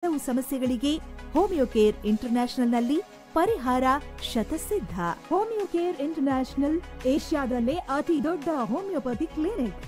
ಹಲವು ಸಮಸ್ಯೆಗಳಿಗೆ homeo care ಇಂಟರ್ನ್ಯಾಷನಲ್ನಲ್ಲಿ ಪರಿಹಾರ ಶತಸಿದ್ಧ ಹೋಮಿಯೋ ಕೇರ್ ಇಂಟರ್ನ್ಯಾಷನಲ್ ಏಷ್ಯಾದಲ್ಲೇ ಅತಿ ದೊಡ್ಡ ಹೋಮಿಯೋಪತಿ ಕ್ಲಿನಿಕ್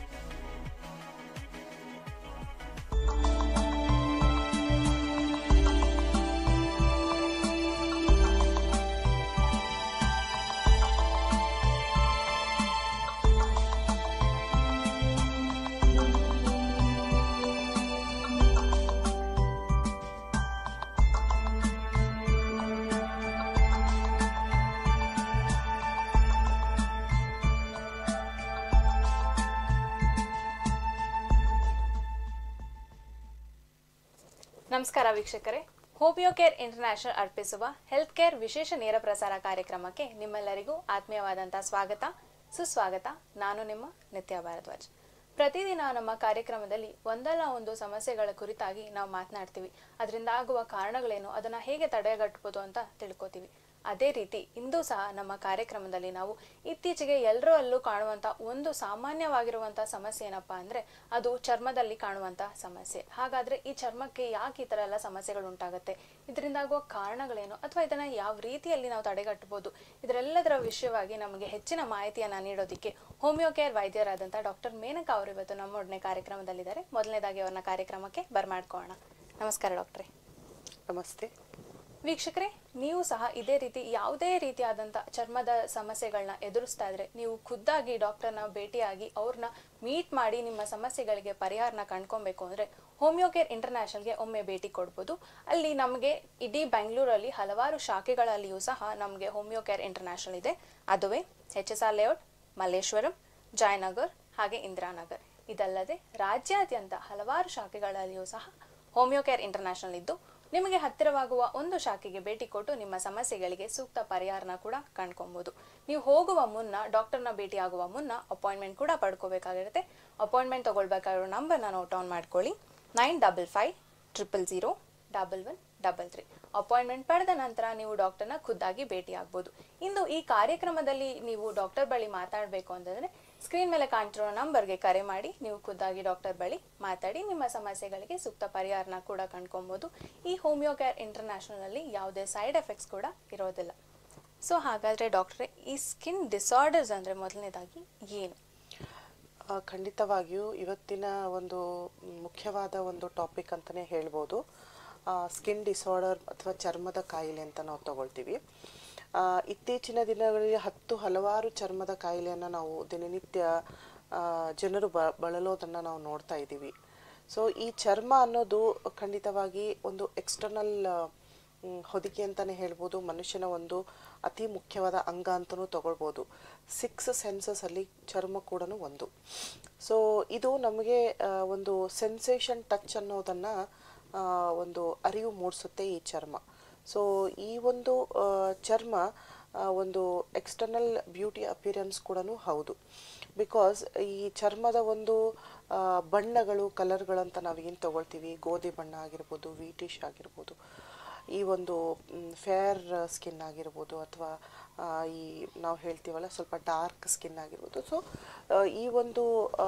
ನಮಸ್ಕಾರ ವೀಕ್ಷಕರೇ ಹೋಮಿಯೋ ಕೇರ್ ಇಂಟರ್ನ್ಯಾಷನಲ್ ಅರ್ಪಿಸುವ ಹೆಲ್ತ್ ಕೇರ್ ವಿಶೇಷ ನೇರ ಪ್ರಸಾರ ಕಾರ್ಯಕ್ರಮಕ್ಕೆ ನಿಮ್ಮೆಲ್ಲರಿಗೂ ಆತ್ಮೀಯವಾದಂತಹ ಸ್ವಾಗತ ಸುಸ್ವಾಗತ ನಾನು ನಿಮ್ಮ ನಿತ್ಯ ಭಾರದ್ವಾಜ್ ಪ್ರತಿದಿನ ನಮ್ಮ ಕಾರ್ಯಕ್ರಮದಲ್ಲಿ ಒಂದಲ್ಲ ಒಂದು ಸಮಸ್ಯೆಗಳ ಕುರಿತಾಗಿ ನಾವು ಮಾತನಾಡ್ತೀವಿ ಅದರಿಂದ ಆಗುವ ಕಾರಣಗಳೇನು ಅದನ್ನ ಹೇಗೆ ತಡೆಗಟ್ಟಬಹುದು ಅಂತ ತಿಳ್ಕೊತೀವಿ ಅದೇ ರೀತಿ ಇಂದು ಸಹ ನಮ್ಮ ಕಾರ್ಯಕ್ರಮದಲ್ಲಿ ನಾವು ಇತ್ತೀಚೆಗೆ ಎಲ್ಲರೂ ಅಲ್ಲೂ ಕಾಣುವಂತ ಒಂದು ಸಾಮಾನ್ಯವಾಗಿರುವಂತ ಸಮಸ್ಯೆ ಏನಪ್ಪಾ ಅಂದ್ರೆ ಅದು ಚರ್ಮದಲ್ಲಿ ಕಾಣುವಂತ ಸಮಸ್ಯೆ ಹಾಗಾದ್ರೆ ಈ ಚರ್ಮಕ್ಕೆ ಯಾಕೆ ಈ ತರ ಎಲ್ಲ ಸಮಸ್ಯೆಗಳು ಉಂಟಾಗುತ್ತೆ ಇದರಿಂದ ಆಗುವ ಕಾರಣಗಳೇನು ಅಥವಾ ಇದನ್ನ ಯಾವ ರೀತಿಯಲ್ಲಿ ನಾವು ತಡೆಗಟ್ಟಬಹುದು ಇದರೆಲ್ಲದರ ವಿಷಯವಾಗಿ ನಮಗೆ ಹೆಚ್ಚಿನ ಮಾಹಿತಿಯನ್ನ ನೀಡೋದಕ್ಕೆ ಹೋಮಿಯೋ ಕೇರ್ ವೈದ್ಯರಾದಂಥ ಡಾಕ್ಟರ್ ಮೇನಕಾ ಅವರು ಇವತ್ತು ನಮ್ಮೊಡನೆ ಕಾರ್ಯಕ್ರಮದಲ್ಲಿದ್ದಾರೆ ಮೊದಲನೇದಾಗಿ ಅವ್ರನ್ನ ಕಾರ್ಯಕ್ರಮಕ್ಕೆ ಬರ್ಮಾಡ್ಕೊಳ್ಳೋಣ ನಮಸ್ಕಾರ ಡಾಕ್ಟ್ರೇ ನಮಸ್ತೆ ವೀಕ್ಷಕರೇ ನೀವು ಸಹ ಇದೇ ರೀತಿ ಯಾವುದೇ ರೀತಿಯಾದಂಥ ಚರ್ಮದ ಸಮಸ್ಯೆಗಳನ್ನ ಎದುರಿಸ್ತಾ ಇದ್ರೆ ನೀವು ಖುದ್ದಾಗಿ ಡಾಕ್ಟರ್ನ ಭೇಟಿಯಾಗಿ ಅವ್ರನ್ನ ಮೀಟ್ ಮಾಡಿ ನಿಮ್ಮ ಸಮಸ್ಯೆಗಳಿಗೆ ಪರಿಹಾರನ ಕಂಡ್ಕೊಬೇಕು ಅಂದ್ರೆ ಹೋಮಿಯೋ ಕೇರ್ ಇಂಟರ್ನ್ಯಾಷನಲ್ಗೆ ಒಮ್ಮೆ ಭೇಟಿ ಕೊಡ್ಬೋದು ಅಲ್ಲಿ ನಮಗೆ ಇಡೀ ಬೆಂಗಳೂರಲ್ಲಿ ಹಲವಾರು ಶಾಖೆಗಳಲ್ಲಿಯೂ ಸಹ ನಮಗೆ ಹೋಮಿಯೋ ಕೇರ್ ಇಂಟರ್ನ್ಯಾಷನಲ್ ಇದೆ ಅದುವೇ H S R layout Malleshwaram Jayanagar ಹಾಗೆ ಇಂದಿರಾನಗರ್ ಇದಲ್ಲದೆ ರಾಜ್ಯಾದ್ಯಂತ ಹಲವಾರು ಶಾಖೆಗಳಲ್ಲಿಯೂ ಸಹ ಹೋಮಿಯೋ ಕೇರ್ ಇಂಟರ್ನ್ಯಾಷನಲ್ ಇದ್ದು ನಿಮಗೆ ಹತ್ತಿರವಾಗುವ ಒಂದು ಶಾಖೆಗೆ ಭೇಟಿ ಕೊಟ್ಟು ನಿಮ್ಮ ಸಮಸ್ಯೆಗಳಿಗೆ ಸೂಕ್ತ ಪರಿಹಾರನ ಕೂಡ ಕಂಡ್ಕೊಬಹುದು ನೀವು ಹೋಗುವ ಮುನ್ನ ಡಾಕ್ಟರ್ನ ಭೇಟಿ ಆಗುವ ಮುನ್ನ ಅಪಾಯಿಂಟ್ಮೆಂಟ್ ಕೂಡ ಪಡ್ಕೋಬೇಕಾಗಿರುತ್ತೆ ಅಪಾಯಿಂಟ್ಮೆಂಟ್ ತಗೊಳ್ಬೇಕಾಗಿರೋ ನಂಬರ್ನ ನೋಟ್ ಆನ್ ಮಾಡ್ಕೊಳ್ಳಿ nine double five triple zero double one double three appointment ಪಡೆದ ನಂತರ ನೀವು ಡಾಕ್ಟರ್ನ ಖುದ್ದಾಗಿ ಭೇಟಿ ಆಗ್ಬೋದು ಇಂದು ಈ ಕಾರ್ಯಕ್ರಮದಲ್ಲಿ ನೀವು ಡಾಕ್ಟರ್ ಬಳಿ ಮಾತಾಡಬೇಕು ಅಂತಂದ್ರೆ ಸ್ಕ್ರೀನ್ ಮೇಲೆ ಕಾಣ್ತಿರೋ ನಂಬರ್ಗೆ ಕರೆ ಮಾಡಿ ನೀವು ಖುದ್ದಾಗಿ ಡಾಕ್ಟರ್ ಬಳಿ ಮಾತಾಡಿ ನಿಮ್ಮ ಸಮಸ್ಯೆಗಳಿಗೆ ಸೂಕ್ತ ಪರಿಹಾರನ ಕೂಡ ಕಂಡ್ಕೊಬೋದು ಈ ಹೋಮಿಯೋ ಕೇರ್ ಇಂಟರ್ನ್ಯಾಷನಲ್ ಅಲ್ಲಿ ಯಾವುದೇ ಸೈಡ್ ಎಫೆಕ್ಟ್ಸ್ ಕೂಡ ಇರೋದಿಲ್ಲ ಸೊ ಹಾಗಾದ್ರೆ ಡಾಕ್ಟ್ರೆ ಈ ಸ್ಕಿನ್ ಡಿಸಾರ್ಡರ್ಸ್ ಅಂದ್ರೆ ಮೊದಲನೇದಾಗಿ ಏನು ಆ, ಖಂಡಿತವಾಗಿಯೂ ಇವತ್ತಿನ ಒಂದು ಮುಖ್ಯವಾದ ಒಂದು ಟಾಪಿಕ್ ಅಂತಲೇ ಹೇಳ್ಬೋದು ಸ್ಕಿನ್ ಡಿಸಾರ್ಡರ್ ಅಥವಾ ಚರ್ಮದ ಕಾಯಿಲೆ ಅಂತ ನಾವು ತಗೊಳ್ತೀವಿ ಆ, ಇತ್ತೀಚಿನ ದಿನಗಳಲ್ಲಿ ಹತ್ತು ಹಲವಾರು ಚರ್ಮದ ಕಾಯಿಲೆಯನ್ನು ನಾವು ದಿನನಿತ್ಯ ಆ, ಜನರು ಬ ಬಳಲೋದನ್ನು ನಾವು ನೋಡ್ತಾ ಇದ್ದೀವಿ ಸೊ ಈ ಚರ್ಮ ಅನ್ನೋದು ಖಂಡಿತವಾಗಿ ಒಂದು ಎಕ್ಸ್ಟರ್ನಲ್ ಮ್, ಹೊದಿಕೆ ಅಂತಾನೆ ಹೇಳ್ಬೋದು ಮನುಷ್ಯನ ಒಂದು ಅತಿ ಮುಖ್ಯವಾದ ಅಂಗ ಅಂತಲೂ ತಗೊಳ್ಬೋದು ಸಿಕ್ಸ್ ಸೆನ್ಸಸ್ ಅಲ್ಲಿ ಚರ್ಮ ಕೂಡ ಒಂದು ಸೊ ಇದು ನಮಗೆ ಆ, ಒಂದು ಸೆನ್ಸೇಷನ್ ಟಚ್ ಅನ್ನೋದನ್ನ ಆ, ಒಂದು ಅರಿವು ಮೂಡಿಸುತ್ತೆ ಈ ಚರ್ಮ ಸೊ ಈ ಒಂದು ಆ, ಚರ್ಮ ಆ, ಒಂದು ಎಕ್ಸ್ಟರ್ನಲ್ ಬ್ಯೂಟಿ ಅಪಿಯರೆನ್ಸ್ ಕೂಡ ಹೌದು ಬಿಕಾಸ್ ಈ ಚರ್ಮದ ಒಂದು ಆ, ಬಣ್ಣಗಳು ಕಲರ್ಗಳಂತ ನಾವು ಏನು ತಗೊಳ್ತೀವಿ ಗೋಧಿ ಬಣ್ಣ ಆಗಿರ್ಬೋದು ವೀಟಿಶ್ ಆಗಿರ್ಬೋದು ಈ ಒಂದು ಫೇರ್ ಸ್ಕಿನ್ ಆಗಿರ್ಬೋದು ಅಥವಾ ಈ ನಾವು ಹೇಳ್ತೀವಲ್ಲ ಸ್ವಲ್ಪ ಡಾರ್ಕ್ ಸ್ಕಿನ್ ಆಗಿರ್ಬೋದು ಸೊ ಈ ಒಂದು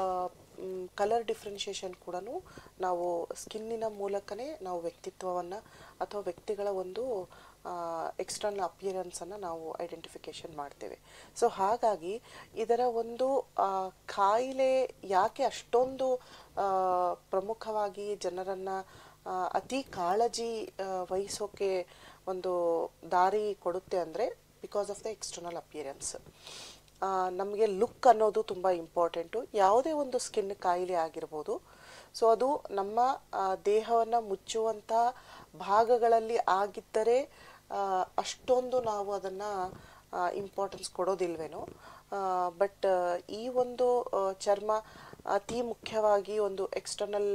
ಕಲರ್ ಡಿಫ್ರೆನ್ಷಿಯೇಷನ್ ಕೂಡ ನಾವು ಸ್ಕಿನ್ನಿನ ಮೂಲಕನೇ ನಾವು ವ್ಯಕ್ತಿತ್ವವನ್ನು ಅಥವಾ ವ್ಯಕ್ತಿಗಳ ಒಂದು ಎಕ್ಸ್ಟರ್ನಲ್ ಅಪಿಯರೆನ್ಸನ್ನು ನಾವು ಐಡೆಂಟಿಫಿಕೇಶನ್ ಮಾಡ್ತೇವೆ ಸೊ ಹಾಗಾಗಿ ಇದರ ಒಂದು ಆ, ಕಾಯಿಲೆ ಯಾಕೆ ಅಷ್ಟೊಂದು ಆ, ಪ್ರಮುಖವಾಗಿ ಜನರನ್ನು ಅತಿ ಕಾಳಜಿ ಆ, ವಹಿಸೋಕೆ ಒಂದು ದಾರಿ ಕೊಡುತ್ತೆ ಅಂದರೆ because of the external appearance ನಮಗೆ ಲುಕ್ ಅನ್ನೋದು ತುಂಬ ಇಂಪಾರ್ಟೆಂಟು ಯಾವುದೇ ಒಂದು ಸ್ಕಿನ್ ಕಾಯಿಲೆ ಆಗಿರ್ಬೋದು ಸೊ ಅದು ನಮ್ಮ ದೇಹವನ್ನು ಮುಚ್ಚುವಂಥ ಭಾಗಗಳಲ್ಲಿ ಆಗಿದ್ದರೆ ಆ, ಅಷ್ಟೊಂದು ನಾವು ಅದನ್ನು ಇಂಪಾರ್ಟೆನ್ಸ್ ಕೊಡೋದಿಲ್ವೇನೋ ಬಟ್ ಈ ಒಂದು ಆ, ಚರ್ಮ ಅತಿ ಮುಖ್ಯವಾಗಿ ಒಂದು ಎಕ್ಸ್ಟರ್ನಲ್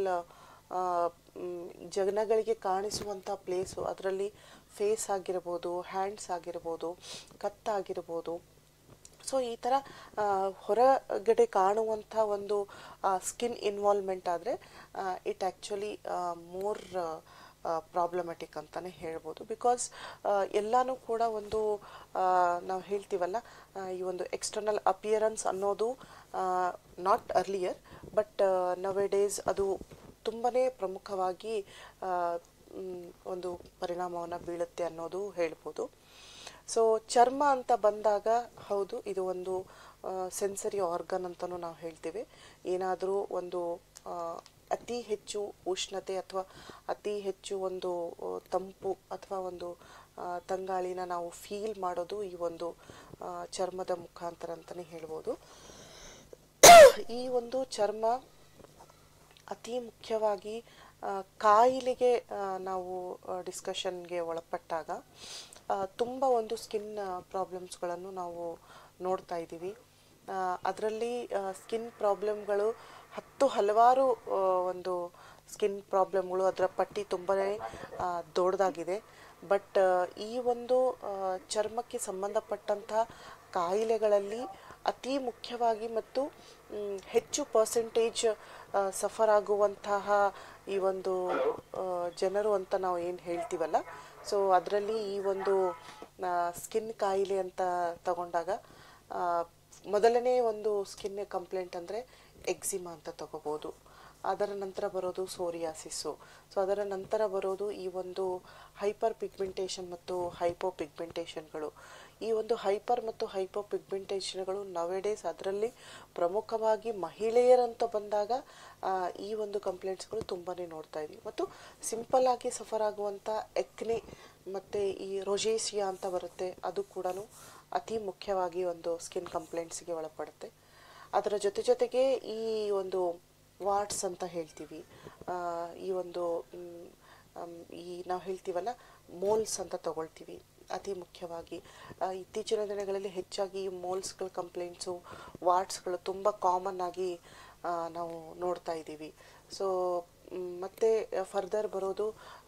ಜನಗಳಿಗೆ ಕಾಣಿಸುವಂಥ ಪ್ಲೇಸು ಅದರಲ್ಲಿ ಫೇಸ್ ಆಗಿರ್ಬೋದು ಹ್ಯಾಂಡ್ಸ್ ಆಗಿರ್ಬೋದು ಕತ್ತಾಗಿರ್ಬೋದು ಸೊ ಈ ಥರ ಆ, ಹೊರಗಡೆ ಕಾಣುವಂಥ ಒಂದು ಸ್ಕಿನ್ ಇನ್ವಾಲ್ವ್ಮೆಂಟ್ ಆದರೆ ಇಟ್ ಆ್ಯಕ್ಚುಲಿ ಮೋರ್ ಪ್ರಾಬ್ಲಮೆಟಿಕ್ ಅಂತಲೇ ಹೇಳ್ಬೋದು ಬಿಕಾಸ್ ಎಲ್ಲನೂ ಕೂಡ ಒಂದು ನಾವು ಹೇಳ್ತೀವಲ್ಲ ಆ, ಈ ಒಂದು ಎಕ್ಸ್ಟರ್ನಲ್ ಅಪಿಯರೆನ್ಸ್ ಅನ್ನೋದು not earlier but nowadays ಅದು ತುಂಬಾ ಪ್ರಮುಖವಾಗಿ ಒಂದು ಪರಿಣಾಮವನ್ನು ಬೀಳುತ್ತೆ ಅನ್ನೋದು ಹೇಳ್ಬೋದು ಸೊ ಚರ್ಮ ಅಂತ ಬಂದಾಗ ಹೌದು ಇದು ಒಂದು ಸೆನ್ಸರಿ ಆರ್ಗನ್ ಅಂತಲೂ ನಾವು ಹೇಳ್ತೀವಿ ಏನಾದರೂ ಒಂದು ಆ, ಅತಿ ಹೆಚ್ಚು ಉಷ್ಣತೆ ಅಥವಾ ಅತಿ ಹೆಚ್ಚು ಒಂದು ಆ, ತಂಪು ಅಥವಾ ಒಂದು ಆ, ತಂಗಾಳಿನ ನಾವು ಫೀಲ್ ಮಾಡೋದು ಈ ಒಂದು ಆ, ಚರ್ಮದ ಮುಖಾಂತರ ಅಂತಲೇ ಹೇಳ್ಬೋದು ಈ ಒಂದು ಚರ್ಮ ಅತಿ ಮುಖ್ಯವಾಗಿ ಆ, ಕಾಯಿಲೆಗೆ ಆ, ನಾವು ಡಿಸ್ಕಷನ್ಗೆ ಒಳಪಟ್ಟಾಗ ತುಂಬ ಒಂದು ಸ್ಕಿನ್ ಪ್ರಾಬ್ಲಮ್ಸ್ಗಳನ್ನು ನಾವು ನೋಡ್ತಾ ಇದ್ದೀವಿ ಅದರಲ್ಲಿ ಸ್ಕಿನ್ ಪ್ರಾಬ್ಲಮ್ಗಳು ಹತ್ತು ಹಲವಾರು ಆ, ಒಂದು ಸ್ಕಿನ್ ಪ್ರಾಬ್ಲಮ್ಗಳು ಅದರ ಪಟ್ಟಿ ತುಂಬಾ ದೊಡ್ಡದಾಗಿದೆ ಬಟ್ ಈ ಒಂದು ಆ, ಚರ್ಮಕ್ಕೆ ಸಂಬಂಧಪಟ್ಟಂತಹ ಕಾಯಿಲೆಗಳಲ್ಲಿ ಅತಿ ಮುಖ್ಯವಾಗಿ ಮತ್ತು ಮ್, ಹೆಚ್ಚು ಪರ್ಸೆಂಟೇಜ್ ಸಫರ್ ಆಗುವಂತಹ ಈ ಒಂದು ಆ, ಜನರು ಅಂತ ನಾವು ಏನು ಹೇಳ್ತೀವಲ್ಲ ಸೊ ಅದರಲ್ಲಿ ಈ ಒಂದು ಸ್ಕಿನ್ ಕಾಯಿಲೆ ಅಂತ ತಗೊಂಡಾಗ ಆ, ಮೊದಲನೇ ಒಂದು ಸ್ಕಿನ್ ಕಂಪ್ಲೇಂಟ್ ಅಂದರೆ ಎಕ್ಸಿಮಾ ಅಂತ ತಗೋಬೋದು ಅದರ ನಂತರ ಬರೋದು ಸೋರಿಯಾಸಿಸ್ಸು ಸೊ ಅದರ ನಂತರ ಬರೋದು ಈ ಒಂದು ಹೈಪರ್ ಪಿಗ್ಮೆಂಟೇಷನ್ ಮತ್ತು ಹೈಪೋ ಪಿಗ್ಮೆಂಟೇಷನ್ಗಳು ಈ ಒಂದು ಹೈಪರ್ ಮತ್ತು ಹೈಪೋ ಪಿಗ್ಮೆಂಟೇಷನ್ಗಳು ನವೆಡೇಸ್ ಅದರಲ್ಲಿ ಪ್ರಮುಖವಾಗಿ ಮಹಿಳೆಯರಂತ ಬಂದಾಗ ಆ, ಈ ಒಂದು ಕಂಪ್ಲೇಂಟ್ಸ್ಗಳು ತುಂಬಾ ನೋಡ್ತಾ ಇದ್ವಿ ಮತ್ತು ಸಿಂಪಲ್ ಆಗಿ ಸಫರ್ ಆಗುವಂಥ ಎಕ್ನೆ ಮತ್ತು ಈ ರೊಜೇಸಿಯಾ ಅಂತ ಬರುತ್ತೆ ಅದು ಕೂಡ ಅತಿ ಮುಖ್ಯವಾಗಿ ಒಂದು ಸ್ಕಿನ್ ಕಂಪ್ಲೇಂಟ್ಸ್ಗೆ ಒಳಪಡುತ್ತೆ ಅದರ ಜೊತೆ ಜೊತೆಗೆ ಈ ಒಂದು ವಾಟ್ಸ್ ಅಂತ ಹೇಳ್ತೀವಿ ಆ, ಈ ಒಂದು ಮ್, ಅಮ್, ಈ ನಾವು ಹೇಳ್ತೀವಲ್ಲ ಮೋಲ್ಸ್ ಅಂತ ತಗೊಳ್ತೀವಿ ಅತಿ ಮುಖ್ಯವಾಗಿ ಆ, ಇತ್ತೀಚಿನ ದಿನಗಳಲ್ಲಿ ಹೆಚ್ಚಾಗಿ ಈ ಮೋಲ್ಸ್ಗಳ ಕಂಪ್ಲೇಂಟ್ಸು ವಾಟ್ಸ್ಗಳು ತುಂಬ ಕಾಮನ್ ಆಗಿ ಆ, ನಾವು ನೋಡ್ತಾ ಇದ್ದೀವಿ ಸೊ ಮತ್ತೆ ಫರ್ದರ್ ಬರೋದು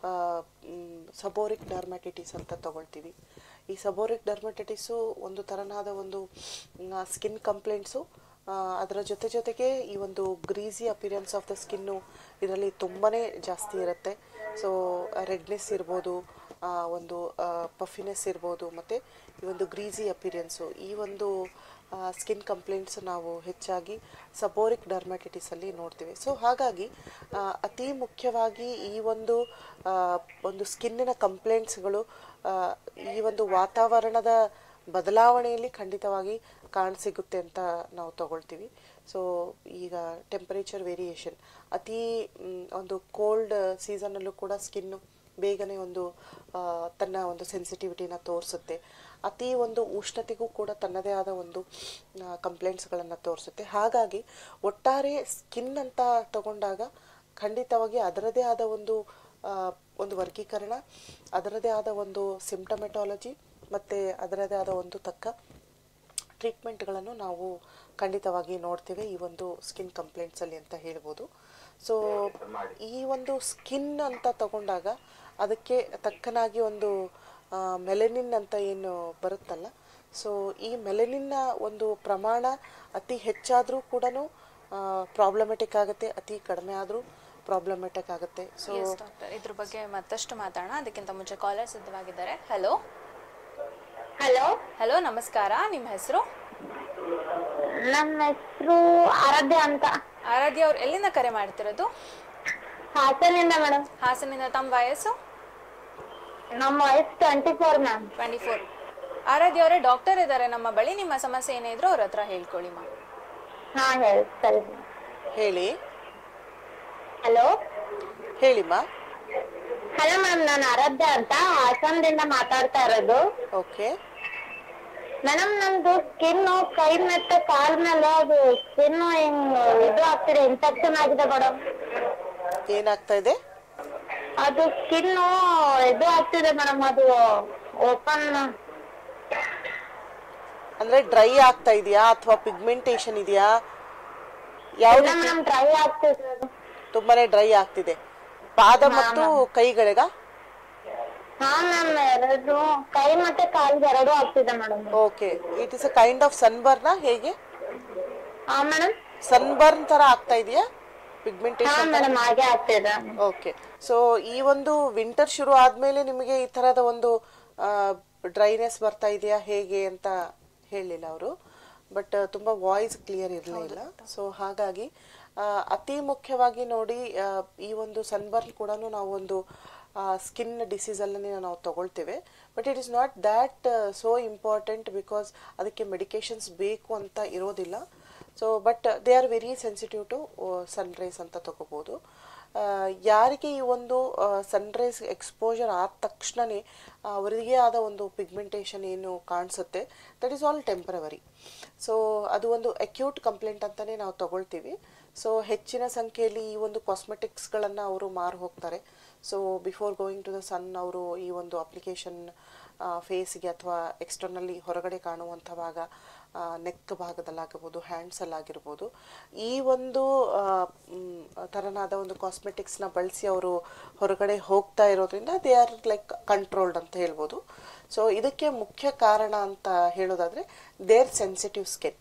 ಸಬೋರಿಕ್ ಡರ್ಮ್ಯಾಟಿಟಿಸ್ ಅಂತ ತಗೊಳ್ತೀವಿ ಈ ಸಬೋರಿಕ್ ಡರ್ಮಟೈಟಿಸು ಒಂದು ತರನಾದ ಒಂದು ಸ್ಕಿನ್ ಕಂಪ್ಲೇಂಟ್ಸು ಅದರ ಜೊತೆ ಜೊತೆಗೆ ಈ ಒಂದು greasy appearance of the skin ಇದರಲ್ಲಿ ತುಂಬಾ ಜಾಸ್ತಿ ಇರುತ್ತೆ ಸೊ ರೆಡ್ನೆಸ್ ಇರ್ಬೋದು ಆ, ಒಂದು ಪಫಿನೆಸ್ ಇರ್ಬೋದು ಮತ್ತು ಈ ಒಂದು ಗ್ರೀಸಿ ಅಪಿರಿಯನ್ಸು ಈ ಒಂದು ಸ್ಕಿನ್ ಕಂಪ್ಲೇಂಟ್ಸ್ ನಾವು ಹೆಚ್ಚಾಗಿ ಸಬೋರಿಕ್ ಡರ್ಮ್ಯಾಟಿಟಿಸಲ್ಲಿ ನೋಡ್ತೀವಿ ಸೊ ಹಾಗಾಗಿ ಆ, ಅತಿ ಮುಖ್ಯವಾಗಿ ಈ ಒಂದು ಆ, ಒಂದು ಸ್ಕಿನ್ನಿನ ಕಂಪ್ಲೇಂಟ್ಸ್ಗಳು ಆ, ಈ ಒಂದು ವಾತಾವರಣದ ಬದಲಾವಣೆಯಲ್ಲಿ ಖಂಡಿತವಾಗಿ ಕಾಣಸಿಗುತ್ತೆ ಅಂತ ನಾವು ತಗೊಳ್ತೀವಿ ಸೊ ಈಗ ಟೆಂಪರೇಚರ್ ವೇರಿಯೇಷನ್ ಅತಿ ಮ್, ಒಂದು ಕೋಲ್ಡ್ ಸೀಸನಲ್ಲೂ ಕೂಡ ಸ್ಕಿನ್ನು ಬೇಗನೆ ಒಂದು ಆ, ತನ್ನ ಒಂದು ಸೆನ್ಸಿಟಿವಿಟಿನ ತೋರಿಸುತ್ತೆ ಅತಿ ಒಂದು ಉಷ್ಣತೆಗೂ ಕೂಡ ತನ್ನದೇ ಆದ ಒಂದು ಕಂಪ್ಲೇಂಟ್ಸ್ಗಳನ್ನು ತೋರಿಸುತ್ತೆ ಹಾಗಾಗಿ ಒಟ್ಟಾರೆ ಸ್ಕಿನ್ ಅಂತ ತಗೊಂಡಾಗ ಖಂಡಿತವಾಗಿ ಅದರದೇ ಆದ ಒಂದು ಆ, ಒಂದು ವರ್ಗೀಕರಣ ಅದರದೇ ಆದ ಒಂದು ಸಿಂಪ್ಟಮೆಟಾಲಜಿ ಮತ್ತು ಅದರದೇ ಆದ ಒಂದು ತಕ್ಕ ಟ್ರೀಟ್ಮೆಂಟ್ಗಳನ್ನು ನಾವು ಖಂಡಿತವಾಗಿ ನೋಡ್ತೇವೆ ಈ ಒಂದು ಸ್ಕಿನ್ ಕಂಪ್ಲೇಂಟ್ಸಲ್ಲಿ ಅಂತ ಹೇಳ್ಬೋದು ಸೊ ಈ ಒಂದು ಸ್ಕಿನ್ ಅಂತ ತಗೊಂಡಾಗ ಅದಕ್ಕೆ ತಕ್ಕನಾಗಿ ಒಂದು ಮೆಲೆನಿನ್ ಅಂತ ಏನು ಬರುತ್ತಲ್ಲ ಸೊ ಈ ಮೆಲೆನಿನ್ನ ಒಂದು ಪ್ರಮಾಣ ಅತಿ ಹೆಚ್ಚಾದರೂ ಕೂಡ ಪ್ರಾಬ್ಲಮೆಟಿಕ್ ಆಗುತ್ತೆ ಅತಿ ಕಡಿಮೆ ಆದರೂ ಪ್ರಾಬ್ಲಮೆಟಿಕ್ ಆಗುತ್ತೆ ಸೊ ಎಸ್ ಡಾಕ್ಟರ್ ಇದ್ರ ಬಗ್ಗೆ ಮತ್ತಷ್ಟು ಮಾತಾಡೋಣ ಅದಕ್ಕಿಂತ ಮುಂಚೆ ಕಾಲರ್ ಸಿದ್ಧವಾಗಿದ್ದಾರೆ ಹಲೋ ಹಲೋ ಹಲೋ ನಮಸ್ಕಾರ ನಿಮ್ಮ ಹೆಸರು ನಮ್ಮ ಹೆಸರು ಆರಾಧ್ಯ ಅಂತ ಆರಾಧ್ಯ ಅವ್ರು ಎಲ್ಲಿಂದ ಕರೆ ಮಾಡ್ತಿರೋದು ಹಾಸನಿಂದ ಮೇಡಮ್ ಹಾಸನಿಂದ ತಮ್ಮ ವಯಸ್ಸು ನಮ್ಮ ವಯಸ್ಸು twenty four ma'am twenty four Aradhya ಅವರೇ ಡಾಕ್ಟರ್ ಇದ್ದಾರೆ ನಮ್ಮ ಬಳಿ ನಿಮ್ಮ ಸಮಸ್ಯೆ ಏನೇ ಇದ್ರೂ ಅವ್ರ ಹತ್ರ ಹೇಳ್ಕೊಳ್ಳಿ ಮಾ ಹಾ ಹೇಳಿ ಸರಿ ಹೇಳಿ ಹಲೋ ಹೇಳಿಮ್ಮ ಹಲೋ ಮೇಡಮ್ ನಾನು ಆರಾಧ್ಯ ಅಂತ ಹಾಸನದಿಂದ ಮಾತಾಡ್ತಾ ಇರೋದು ಓಕೆ ಮೇಡಮ್ ನಂದು ಸ್ಕಿನ್ ಕೈ ಮತ್ತೆ ಕಾಲ್ ಮೇಲೆ ಅದು ಸ್ಕಿನ್ ಹಿಂಗ್ ಇದು ಆಗ್ತಿದೆ ಇನ್ಫೆಕ್ಷನ್ ಆಗಿದೆ ಮೇಡಮ್ ಏನಾಗ್ತಾ ಇದೆ ಅದು ಸ್ಕಿನ್ ಇದು ಆಗ್ತಿದೆ ಮೇಡಮ್ ಅದು ಓಪನ್ ಅಂದ್ರೆ ಡ್ರೈ ಆಗ್ತಾ ಇದೆಯಾ ಅಥವಾ ಪಿಗ್ಮೆಂಟೇಷನ್ ಇದೆಯಾ ಯಾವ ಇಲ್ಲ ಮೇಡಮ್ ಡ್ರೈ ಆಗ್ತಿದೆ ಅದು. ತುಂಬಾನೇ ಡ್ರೈ ಆಗ್ತಿದೆ ಪಾದ ಮತ್ತು ಕೈಗಳಿಗ ಹಾ ಮ್ಯಾಮ್ ಎರಡು ಕೈ ಮತ್ತೆ ಕಾಲ್ಗೆ ಎರಡು ಆಗ್ತಿದೆ madam okay it is a kind of sunburn ಹೇಗೆ ಹಾ ಮೇಡಮ್ ಸನ್ಬರ್ನ್ ತರ ಆಗ್ತಾ ಇದೆಯಾ ಹಾ ಪಿಗ್ಮೆಂಟೇಷನ್ ಮೇಡಮ್ ಹಾಗೆ ಆಗ್ತಿದೆ ಓಕೆ ಸೊ ಈ ಒಂದು ವಿಂಟರ್ ಶುರು ಆದ್ಮೇಲೆ ನಿಮಗೆ ಈ ತರದ ಒಂದು ಡ್ರೈನೆಸ್ ಬರ್ತಾ ಇದೆಯಾ ಹೇಗೆ ಅಂತ ಹೇಳಲಿಲ್ಲ ಅವರು ಬಟ್ ತುಂಬಾ ವಾಯ್ಸ್ ಕ್ಲಿಯರ್ ಇರಲಿಲ್ಲ ಸೊ ಹಾಗಾಗಿ ಆ, ಅತಿ ಮುಖ್ಯವಾಗಿ ನೋಡಿ ಆ, ಈ ಒಂದು ಸನ್ಬರ್ನ್ ಕೂಡ ನಾವು ಒಂದು ಸ್ಕಿನ್ ಡಿಸೀಸಲ್ಲೇ ನಾವು ತಗೊಳ್ತೇವೆ but it is not that so important because ಅದಕ್ಕೆ ಮೆಡಿಕೇಶನ್ಸ್ ಬೇಕು ಅಂತ ಇರೋದಿಲ್ಲ so but they are very sensitive to sunrise ಅಂತ ತಗೋಬೋದು ಆ, ಯಾರಿಗೆ ಈ ಒಂದು ಸನ್ರೈಸ್ ಎಕ್ಸ್ಪೋಜರ್ ಆದ ತಕ್ಷಣವೇ ಅವರಿಗೆ ಆದ ಒಂದು ಪಿಗ್ಮೆಂಟೇಷನ್ ಏನು ಕಾಣಿಸುತ್ತೆ that is all temporary so ಅದು ಒಂದು ಅಕ್ಯೂಟ್ ಕಂಪ್ಲೇಂಟ್ ಅಂತಲೇ ನಾವು ತಗೊಳ್ತೀವಿ ಸೊ ಹೆಚ್ಚಿನ ಸಂಖ್ಯೆಯಲ್ಲಿ ಈ ಒಂದು ಕಾಸ್ಮೆಟಿಕ್ಸ್ಗಳನ್ನು ಅವರು ಮಾರು ಹೋಗ್ತಾರೆ so before going to the sun ಅವರು ಈ ಒಂದು ಅಪ್ಲಿಕೇಶನ್ ಫೇಸ್ಗೆ ಅಥವಾ ಎಕ್ಸ್ಟರ್ನಲ್ಲಿ ಹೊರಗಡೆ ಕಾಣುವಂಥ ಭಾಗ ನೆಕ್ ಭಾಗದಲ್ಲಾಗಿರ್ಬೋದು ಹ್ಯಾಂಡ್ಸಲ್ಲಾಗಿರ್ಬೋದು ಈ ಒಂದು ಆ, ಮ್, ತರನಾದ ಒಂದು ಕಾಸ್ಮೆಟಿಕ್ಸ್ನ ಬಳಸಿ ಅವರು ಹೊರಗಡೆ ಹೋಗ್ತಾ ಇರೋದ್ರಿಂದ ದೇ ಆರ್ ಲೈಕ್ ಕಂಟ್ರೋಲ್ಡ್ ಅಂತ ಹೇಳ್ಬೋದು ಸೊ ಇದಕ್ಕೆ ಮುಖ್ಯ ಕಾರಣ ಅಂತ ಹೇಳೋದಾದರೆ ದೇರ್ ಸೆನ್ಸಿಟಿವ್ ಸ್ಕಿನ್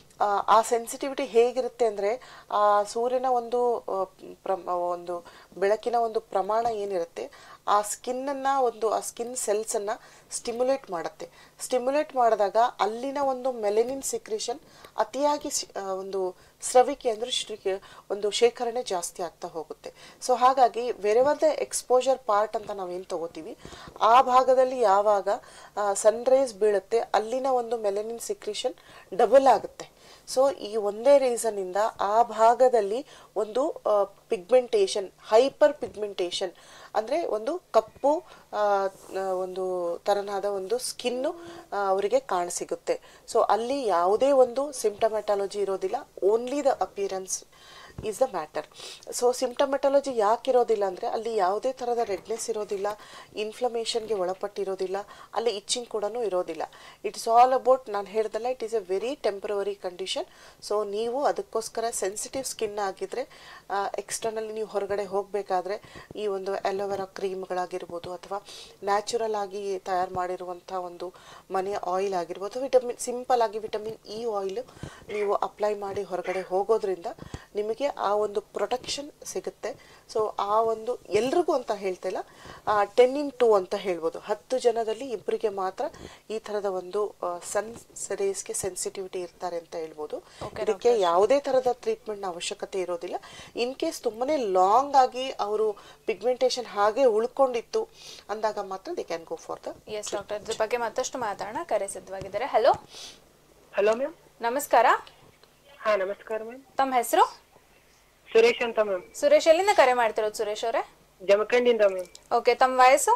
ಆ ಸೆನ್ಸಿಟಿವಿಟಿ ಹೇಗಿರುತ್ತೆ ಅಂದರೆ ಆ ಸೂರ್ಯನ ಒಂದು ಆ, ಪ್ರಮ ಒಂದು ಬೆಳಕಿನ ಒಂದು ಪ್ರಮಾಣ ಏನಿರುತ್ತೆ ಆ ಸ್ಕಿನ್ನನ್ನು ಒಂದು ಆ ಸ್ಕಿನ್ ಸೆಲ್ಸನ್ನು ಸ್ಟಿಮ್ಯುಲೇಟ್ ಮಾಡುತ್ತೆ ಸ್ಟಿಮ್ಯುಲೇಟ್ ಮಾಡಿದಾಗ ಅಲ್ಲಿನ ಒಂದು ಮೆಲೆನಿನ್ ಸಿಕ್ರೇಷನ್ ಅತಿಯಾಗಿ ಸಿ- ಆ, ಒಂದು ಸ್ರವಿಕೆ ಅಂದರೆ ಶ್ರೀ ಒಂದು ಶೇಖರಣೆ ಜಾಸ್ತಿ ಆಗ್ತಾ ಹೋಗುತ್ತೆ ಸೊ ಹಾಗಾಗಿ ವೆರೆವರ್ ದ ಎಕ್ಸ್ಪೋಜರ್ ಪಾರ್ಟ್ ಅಂತ ನಾವೇನು ತಗೋತೀವಿ ಆ ಭಾಗದಲ್ಲಿ ಯಾವಾಗ ಸನ್ರೈಸ್ ಬೀಳುತ್ತೆ ಅಲ್ಲಿನ ಒಂದು ಮೆಲೆನಿನ್ ಸಿಕ್ರೇಷನ್ ಡಬಲ್ ಆಗುತ್ತೆ ಸೊ ಈ ಒಂದೇ ರೀಸನ್ನಿಂದ ಆ ಭಾಗದಲ್ಲಿ ಒಂದು ಪಿಗ್ಮೆಂಟೇಷನ್ ಹೈಪರ್ ಪಿಗ್ಮೆಂಟೇಷನ್ ಅಂದರೆ ಒಂದು ಕಪ್ಪು ಆ, ಆ, ಒಂದು ತರನಾದ ಒಂದು ಸ್ಕಿನ್ನು ಅವರಿಗೆ ಕಾಣಸಿಗುತ್ತೆ ಸೊ ಅಲ್ಲಿ ಯಾವುದೇ ಒಂದು ಸಿಂಟಮೆಟಾಲಜಿ ಇರೋದಿಲ್ಲ only the appearance is the matter so symptomatology ಯಾಕೆ ಇರೋದಿಲ್ಲ ಅಂದರೆ ಅಲ್ಲಿ ಯಾವುದೇ ಥರದ ರೆಡ್ನೆಸ್ ಇರೋದಿಲ್ಲ ಇನ್ಫ್ಲಮೇಷನ್ಗೆ ಒಳಪಟ್ಟಿರೋದಿಲ್ಲ ಅಲ್ಲಿ ಇಚ್ಚಿಂಗ್ ಕೂಡ ಇರೋದಿಲ್ಲ ಇಟ್ಸ್ ಆಲ್ ಅಬೌಟ್ ನಾನು ಹೇಳ್ದಲ್ಲ it is a very temporary condition so ನೀವು ಅದಕ್ಕೋಸ್ಕರ ಸೆನ್ಸಿಟಿವ್ ಸ್ಕಿನ್ ಆಗಿದ್ರೆ ಎಕ್ಸ್ಟರ್ನಲ್ಲಿ ನೀವು ಹೊರಗಡೆ ಹೋಗಬೇಕಾದ್ರೆ ಈ ಒಂದು ಅಲೋವೆರಾ ಕ್ರೀಮ್ಗಳಾಗಿರ್ಬೋದು ಅಥವಾ ನ್ಯಾಚುರಲ್ ಆಗಿ ತಯಾರು ಮಾಡಿರುವಂಥ ಒಂದು ಮನೆಯ ಆಯಿಲ್ ಆಗಿರ್ಬೋದು ವಿಟಮಿನ್ ಸಿಂಪಲ್ ಆಗಿ ವಿಟಮಿನ್ ಇ ಆಯಿಲ್ ನೀವು ಅಪ್ಲೈ ಮಾಡಿ ಹೊರಗಡೆ ಹೋಗೋದ್ರಿಂದ ನಿಮಗೆ ಆ ಒಂದು ಪ್ರೊಟೆಕ್ಷನ್ ಸಿಗುತ್ತೆ ಸೊ ಆ ಒಂದು ಎಲ್ರಿಗೂ ಅಂತ ಹೇಳ್ತಿಲ್ಲ ಟೆನ್ ಇನ್ ಟೂ ಅಂತ ಹೇಳ್ಬೋದು ಹತ್ತು ಜನದಲ್ಲಿ ಇಬ್ಬರಿಗೆ ಮಾತ್ರ ಈ ಥರದ ಒಂದು ಸನ್ ರೇಸ್ಗೆ ಸೆನ್ಸಿಟಿವಿಟಿ ಇರ್ತಾರೆ ಅಂತ ಹೇಳ್ಬೋದು ಇದಕ್ಕೆ ಯಾವುದೇ ಥರದ ಟ್ರೀಟ್ಮೆಂಟ್ನ ಅವಶ್ಯಕತೆ ಇರೋದಿಲ್ಲ ಇನ್ ಕೇಸ್ ತುಂಬಾನೇ ಲಾಂಗ್ ಆಗಿ ಅವರು ಪಿಗ್ಮೆಂಟೇಷನ್ ಹಾಗೆ ಉಳ್ಕೊಂಡಿತ್ತು ಅಂದಾಗ ಮಾತ್ರ they can go for the as doctor ಇದ್ರ ಬಗ್ಗೆ ಮತ್ತಷ್ಟು ಮಾತಾಡೋಣ ಕರೆ ಸಿದ್ಧವಾಗಿದ್ದಾರೆ ಹಲೋ ಹಲೋ ಮ್ಯಾಮ್ ನಮಸ್ಕಾರ ಹಾ ನಮಸ್ಕಾರ ಮ್ಯಾಮ್ ತಮ್ಮ ಹೆಸರು ಸುರೇಶ್ ಅಂತ ಮ್ಯಾಮ್ ಸುರೇಶ್ ಎಲ್ಲಿಂದ ಕರೆ ಮಾಡ್ತಿರೋದು ಸುರೇಶ್ ಅವರೇ ಜಮಖಂಡಿಂದ ಮ್ಯಾಮ್ ಓಕೆ ತಮ್ಮ ವಯಸ್ಸು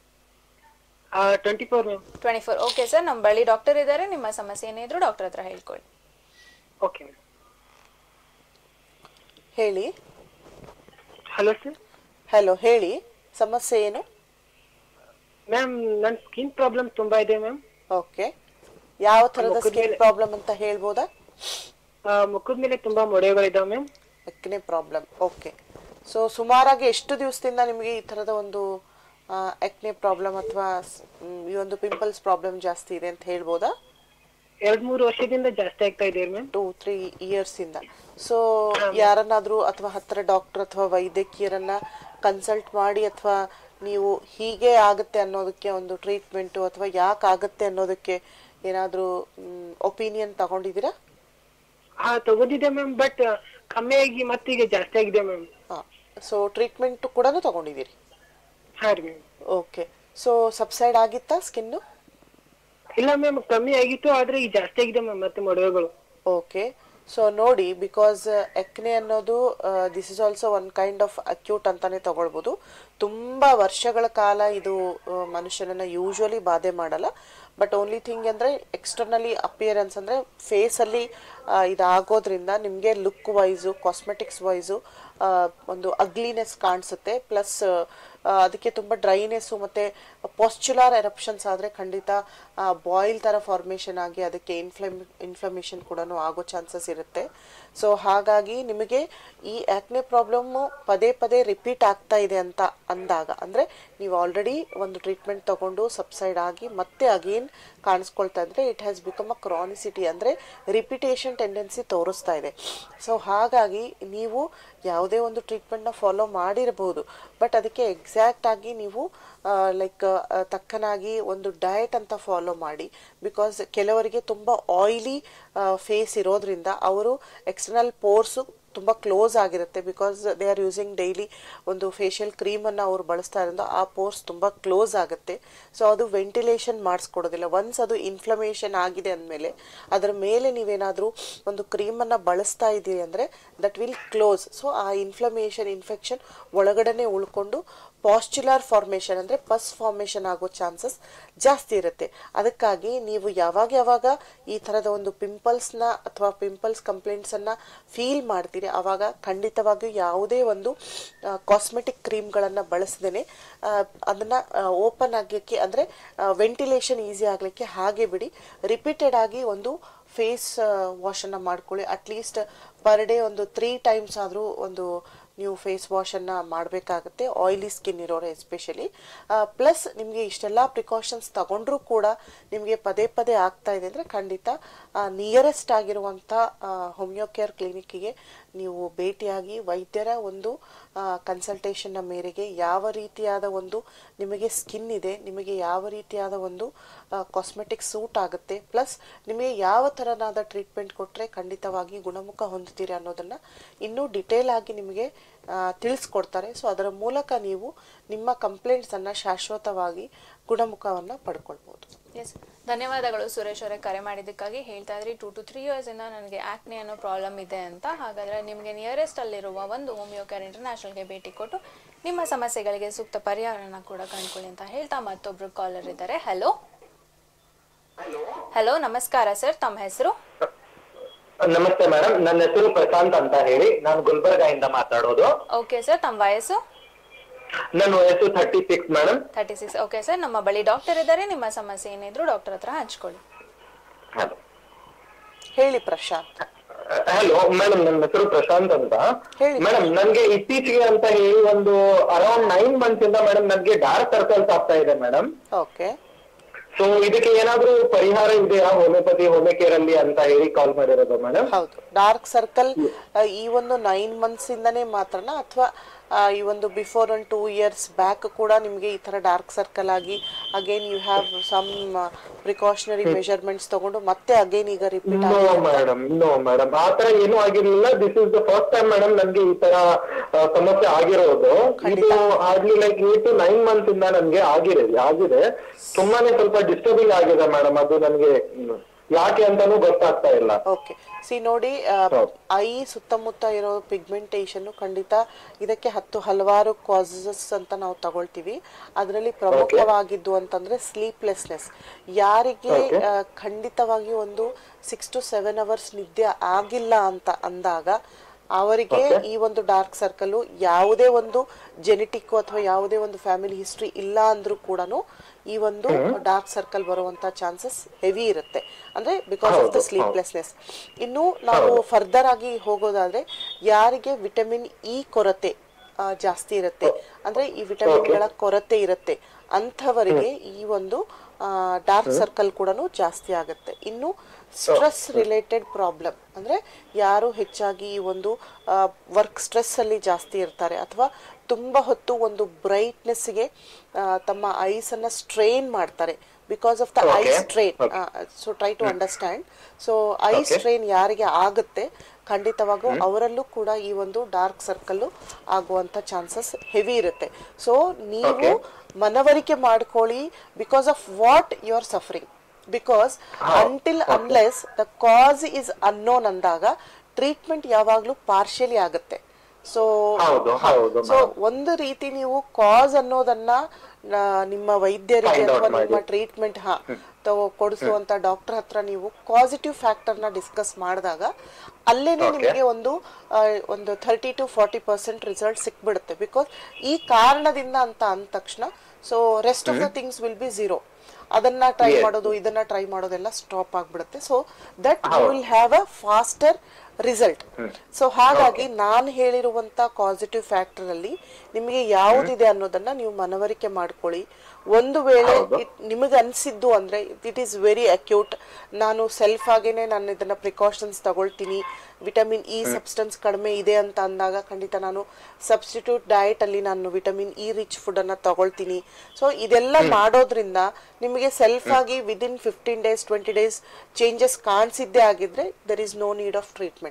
twenty four ma'am twenty four okay sir ನಮ್ಮ ಬಳಿ ಡಾಕ್ಟರ್ ಇದ್ದಾರೆ ನಿಮ್ಮ ಸಮಸ್ಯೆ ಏನಿದ್ರು ಡಾಕ್ಟರ್ ಹತ್ರ ಹೇಳ್ಕೊಳ್ಳಿ ಓಕೆ ಮ್ಯಾಮ್ ಹೇಳಿ ಹಲೋ ಸರ್ ಹಲೋ ಹೇಳಿ ಸಮಸ್ಯೆ ಏನು ಮ್ಯಾಮ್ ನನ್ನ ಸ್ಕಿನ್ ಪ್ರಾಬ್ಲಮ್ ತುಂಬಾ ಇದೆ ಮ್ಯಾಮ್ ಓಕೆ ಯಾವ ಥರದ ಮುಖದ ಸ್ಕಿನ್ ಮೇಲೆ- ಪ್ರಾಬ್ಲಮ್ ಅಂತ ಹೇಳ್ಬೋದಾ ಮುಖದ ಮೇಲೆ ತುಂಬಾ ಮೊಡೆಗಳಿದಾವೆ ma'am acne problem okay so ಸುಮಾರಾಗಿ ಎಷ್ಟು ದಿವಸದಿಂದ ನಿಮಗೆ ಈ ಥರದ ಒಂದು ಎಕ್ನೆ ಪ್ರಾಬ್ಲಮ್ ಅಥವಾ ಈ ಒಂದು ಪಿಂಪಲ್ಸ್ ಪ್ರಾಬ್ಲಮ್ ಜಾಸ್ತಿ ಇದೆ ಅಂತ ಹೇಳ್ಬೋದಾ ಎರಡ್ ಮೂರು ವರ್ಷದಿಂದ ಜಾಸ್ತಿ ಆಗ್ತಾ ಇದೆ ಮ್ಯಾಮ್ ಟೂ ತ್ರೀ ಇಯರ್ಸಿಂದ ಸೊ ಯಾರನ್ನಾದರೂ ಅಥವಾ ಹತ್ತಿರ ಡಾಕ್ಟರ್ ಅಥವಾ ವೈದ್ಯಕೀಯರನ್ನ ಕನ್ಸಲ್ಟ್ ಮಾಡಿ ಅಥವಾ ನೀವು ಹೀಗೆ ಆಗುತ್ತೆ ಅನ್ನೋದಕ್ಕೆ ಒಂದು ಟ್ರೀಟ್ಮೆಂಟು ಅಥವಾ ಯಾಕೆ ಆಗುತ್ತೆ ಅನ್ನೋದಕ್ಕೆ ಏನಾದರೂ ಒಪಿನಿಯನ್ ತಗೊಂಡಿದ್ದೀರಾ ಹಾ ತಗೋದಿದೆ ಮ್ಯಾಮ್ ಬಟ್ ಕಮ್ಮಿ ಆಗಿ ಮತ್ತೀಗ ಜಾಸ್ತಿ ಆಗಿದೆ ಮ್ಯಾಮ್ ಹಾಂ ಸೊ ಟ್ರೀಟ್ಮೆಂಟು ಕೂಡ ತಗೊಂಡಿದ್ದೀರಿ ಹಾ ರೀ ಮ್ಯಾಮ್ ಓಕೆ ಸೊ ಸಬ್ಸೈಡ್ ಆಗಿತ್ತಾ ಸ್ಕಿನ್ನು ಇಲ್ಲ ಮ್ಯಾಮ್ ಕಮ್ಮಿ ಆಗಿತ್ತು ಆದ್ರೆ ಈಗ ಜಾಸ್ತಿ ಆಗಿದೆ ಮ್ಯಾಮ್ ಮತ್ತೆ ಮೊಡವೆಗಳು ಓಕೆ ಸೊ ನೋಡಿ ಬಿಕಾಸ್ ಎಕ್ನೆ ಅನ್ನೋದು this is also one kind of acute ಅಂತಾನೆ ತಗೊಳ್ಬೋದು ತುಂಬ ವರ್ಷಗಳ ಕಾಲ ಇದು ಆ, ಮನುಷ್ಯನನ್ನ ಯೂಶ್ವಲಿ ಬಾಧೆ ಮಾಡಲ್ಲ ಬಟ್ ಓನ್ಲಿ ಥಿಂಗ್ ಅಂದರೆ ಎಕ್ಸ್ಟರ್ನಲಿ ಅಪಿಯರೆನ್ಸ್ ಅಂದರೆ ಫೇಸಲ್ಲಿ ಇದಾಗೋದ್ರಿಂದ ನಿಮಗೆ ಲುಕ್ ವೈಸು ಕಾಸ್ಮೆಟಿಕ್ಸ್ ವೈಸು ಒಂದು ಅಗ್ಲಿನೆಸ್ ಕಾಣಿಸುತ್ತೆ ಪ್ಲಸ್ ಅದಕ್ಕೆ ತುಂಬ ಡ್ರೈನೆಸ್ಸು ಮತ್ತು ಪಾಸ್ಚುಲಾರ್ ಎರಪ್ಷನ್ಸ್ ಆದರೆ ಖಂಡಿತ ಬಾಯ್ಲ್ ಥರ ಫಾರ್ಮೇಷನ್ ಆಗಿ ಅದಕ್ಕೆ ಇನ್ಫ್ಲಮ್ ಇನ್ಫ್ಲಮೇಷನ್ ಕೂಡ ಆಗೋ ಚಾನ್ಸಸ್ ಇರುತ್ತೆ ಸೊ ಹಾಗಾಗಿ ನಿಮಗೆ ಈ ಆ್ಯಕ್ನೆ ಪ್ರಾಬ್ಲಮ್ಮು ಪದೇ ಪದೇ ರಿಪೀಟ್ ಆಗ್ತಾ ಇದೆ ಅಂತ ಅಂದಾಗ ಅಂದರೆ ನೀವು ಆಲ್ರೆಡಿ ಒಂದು ಟ್ರೀಟ್ಮೆಂಟ್ ತಗೊಂಡು ಸಬ್ಸೈಡ್ ಆಗಿ ಮತ್ತೆ ಅಗೇನ್ ಕಾಣಿಸ್ಕೊಳ್ತಾ ಇದ್ರೆ it has become a chronicity ಅಂದರೆ ರಿಪಿಟೇಷನ್ ಟೆಂಡೆನ್ಸಿ ತೋರಿಸ್ತಾ ಇದೆ ಸೊ ಹಾಗಾಗಿ ನೀವು ಯಾವುದೇ ಒಂದು ಟ್ರೀಟ್ಮೆಂಟ್ನ ಫಾಲೋ ಮಾಡಿರಬಹುದು ಬಟ್ ಅದಕ್ಕೆ ಎಕ್ಸಾಕ್ಟ್ ಆಗಿ ನೀವು ಲೈಕ್ ತಕ್ಕನಾಗಿ ಒಂದು ಡಯಟ್ ಅಂತ ಫಾಲೋ ಮಾಡಿ ಬಿಕಾಸ್ ಕೆಲವರಿಗೆ ತುಂಬ ಆಯಿಲಿ ಫೇಸ್ ಇರೋದ್ರಿಂದ ಅವರು ಎಕ್ಸ್ಟರ್ನಲ್ ಪೋರ್ಸು ತುಂಬ ಕ್ಲೋಸ್ ಆಗಿರುತ್ತೆ because they are using daily ಒಂದು ಫೇಶಿಯಲ್ ಕ್ರೀಮನ್ನು ಅವ್ರು ಬಳಸ್ತಾ ಇರೋದ್ರಿಂದ ಆ ಪೋರ್ಸ್ ತುಂಬ ಕ್ಲೋಸ್ ಆಗುತ್ತೆ ಸೊ ಅದು ವೆಂಟಿಲೇಷನ್ ಮಾಡಿಸ್ಕೊಡೋದಿಲ್ಲ ಒನ್ಸ್ ಅದು ಇನ್ಫ್ಲಮೇಷನ್ ಆಗಿದೆ ಅಂದಮೇಲೆ ಅದರ ಮೇಲೆ ನೀವೇನಾದರೂ ಒಂದು ಕ್ರೀಮನ್ನು ಬಳಸ್ತಾ ಇದ್ದೀರಿ ಅಂದರೆ ದಟ್ ವಿಲ್ ಕ್ಲೋಸ್ ಸೊ ಆ ಇನ್ಫ್ಲಮೇಷನ್ ಇನ್ಫೆಕ್ಷನ್ ಒಳಗಡೆನೆ ಉಳ್ಕೊಂಡು ಪಾಸ್ಚುಲರ್ ಫಾರ್ಮೇಷನ್ ಅಂದರೆ ಪಸ್ ಫಾರ್ಮೇಷನ್ ಆಗೋ ಚಾನ್ಸಸ್ ಜಾಸ್ತಿ ಇರುತ್ತೆ ಅದಕ್ಕಾಗಿ ನೀವು ಯಾವಾಗ ಯಾವಾಗ ಈ ಥರದ ಒಂದು ಪಿಂಪಲ್ಸ್ನ ಅಥವಾ ಪಿಂಪಲ್ಸ್ ಕಂಪ್ಲೇಂಟ್ಸನ್ನು ಫೀಲ್ ಮಾಡ್ತೀರಿ ಆವಾಗ ಖಂಡಿತವಾಗಿಯೂ ಯಾವುದೇ ಒಂದು ಕಾಸ್ಮೆಟಿಕ್ ಕ್ರೀಮ್ಗಳನ್ನು ಬಳಸದೇ ಅದನ್ನು ಓಪನ್ ಆಗಲಿಕ್ಕೆ ಅಂದರೆ ವೆಂಟಿಲೇಷನ್ ಈಸಿ ಆಗಲಿಕ್ಕೆ ಹಾಗೆ ಬಿಡಿ ರಿಪೀಟೆಡ್ ಆಗಿ ಒಂದು ಫೇಸ್ ವಾಶನ್ನು ಮಾಡ್ಕೊಳ್ಳಿ ಅಟ್ಲೀಸ್ಟ್ ಪರ್ ಡೇ ಒಂದು ತ್ರೀ ಟೈಮ್ಸ್ ಆದರೂ ಒಂದು ನೀವು ಫೇಸ್ ವಾಶನ್ನು ಮಾಡಬೇಕಾಗುತ್ತೆ ಆಯಿಲಿ ಸ್ಕಿನ್ ಇರೋರು ಎಸ್ಪೆಷಲಿ ಪ್ಲಸ್ ನಿಮಗೆ ಇಷ್ಟೆಲ್ಲ ಪ್ರಿಕಾಷನ್ಸ್ ತಗೊಂಡ್ರೂ ಕೂಡ ನಿಮಗೆ ಪದೇ ಪದೇ ಆಗ್ತಾ ಇದೆ ಅಂದರೆ ಖಂಡಿತ ನಿಯರೆಸ್ಟ್ ಆಗಿರುವಂಥ ಹೋಮಿಯೋ ಕೇರ್ ಕ್ಲಿನಿಕ್ಕಿಗೆ ನೀವು ಭೇಟಿಯಾಗಿ ವೈದ್ಯರ ಒಂದು ಕನ್ಸಲ್ಟೇಷನ್ನ ಮೇರೆಗೆ ಯಾವ ರೀತಿಯಾದ ಒಂದು ನಿಮಗೆ ಸ್ಕಿನ್ ಇದೆ ನಿಮಗೆ ಯಾವ ರೀತಿಯಾದ ಒಂದು ಕಾಸ್ಮೆಟಿಕ್ ಸೂಟ್ ಆಗುತ್ತೆ ಪ್ಲಸ್ ನಿಮಗೆ ಯಾವ ಥರನಾದ ಟ್ರೀಟ್ಮೆಂಟ್ ಕೊಟ್ಟರೆ ಖಂಡಿತವಾಗಿ ಗುಣಮುಖ ಹೊಂದುತ್ತೀರಿ ಅನ್ನೋದನ್ನು ಇನ್ನೂ ಡಿಟೇಲ್ ಆಗಿ ನಿಮಗೆ ಆ, ತಿಳಿಸ್ಕೊಡ್ತಾರೆ ಸೊ ಅದರ ಮೂಲಕ ನೀವು ನಿಮ್ಮ ಕಂಪ್ಲೇಂಟ್ಸನ್ನು ಶಾಶ್ವತವಾಗಿ ಗುಣಮುಖವನ್ನು ಪಡ್ಕೊಳ್ಬೋದು ಎಸ್ ಧನ್ಯವಾದಗಳು ಸುರೇಶ್ ಅವರೇ ಕರೆ ಮಾಡಿದ್ದಕ್ಕಾಗಿ ಹೇಳ್ತಾ ಇದ್ರಿ ಟೂ ಟು ತ್ರೀ ಇಯರ್ಸಿಂದ ನನಗೆ ಆ್ಯಕ್ನೆ ಅನ್ನೋ ಪ್ರಾಬ್ಲಮ್ ಇದೆ ಅಂತ ಹಾಗಾದರೆ ನಿಮಗೆ ನಿಯರೆಸ್ಟ್ ಅಲ್ಲಿರುವ ಒಂದು ಹೋಮಿಯೋ ಕೇರ್ ಇಂಟರ್ನ್ಯಾಷನಲ್ಗೆ ಭೇಟಿ ಕೊಟ್ಟು ನಿಮ್ಮ ಸಮಸ್ಯೆಗಳಿಗೆ ಸೂಕ್ತ ಪರಿಹಾರನ ಕೂಡ ಕಂಡುಕೊಳ್ಳಿ ಅಂತ ಹೇಳ್ತಾ ಮತ್ತೊಬ್ರು ಕಾಲರ್ ಇದ್ದಾರೆ ಹಲೋ ಹಲೋ ನಮಸ್ಕಾರ ಸರ್ ತಮ್ಮ ಹೆಸರು ನಮಸ್ತೆ ಮೇಡಮ್ ನನ್ನ ಹೆಸರು ಪ್ರಶಾಂತ್ ಅಂತ ಹೇಳಿ ನಾನು ಗುಲ್ಬರ್ಗ ಇಂದ ಮಾತಾಡೋದು ಓಕೆ ಸರ್ ತಮ್ಮ ವಯಸ್ಸು ನನ್ನ ವಯಸ್ಸು thirty six madam thirty six okay sir ನಮ್ಮ ಬಳಿ ಡಾಕ್ಟರ್ ಇದ್ದಾರೆ ನಿಮ್ಮ ಸಮಸ್ಯೆ ಏನಿದ್ರು ಡಾಕ್ಟರ್ ಹತ್ರ ಹಂಚ್ಕೊಳ್ಳಿ ಹಲೋ ಹೇಳಿ ಪ್ರಶಾಂತ್ ಹಲೋ ಮೇಡಮ್ ನನ್ನ ಹೆಸರು ಪ್ರಶಾಂತ್ ಅಂತ ಹೇಳಿ. ಮೇಡಮ್ ನನ್ಗೆ ಇತ್ತೀಚೆಗೆ ಅಂತ ಹೇಳಿ ಒಂದು ಅರೌಂಡ್ ನೈನ್ ಮಂತ್ಸ್ ಇಂದ ಮೇಡಮ್ ನನ್ಗೆ ಡಾರ್ಕ್ ಸರ್ಕಲ್ಸ್ ಆಗ್ತಾ ಇದೆ ಮೇಡಮ್ ಓಕೆ ಸೊ ಇದಕ್ಕೆ ಏನಾದ್ರೂ ಪರಿಹಾರ ಇದೆಯಾ ಹೋಮಿಯೋಪತಿ ಹೋಮಿಯೋಕೇರ್ ಅಲ್ಲಿ ಅಂತ ಹೇಳಿ ಕಾಲ್ ಮಾಡಿರೋದು ಮೇಡಮ್ ಹೌದು ಡಾರ್ಕ್ ಸರ್ಕಲ್ ಈ ಒಂದು ನೈನ್ ಮಂತ್ಸ್ ಇಂದನೇ ಮಾತ್ರನಾ ಅಥವಾ ಈ ಒಂದು before one two years back ಕೂಡ ನಿಮಗೆ ಈ ತರ ಡಾರ್ಕ್ ಸರ್ಕಲ್ ಆಗಿ again you have some precautionary measurements ತಗೊಂಡು ಮತ್ತೆ ಅಗೇನ್ ಈಗ ರಿಪೀಟ್ ನೋ ಆಗಿ ಮೇಡಮ್ ನೋ ಮೇಡಮ್ ಆ ತರ ಏನೂ ಆಗಿರ್ಲಿಲ್ಲ this is the first time madam ನನ್ಗೆ ಈ ತರ ಆ, ಸಮಸ್ಯೆ ಆಗಿರೋದು ಇದು hardly like eight to nine months ಇಂದ ನನ್ಗೆ ಆಗಿದೆ ಆಗಿದೆ ತುಂಬಾನೇ ಸ್ವಲ್ಪ ಡಿಸ್ಟರ್ಬಿಂಗ್ ಆಗಿದೆ ಮೇಡಮ್ ಅದು ನನ್ಗೆ ಹ್ಮ್, ಯಾಕೆ ಅಂತಾನೂ ಗೊತ್ತಾಗ್ತಾ ಇಲ್ಲ ಓಕೆ ಸಿ ನೋಡಿ ಐ ಸುತ್ತಮುತ್ತ ಇರೋ ಪಿಗ್ಮೆಂಟೇಷನ್ ಖಂಡಿತ ಇದಕ್ಕೆ ಹತ್ತು ಹಲವಾರು ಕಾಸಸ್ ಅಂತ ನಾವು ತಗೊಳ್ತೀವಿ ಅದರಲ್ಲಿ ಪ್ರಮುಖವಾಗಿದ್ದು ಅಂತಂದ್ರೆ ಸ್ಲೀಪ್ಲೆಸ್ನೆಸ್ ಯಾರಿಗೆ ಆ, ಖಂಡಿತವಾಗಿ ಒಂದು ಸಿಕ್ಸ್ ಟು ಸೆವೆನ್ ಅವರ್ಸ್ ನಿದ್ದೆ ಆಗಿಲ್ಲ ಅಂತ ಅಂದಾಗ ಅವರಿಗೆ ಈ ಒಂದು ಡಾರ್ಕ್ ಸರ್ಕಲ್ ಯಾವುದೇ ಒಂದು ಜೆನೆಟಿಕ್ ಅಥವಾ ಯಾವುದೇ ಒಂದು ಫ್ಯಾಮಿಲಿ ಹಿಸ್ಟ್ರಿ ಇಲ್ಲ ಅಂದ್ರೂ ಕೂಡ ಈ ಒಂದು ಡಾರ್ಕ್ ಸರ್ಕಲ್ ಬರುವಂತ ಚಾನ್ಸಸ್ ಹೆವಿ ಇರುತ್ತೆ ಅಂದ್ರೆ ಬಿಕಾಸ್ ಆಫ್ ದ ಸ್ಲೀಪ್ಲೆಸ್ನೆಸ್ ಇನ್ನು ನಾವು ಫರ್ದರ್ ಆಗಿ ಹೋಗೋದಾದ್ರೆ ಯಾರಿಗೆ ವಿಟಮಿನ್ ಇ ಕೊರತೆ ಆ, ಜಾಸ್ತಿ ಇರುತ್ತೆ ಅಂದ್ರೆ ಈ ವಿಟಮಿನ್ಗಳ ಕೊರತೆ ಇರುತ್ತೆ ಅಂಥವರಿಗೆ ಈ ಒಂದು ಡಾರ್ಕ್ ಸರ್ಕಲ್ ಕೂಡ ಜಾಸ್ತಿ ಆಗುತ್ತೆ ಇನ್ನು ಸ್ಟ್ರೆಸ್ ರಿಲೇಟೆಡ್ ಪ್ರಾಬ್ಲಮ್ ಅಂದ್ರೆ ಯಾರು ಹೆಚ್ಚಾಗಿ ಈ ಒಂದು ವರ್ಕ್ ಸ್ಟ್ರೆಸ್ ಅಲ್ಲಿ ಜಾಸ್ತಿ ಇರ್ತಾರೆ ಅಥವಾ ತುಂಬಾ ಹೊತ್ತು ಒಂದು ಬ್ರೈಟ್ನೆಸ್ಗೆ ತಮ್ಮ ಐಸ್ ಅನ್ನ ಸ್ಟ್ರೈನ್ ಮಾಡ್ತಾರೆ because of the eye Okay. Strain so try to understand so eye strain ಯಾರಿಗೆ ಆಗುತ್ತೆ ಖಂಡಿತವಾಗೂ ಅವರಲ್ಲೂ ಕೂಡ ಈ ಒಂದು ಡಾರ್ಕ್ ಸರ್ಕಲ್ ಆಗುವಂತ ಚಾನ್ಸಸ್ ಹೆವಿ ಇರುತ್ತೆ ಸೊ ನೀವು Okay. ಮನವರಿಕೆ ಮಾಡ್ಕೊಳ್ಳಿ because of what you are suffering because until unless the cause is unknown ಅಂದಾಗ ಟ್ರೀಟ್ಮೆಂಟ್ ಯಾವಾಗ್ಲೂ ಪಾರ್ಷಿಯಲಿ ಆಗುತ್ತೆ ಸೊ ಹೌದು, ಹೌದು, ಸೊ ಒಂದು ರೀತಿ ನೀವು ಕಾಸ್ ಅನ್ನೋದನ್ನ ಆ, ನಿಮ್ಮ ವೈದ್ಯರಿಗೆ Find out ಅಥವಾ ನಿಮ್ಮ ಮಾಡಿ. ಟ್ರೀಟ್ಮೆಂಟ್ ಹಾ ತಗೋ ಕೊಡಿಸುವಂತ ಡಾಕ್ಟರ್ ಹತ್ರ ನೀವು ಪಾಸಿಟಿವ್ ಫ್ಯಾಕ್ಟರ್ ನ ಡಿಸ್ಕಸ್ ಮಾಡಿದಾಗ ಅಲ್ಲೇನೆ ನಿಮಗೆ ಒಂದು ಆ, ಒಂದು thirty to forty percent result ಸಿಕ್ಬಿಡುತ್ತೆ ಬಿಕಾಸ್ ಈ ಕಾರಣದಿಂದ ಅಂತ ಅಂದ ತಕ್ಷಣ so rest of the things will be zero ಅದನ್ನ ಟ್ರೈ ಮಾಡೋದು ಇದನ್ನ ಟ್ರೈ ಮಾಡೋದೆಲ್ಲ ಸ್ಟಾಪ್ ಆಗ್ಬಿಡುತ್ತೆ so that you will have a faster result so ಹಾಗಾಗಿ ನಾನು ಹೇಳಿರುವಂತ ಪಾಸಿಟಿವ್ ಫ್ಯಾಕ್ಟರ್ ಅಲ್ಲಿ ನಿಮಗೆ ಯಾವುದಿದೆ ಅನ್ನೋದನ್ನ ನೀವು ಮನವರಿಕೆ ಮಾಡ್ಕೊಳ್ಳಿ ಒಂದು ವೇಳೆ ಇಟ್- ನಿಮಗೆ ಅನ್ಸಿದ್ದು ಅಂದ್ರೆ ಇಟ್ ಈಸ್ ವೆರಿ ಅಕ್ಯೂಟ್ ನಾನು ಸೆಲ್ಫ್ ಆಗೇನೆ ನಾನು ಇದನ್ನ ಪ್ರಿಕಾಷನ್ಸ್ ತಗೊಳ್ತೀನಿ ವಿಟಮಿನ್ ಇ ಸಬ್ಸ್ಟೆನ್ಸ್ ಕಡಿಮೆ ಇದೆ ಅಂತ ಅಂದಾಗ ಖಂಡಿತ ನಾನು ಸಬ್ಸ್ಟಿಟ್ಯೂಟ್ ಡಯಟ್ ಅಲ್ಲಿ ನಾನು ವಿಟಮಿನ್ ಇ ರಿಚ್ ಫುಡ್ ಅನ್ನ ತಗೊಳ್ತೀನಿ ಸೊ ಇದೆಲ್ಲ ಮಾಡೋದ್ರಿಂದ ನಿಮಗೆ ಸೆಲ್ಫ್ ಆಗಿ within fifteen days twenty days changes ಕಾಣಿಸಿದ್ದೇ ಆಗಿದ್ರೆ there is no need of treatment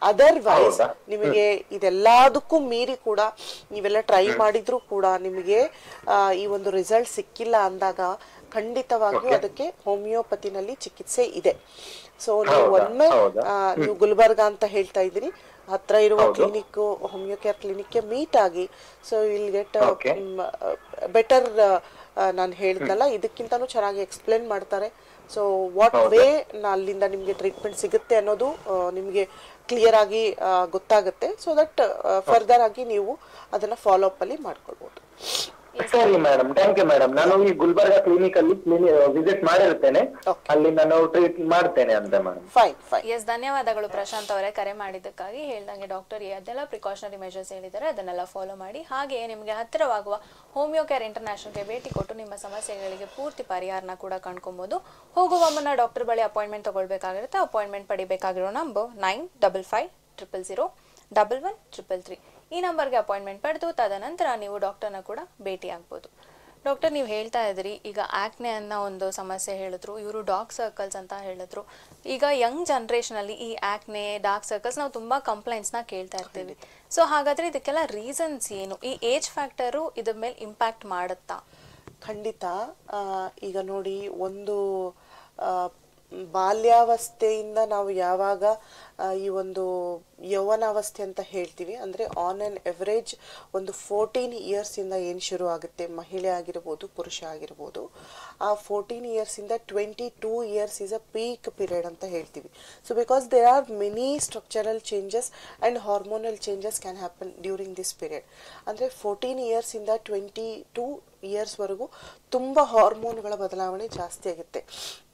otherwise ಹೌದಾ? ನಿಮಗೆ ಇದೆಲ್ಲದಕ್ಕೂ ಮೀರಿ ಕೂಡ ನೀವೆಲ್ಲ ಟ್ರೈ ಮಾಡಿದ್ರು ಕೂಡ ನಿಮಗೆ ಆ, ಈ ಒಂದು ರಿಸಲ್ಟ್ ಸಿಕ್ಕಿಲ್ಲ ಅಂದಾಗ ಖಂಡಿತವಾಗಿಯೂ ಅದಕ್ಕೆ ಹೋಮಿಯೋಪತಿನಲ್ಲಿ ಚಿಕಿತ್ಸೆ ಇದೆ ಸೊ ನೀವು ಹೌದಾ? ಒಮ್ಮೆ ಹೌದಾ? ಆ, ನೀವು ಗುಲ್ಬರ್ಗ ಅಂತ ಹೇಳ್ತಾ ಇದ್ದೀರಿ ಹತ್ರ ಇರುವ ಕ್ಲಿನಿಕ್ ಹೋಮಿಯೋ ಕೇರ್ ಕ್ಲಿನಿಕ್ಗೆ ಮೀಟ್ ಆಗಿ so will get Okay. Better ನಾನು ಹೇಳಿದ್ನಲ್ಲ ಇದಕ್ಕಿಂತನೂ ಚೆನ್ನಾಗಿ ಎಕ್ಸ್ಪ್ಲೇನ್ ಮಾಡ್ತಾರೆ ಸೊ ವಾಟ್ ವೇ ಅಲ್ಲಿಂದ ನಿಮಗೆ ಟ್ರೀಟ್ಮೆಂಟ್ ಸಿಗುತ್ತೆ ಅನ್ನೋದು ಆ, ನಿಮಗೆ ಕ್ಲಿಯರ್ ಆಗಿ ಆ, ಗೊತ್ತಾಗುತ್ತೆ ಸೊ ದಟ್ ಫರ್ದರ್ ಆಗಿ ನೀವು ಅದನ್ನ ಫಾಲೋ ಅಪ್ ಅಲ್ಲಿ ಮಾಡ್ಕೊಳ್ಬಹುದು ಸರಿ ಮೇಡಮ್ ಥ್ಯಾಂಕ್ ಯು ಮೇಡಮ್ ನಾನು ಈ ಗುಲ್ಬರ್ಗ ಕ್ಲಿನಿಕ್ ಅಲ್ಲಿ ವಿಸಿಟ್ ಮಾಡಿರ್ತೇನೆ Okay. ಅಲ್ಲಿ ನಾನು ಟ್ರೀಟ್ ಮಾಡ್ತೇನೆ ಅಂತ ಮೇಡಮ್ ಫೈನ್ ಫೈನ್ ಎಸ್ ಧನ್ಯವಾದಗಳು ಪ್ರಶಾಂತ್ ಅವರೇ ಕರೆ ಮಾಡಿದ್ದಕ್ಕಾಗಿ ಹೇಳ್ದಂಗೆ ಡಾಕ್ಟರ್ ಅದೆಲ್ಲ ಪ್ರಿಕಾಷನರಿ ಮೆಷರ್ಸ್ ಹೇಳಿದ್ದಾರೆ ಅದನ್ನೆಲ್ಲ ಫಾಲೋ ಮಾಡಿ ಹಾಗೆಯೇ ನಿಮಗೆ ಹತ್ತಿರವಾಗುವ ಹೋಮಿಯೋ ಕೇರ್ ಇಂಟರ್ನ್ಯಾಷನಲ್ಗೆ ಭೇಟಿ ಕೊಟ್ಟು ನಿಮ್ಮ ಸಮಸ್ಯೆಗಳಿಗೆ ಪೂರ್ತಿ ಪರಿಹಾರನ ಕೂಡ ಕಂಡ್ಕೊಬೋದು ಹೋಗುವ ಮುನ್ನ ಡಾಕ್ಟರ್ ಬಳಿ ಅಪಾಯಿಂಟ್ಮೆಂಟ್ ತಗೊಳ್ಬೇಕಾಗಿರುತ್ತೆ ಅಪಾಯಿಂಟ್ಮೆಂಟ್ ಪಡಿಬೇಕಾಗಿರೋ number nine double five triple zero double one triple three ಈ ನಂಬರ್ಗೆ ಅಪಾಯಿಂಟ್ಮೆಂಟ್ ಪಡೆದು ತದನಂತರ ನೀವು ಡಾಕ್ಟರ್ನ ಕೂಡ ಭೇಟಿ ಆಗ್ಬೋದು ಡಾಕ್ಟರ್ ನೀವು ಹೇಳ್ತಾ ಇದ್ರಿ ಈಗ ಆಕ್ನೆ ಅನ್ನೋ ಒಂದು ಸಮಸ್ಯೆ ಹೇಳಿದ್ರು ಇವರು ಡಾರ್ಕ್ ಸರ್ಕಲ್ಸ್ ಅಂತ ಹೇಳಿದ್ರು ಈಗ ಯಂಗ್ ಜನ್ರೇಷನಲ್ಲಿ ಈ ಆಕ್ನೆ ಡಾರ್ಕ್ ಸರ್ಕಲ್ಸ್ ನಾವು ತುಂಬ ಕಂಪ್ಲೇಂಟ್ಸ್ನ ಕೇಳ್ತಾ ಇರ್ತೀವಿ ಸೊ ಹಾಗಾದ್ರೆ ಇದಕ್ಕೆಲ್ಲ ರೀಸನ್ಸ್ ಏನು ಈ ಏಜ್ ಫ್ಯಾಕ್ಟರು ಇದ್ರ ಮೇಲೆ ಇಂಪ್ಯಾಕ್ಟ್ ಮಾಡುತ್ತಾ ಖಂಡಿತ ಆ, ಈಗ ನೋಡಿ ಒಂದು ಆ, ಬಾಲ್ಯಾವಸ್ಥೆಯಿಂದ ನಾವು ಯಾವಾಗ ಆ, ಈ ಒಂದು ಯೌವನಾವಸ್ಥೆ ಅಂತ ಹೇಳ್ತೀವಿ ಅಂದರೆ ಆನ್ ಆನ್ ಎವರೇಜ್ ಒಂದು ಫೋರ್ಟೀನ್ ಇಯರ್ಸಿಂದ ಏನು ಶುರು ಆಗುತ್ತೆ ಮಹಿಳೆ ಆಗಿರ್ಬೋದು ಪುರುಷ ಆಗಿರ್ಬೋದು ಆ ಫೋರ್ಟೀನ್ ಇಯರ್ಸಿಂದ twenty two years is a peak period ಅಂತ ಹೇಳ್ತೀವಿ so because there are many structural changes and hormonal changes can happen during this period ಅಂದರೆ ಫೋರ್ಟೀನ್ ಇಯರ್ಸಿಂದ ಟ್ವೆಂಟಿ ಟೂ ಇಯರ್ಸ್ವರೆಗೂ ತುಂಬ ಹಾರ್ಮೋನ್ಗಳ ಬದಲಾವಣೆ ಜಾಸ್ತಿ ಆಗುತ್ತೆ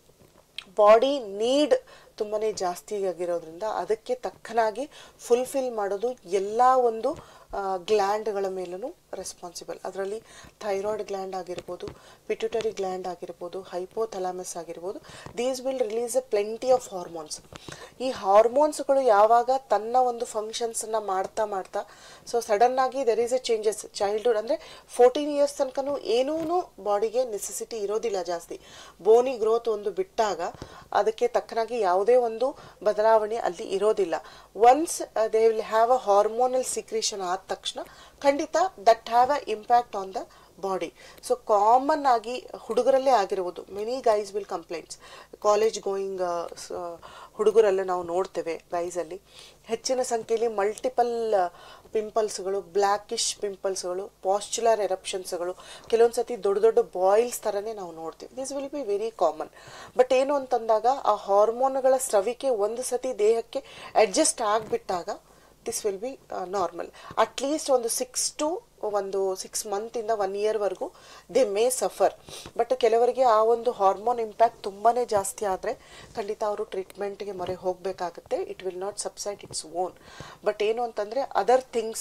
ಬಾಡಿ ನೀಡ್ ತುಂಬಾನೇ ಜಾಸ್ತಿ ಆಗಿರೋದ್ರಿಂದ ಅದಕ್ಕೆ ತಕ್ಕನಾಗಿ ಫುಲ್ಫಿಲ್ ಮಾಡೋದು ಎಲ್ಲ ಒಂದು ಗ್ಲ್ಯಾಂಡ್ಗಳ ಮೇಲೂ ರೆಸ್ಪಾನ್ಸಿಬಲ್ ಅದರಲ್ಲಿ ಥೈರಾಯ್ಡ್ ಗ್ಲ್ಯಾಂಡ್ ಆಗಿರ್ಬೋದು ಪಿಟ್ಯುಟರಿ ಗ್ಲ್ಯಾಂಡ್ ಆಗಿರ್ಬೋದು ಹೈಪೋಥಲಾಮಸ್ ಆಗಿರ್ಬೋದು these will release a plenty of hormones ಈ ಹಾರ್ಮೋನ್ಸ್ಗಳು ಯಾವಾಗ ತನ್ನ ಒಂದು ಫಂಕ್ಷನ್ಸನ್ನು ಮಾಡ್ತಾ ಮಾಡ್ತಾ ಸೊ ಸಡನ್ ಆಗಿ there is a changes childhood ಅಂದರೆ ಫೋರ್ಟೀನ್ ಇಯರ್ಸ್ ತನಕನೂ ಏನೂ ಬಾಡಿಗೆ ನೆಸೆಸಿಟಿ ಇರೋದಿಲ್ಲ ಜಾಸ್ತಿ ಬೋನಿ ಗ್ರೋತ್ ಒಂದು ಬಿಟ್ಟಾಗ ಅದಕ್ಕೆ ತಕ್ಕನಾಗಿ ಯಾವುದೇ ಒಂದು ಬದಲಾವಣೆ ಅಲ್ಲಿ ಇರೋದಿಲ್ಲ once they will have a hormonal secretion ಆದ ತಕ್ಷಣ ಖಂಡಿತ that have a impact on the body so common ಆಗಿ ಹುಡುಗರಲ್ಲೇ ಆಗಿರ್ಬೋದು many guys will complaints college going ಹುಡುಗರಲ್ಲೇ ನಾವು ನೋಡ್ತೇವೆ ಗೈಸಲ್ಲಿ ಹೆಚ್ಚಿನ ಸಂಖ್ಯೆಯಲ್ಲಿ ಮಲ್ಟಿಪಲ್ ಪಿಂಪಲ್ಸ್ಗಳು ಬ್ಲ್ಯಾಕಿಶ್ ಪಿಂಪಲ್ಸ್ಗಳು ಪಾಸ್ಚುಲರ್ ಎರಪ್ಷನ್ಸ್ಗಳು ಕೆಲವೊಂದು ಸತಿ ದೊಡ್ಡ ದೊಡ್ಡ ಬಾಯ್ಲ್ಸ್ ಥರನೇ ನಾವು ನೋಡ್ತೀವಿ this will be very common but ಏನು ಅಂತಂದಾಗ ಆ ಹಾರ್ಮೋನ್ಗಳ ಸ್ರವಿಕೆ ಒಂದು ಸತಿ ದೇಹಕ್ಕೆ ಅಡ್ಜಸ್ಟ್ ಆಗಿಬಿಟ್ಟಾಗ this will be normal at least ಒಂದು ಸಿಕ್ಸ್ ಟು ಒಂದು ಸಿಕ್ಸ್ ಮಂತಿಂದ ಒನ್ ಇಯರ್ವರೆಗೂ ದೇ ಮೇ ಸಫರ್ ಬಟ್ ಕೆಲವರಿಗೆ ಆ ಒಂದು ಹಾರ್ಮೋನ್ ಇಂಪ್ಯಾಕ್ಟ್ ತುಂಬಾ ಜಾಸ್ತಿ ಆದರೆ ಖಂಡಿತ ಅವರು ಟ್ರೀಟ್ಮೆಂಟ್ಗೆ ಮೊರೆ ಹೋಗಬೇಕಾಗುತ್ತೆ it will not subside its own but ಏನು ಅಂತಂದರೆ ಅದರ್ ಥಿಂಗ್ಸ್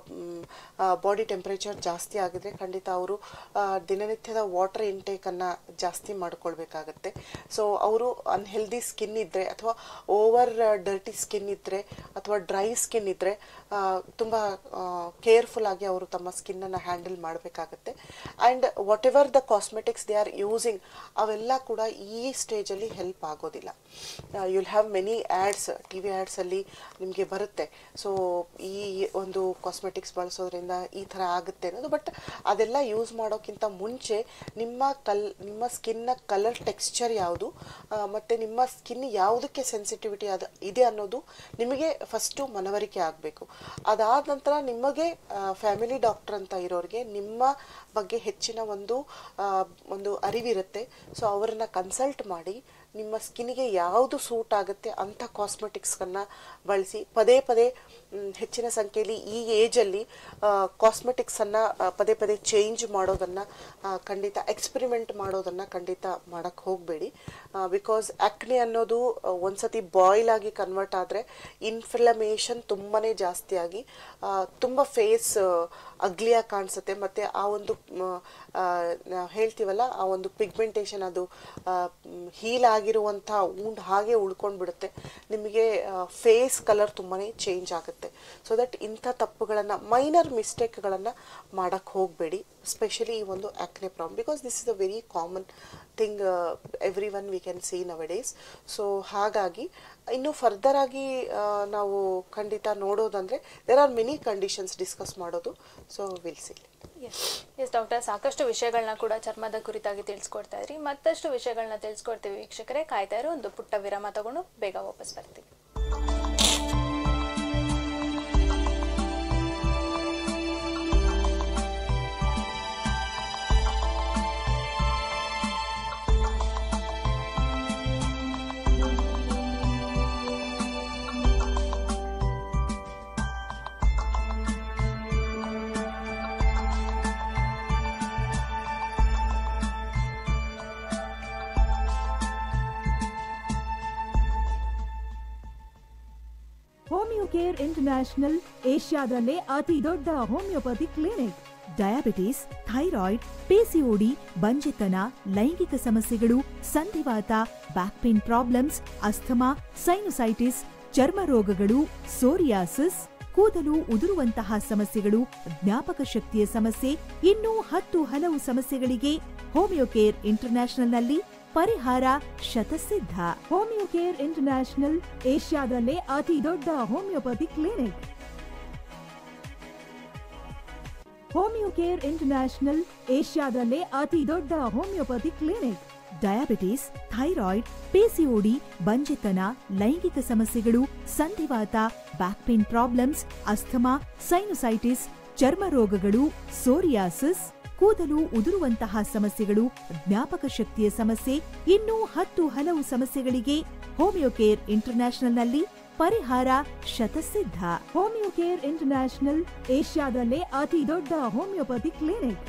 ಬಾಡಿ ಟೆಂಪ್ರೇಚರ್ ಜಾಸ್ತಿ ಆಗಿದ್ರೆ ಖಂಡಿತ ಅವರು ದಿನನಿತ್ಯದ ವಾಟರ್ ಇಂಟೇಕನ್ನು ಜಾಸ್ತಿ ಮಾಡ್ಕೊಳ್ಬೇಕಾಗತ್ತೆ ಸೊ ಅವರು ಅನ್ಹೆಲ್ದಿ ಸ್ಕಿನ್ ಇದ್ದರೆ ಅಥವಾ ಓವರ್ ಡರ್ಟಿ ಸ್ಕಿನ್ ಇದ್ದರೆ ಅಥವಾ ಡ್ರೈ ಸ್ಕಿನ್ ಇದ್ದರೆ ತುಂಬ ಕೇರ್ಫುಲ್ ಆಗಿ ಅವರು ತಮ್ಮ ಸ್ಕಿನ್ನನ್ನು ಹ್ಯಾಂಡಲ್ ಮಾಡಬೇಕಾಗತ್ತೆ and whatever the cosmetics they are using ಅವೆಲ್ಲ ಕೂಡ ಈ ಸ್ಟೇಜಲ್ಲಿ ಹೆಲ್ಪ್ ಆಗೋದಿಲ್ಲ you'll have many ads T V ಆ್ಯಡ್ಸಲ್ಲಿ ನಿಮಗೆ ಬರುತ್ತೆ ಸೊ ಈ ಒಂದು ಕಾಸ್ಮೆಟಿಕ್ಸ್ ಬಳಸೋದ್ರಿಂದ ಈ ಥರ ಆಗುತ್ತೆ ಅನ್ನೋದು ಬಟ್ ಅದೆಲ್ಲ ಯೂಸ್ ಮಾಡೋಕ್ಕಿಂತ ಮುಂಚೆ ನಿಮ್ಮ ಕಲ್ ನಿಮ್ಮ ಸ್ಕಿನ್ನ ಕಲರ್ ಟೆಕ್ಸ್ಚರ್ ಯಾವುದು ಮತ್ತು ನಿಮ್ಮ ಸ್ಕಿನ್ ಯಾವುದಕ್ಕೆ ಸೆನ್ಸಿಟಿವಿಟಿ ಅದು ಇದೆ ಅನ್ನೋದು ನಿಮಗೆ ಫಸ್ಟು ಮನವರಿಕೆ ಆಗಬೇಕು ಅದಾದ ನಂತರ ನಿಮಗೆ ಫ್ಯಾಮಿಲಿ ಡಾಕ್ಟರ್ ಅಂತ ಇರೋರಿಗೆ ನಿಮ್ಮ ಬಗ್ಗೆ ಹೆಚ್ಚಿನ ಒಂದು ಆ, ಒಂದು ಅರಿವಿರುತ್ತೆ ಸೊ ಅವರನ್ನ ಕನ್ಸಲ್ಟ್ ಮಾಡಿ ನಿಮ್ಮ ಸ್ಕಿನ್ಗೆ ಯಾವುದು ಸೂಟ್ ಆಗುತ್ತೆ ಅಂಥ ಕಾಸ್ಮೆಟಿಕ್ಸ್ಗಳನ್ನು ಬಳಸಿ ಪದೇ ಪದೇ ಮ್, ಹೆಚ್ಚಿನ ಸಂಖ್ಯೆಯಲ್ಲಿ ಈ ಏಜಲ್ಲಿ ಕಾಸ್ಮೆಟಿಕ್ಸನ್ನು ಪದೇ ಪದೇ ಚೇಂಜ್ ಮಾಡೋದನ್ನು ಖಂಡಿತ ಎಕ್ಸ್ಪೆರಿಮೆಂಟ್ ಮಾಡೋದನ್ನು ಖಂಡಿತ ಮಾಡೋಕ್ಕೆ ಹೋಗಬೇಡಿ ಬಿಕಾಸ್ ಆ್ಯಕ್ನೆ ಅನ್ನೋದು ಆ, ಒಂದ್ಸತಿ ಬಾಯ್ಲ್ ಆಗಿ ಕನ್ವರ್ಟ್ ಆದರೆ ಇನ್ಫ್ಲಮೇಷನ್ ತುಂಬಾ ಜಾಸ್ತಿ ಆಗಿ ಆ, ತುಂಬ ಫೇಸ್ ಅಗ್ಲಿಯಾಗಿ ಕಾಣಿಸುತ್ತೆ ಮತ್ತು ಆ ಒಂದು ಮ್, ಆ, ನಾವ್ ಹೇಳ್ತೀವಲ್ಲ ಆ ಒಂದು ಪಿಗ್ಮೆಂಟೇಷನ್ ಅದು ಹೀಲ್ ಆಗಿರುವಂಥ ಊಂಡ್ ಹಾಗೆ ಉಳ್ಕೊಂಡ್ಬಿಡುತ್ತೆ ನಿಮಗೆ ಫೇಸ್ ಕಲರ್ ತುಂಬಾ ಚೇಂಜ್ ಆಗುತ್ತೆ ಸೊ ದಟ್ ಇಂಥ ತಪ್ಪುಗಳನ್ನು ಮೈನರ್ ಮಿಸ್ಟೇಕ್ಗಳನ್ನು ಮಾಡೋಕ್ಕೆ ಹೋಗಬೇಡಿ ಸ್ಪೆಷಲಿ ಈ ಒಂದು acne problem because this is a very common thing everyone we can see nowadays so ಹಾಗಾಗಿ ಇನ್ನು ಫರ್ದರ್ ಆಗಿ ಆ, ನಾವು ಖಂಡಿತ ನೋಡೋದಂದ್ರೆ there are many conditions discuss ಮಾಡೋದು so will see as as doctor ಸಾಕಷ್ಟು ವಿಷಯಗಳನ್ನ ಕೂಡ ಚರ್ಮದ ಕುರಿತಾಗಿ ತಿಳಿಸ್ಕೊಡ್ತಾ ಇದ್ರಿ ಮತ್ತಷ್ಟು ವಿಷಯಗಳನ್ನ ತಿಳಿಸ್ಕೊಡ್ತೀವಿ ವೀಕ್ಷಕರೇ ಕಾಯ್ತಾ ಇರೋ ಒಂದು ಪುಟ್ಟ ವಿರಾಮ ತಗೊಂಡು ಬೇಗ ವಾಪಸ್ ಬರ್ತೀವಿ ಹೋಮಿಯೋ ಕೇರ್ ಇಂಟರ್ನ್ಯಾಷನಲ್ ಏಷ್ಯಾದಲ್ಲೇ ಅತಿ ದೊಡ್ಡ homeopathy clinic diabetes thyroid PCOD ಬಂಜೆತನ ಲೈಂಗಿಕ ಸಮಸ್ಯೆಗಳು ಸಂಧಿವಾತ back pain problems asthma sinusitis ಚರ್ಮ ರೋಗಗಳು ಸೋರಿಯಾಸಿಸ್ ಕೂದಲು ಉದುರುವಂತಹ ಸಮಸ್ಯೆಗಳು ಜ್ಞಾಪಕ ಶಕ್ತಿಯ ಸಮಸ್ಯೆ ಇನ್ನೂ ಹತ್ತು ಹಲವು ಸಮಸ್ಯೆಗಳಿಗೆ ಹೋಮಿಯೋ ಕೇರ್ ಇಂಟರ್ನ್ಯಾಷನಲ್ನಲ್ಲಿ ಪರಿಹಾರ ಶತಸಿದ್ಧ ಹೋಮಿಯೋ ಕೇರ್ ಇಂಟರ್ನ್ಯಾಷನಲ್ ಏಷ್ಯಾದಲ್ಲೇ ಅತಿ ದೊಡ್ಡ homeopathy clinic homeo care international ಏಷ್ಯಾದಲ್ಲೇ ಅತಿ ದೊಡ್ಡ homeopathy clinic diabetes thyroid PCOD ಬಂಜೆತನ ಲೈಂಗಿಕ ಸಮಸ್ಯೆಗಳು ಸಂಧಿವಾತ back pain problems asthma sinusitis ಚರ್ಮ ರೋಗಗಳು ಸೋರಿಯಾಸಿಸ್ ಕೂದಲು ಉದುರುವಂತಹ ಸಮಸ್ಯೆಗಳು ಜ್ಞಾಪಕ ಶಕ್ತಿಯ ಸಮಸ್ಯೆ ಇನ್ನೂ ಹತ್ತು ಹಲವು ಸಮಸ್ಯೆಗಳಿಗೆ ಹೋಮಿಯೋ ಕೇರ್ ಇಂಟರ್ನ್ಯಾಷನಲ್ನಲ್ಲಿ ಪರಿಹಾರ ಶತಸಿದ್ಧ ಹೋಮಿಯೋ ಕೇರ್ ಇಂಟರ್ನ್ಯಾಷನಲ್ ಏಷ್ಯಾದಲ್ಲೇ ಅತಿ ದೊಡ್ಡ homeopathy clinic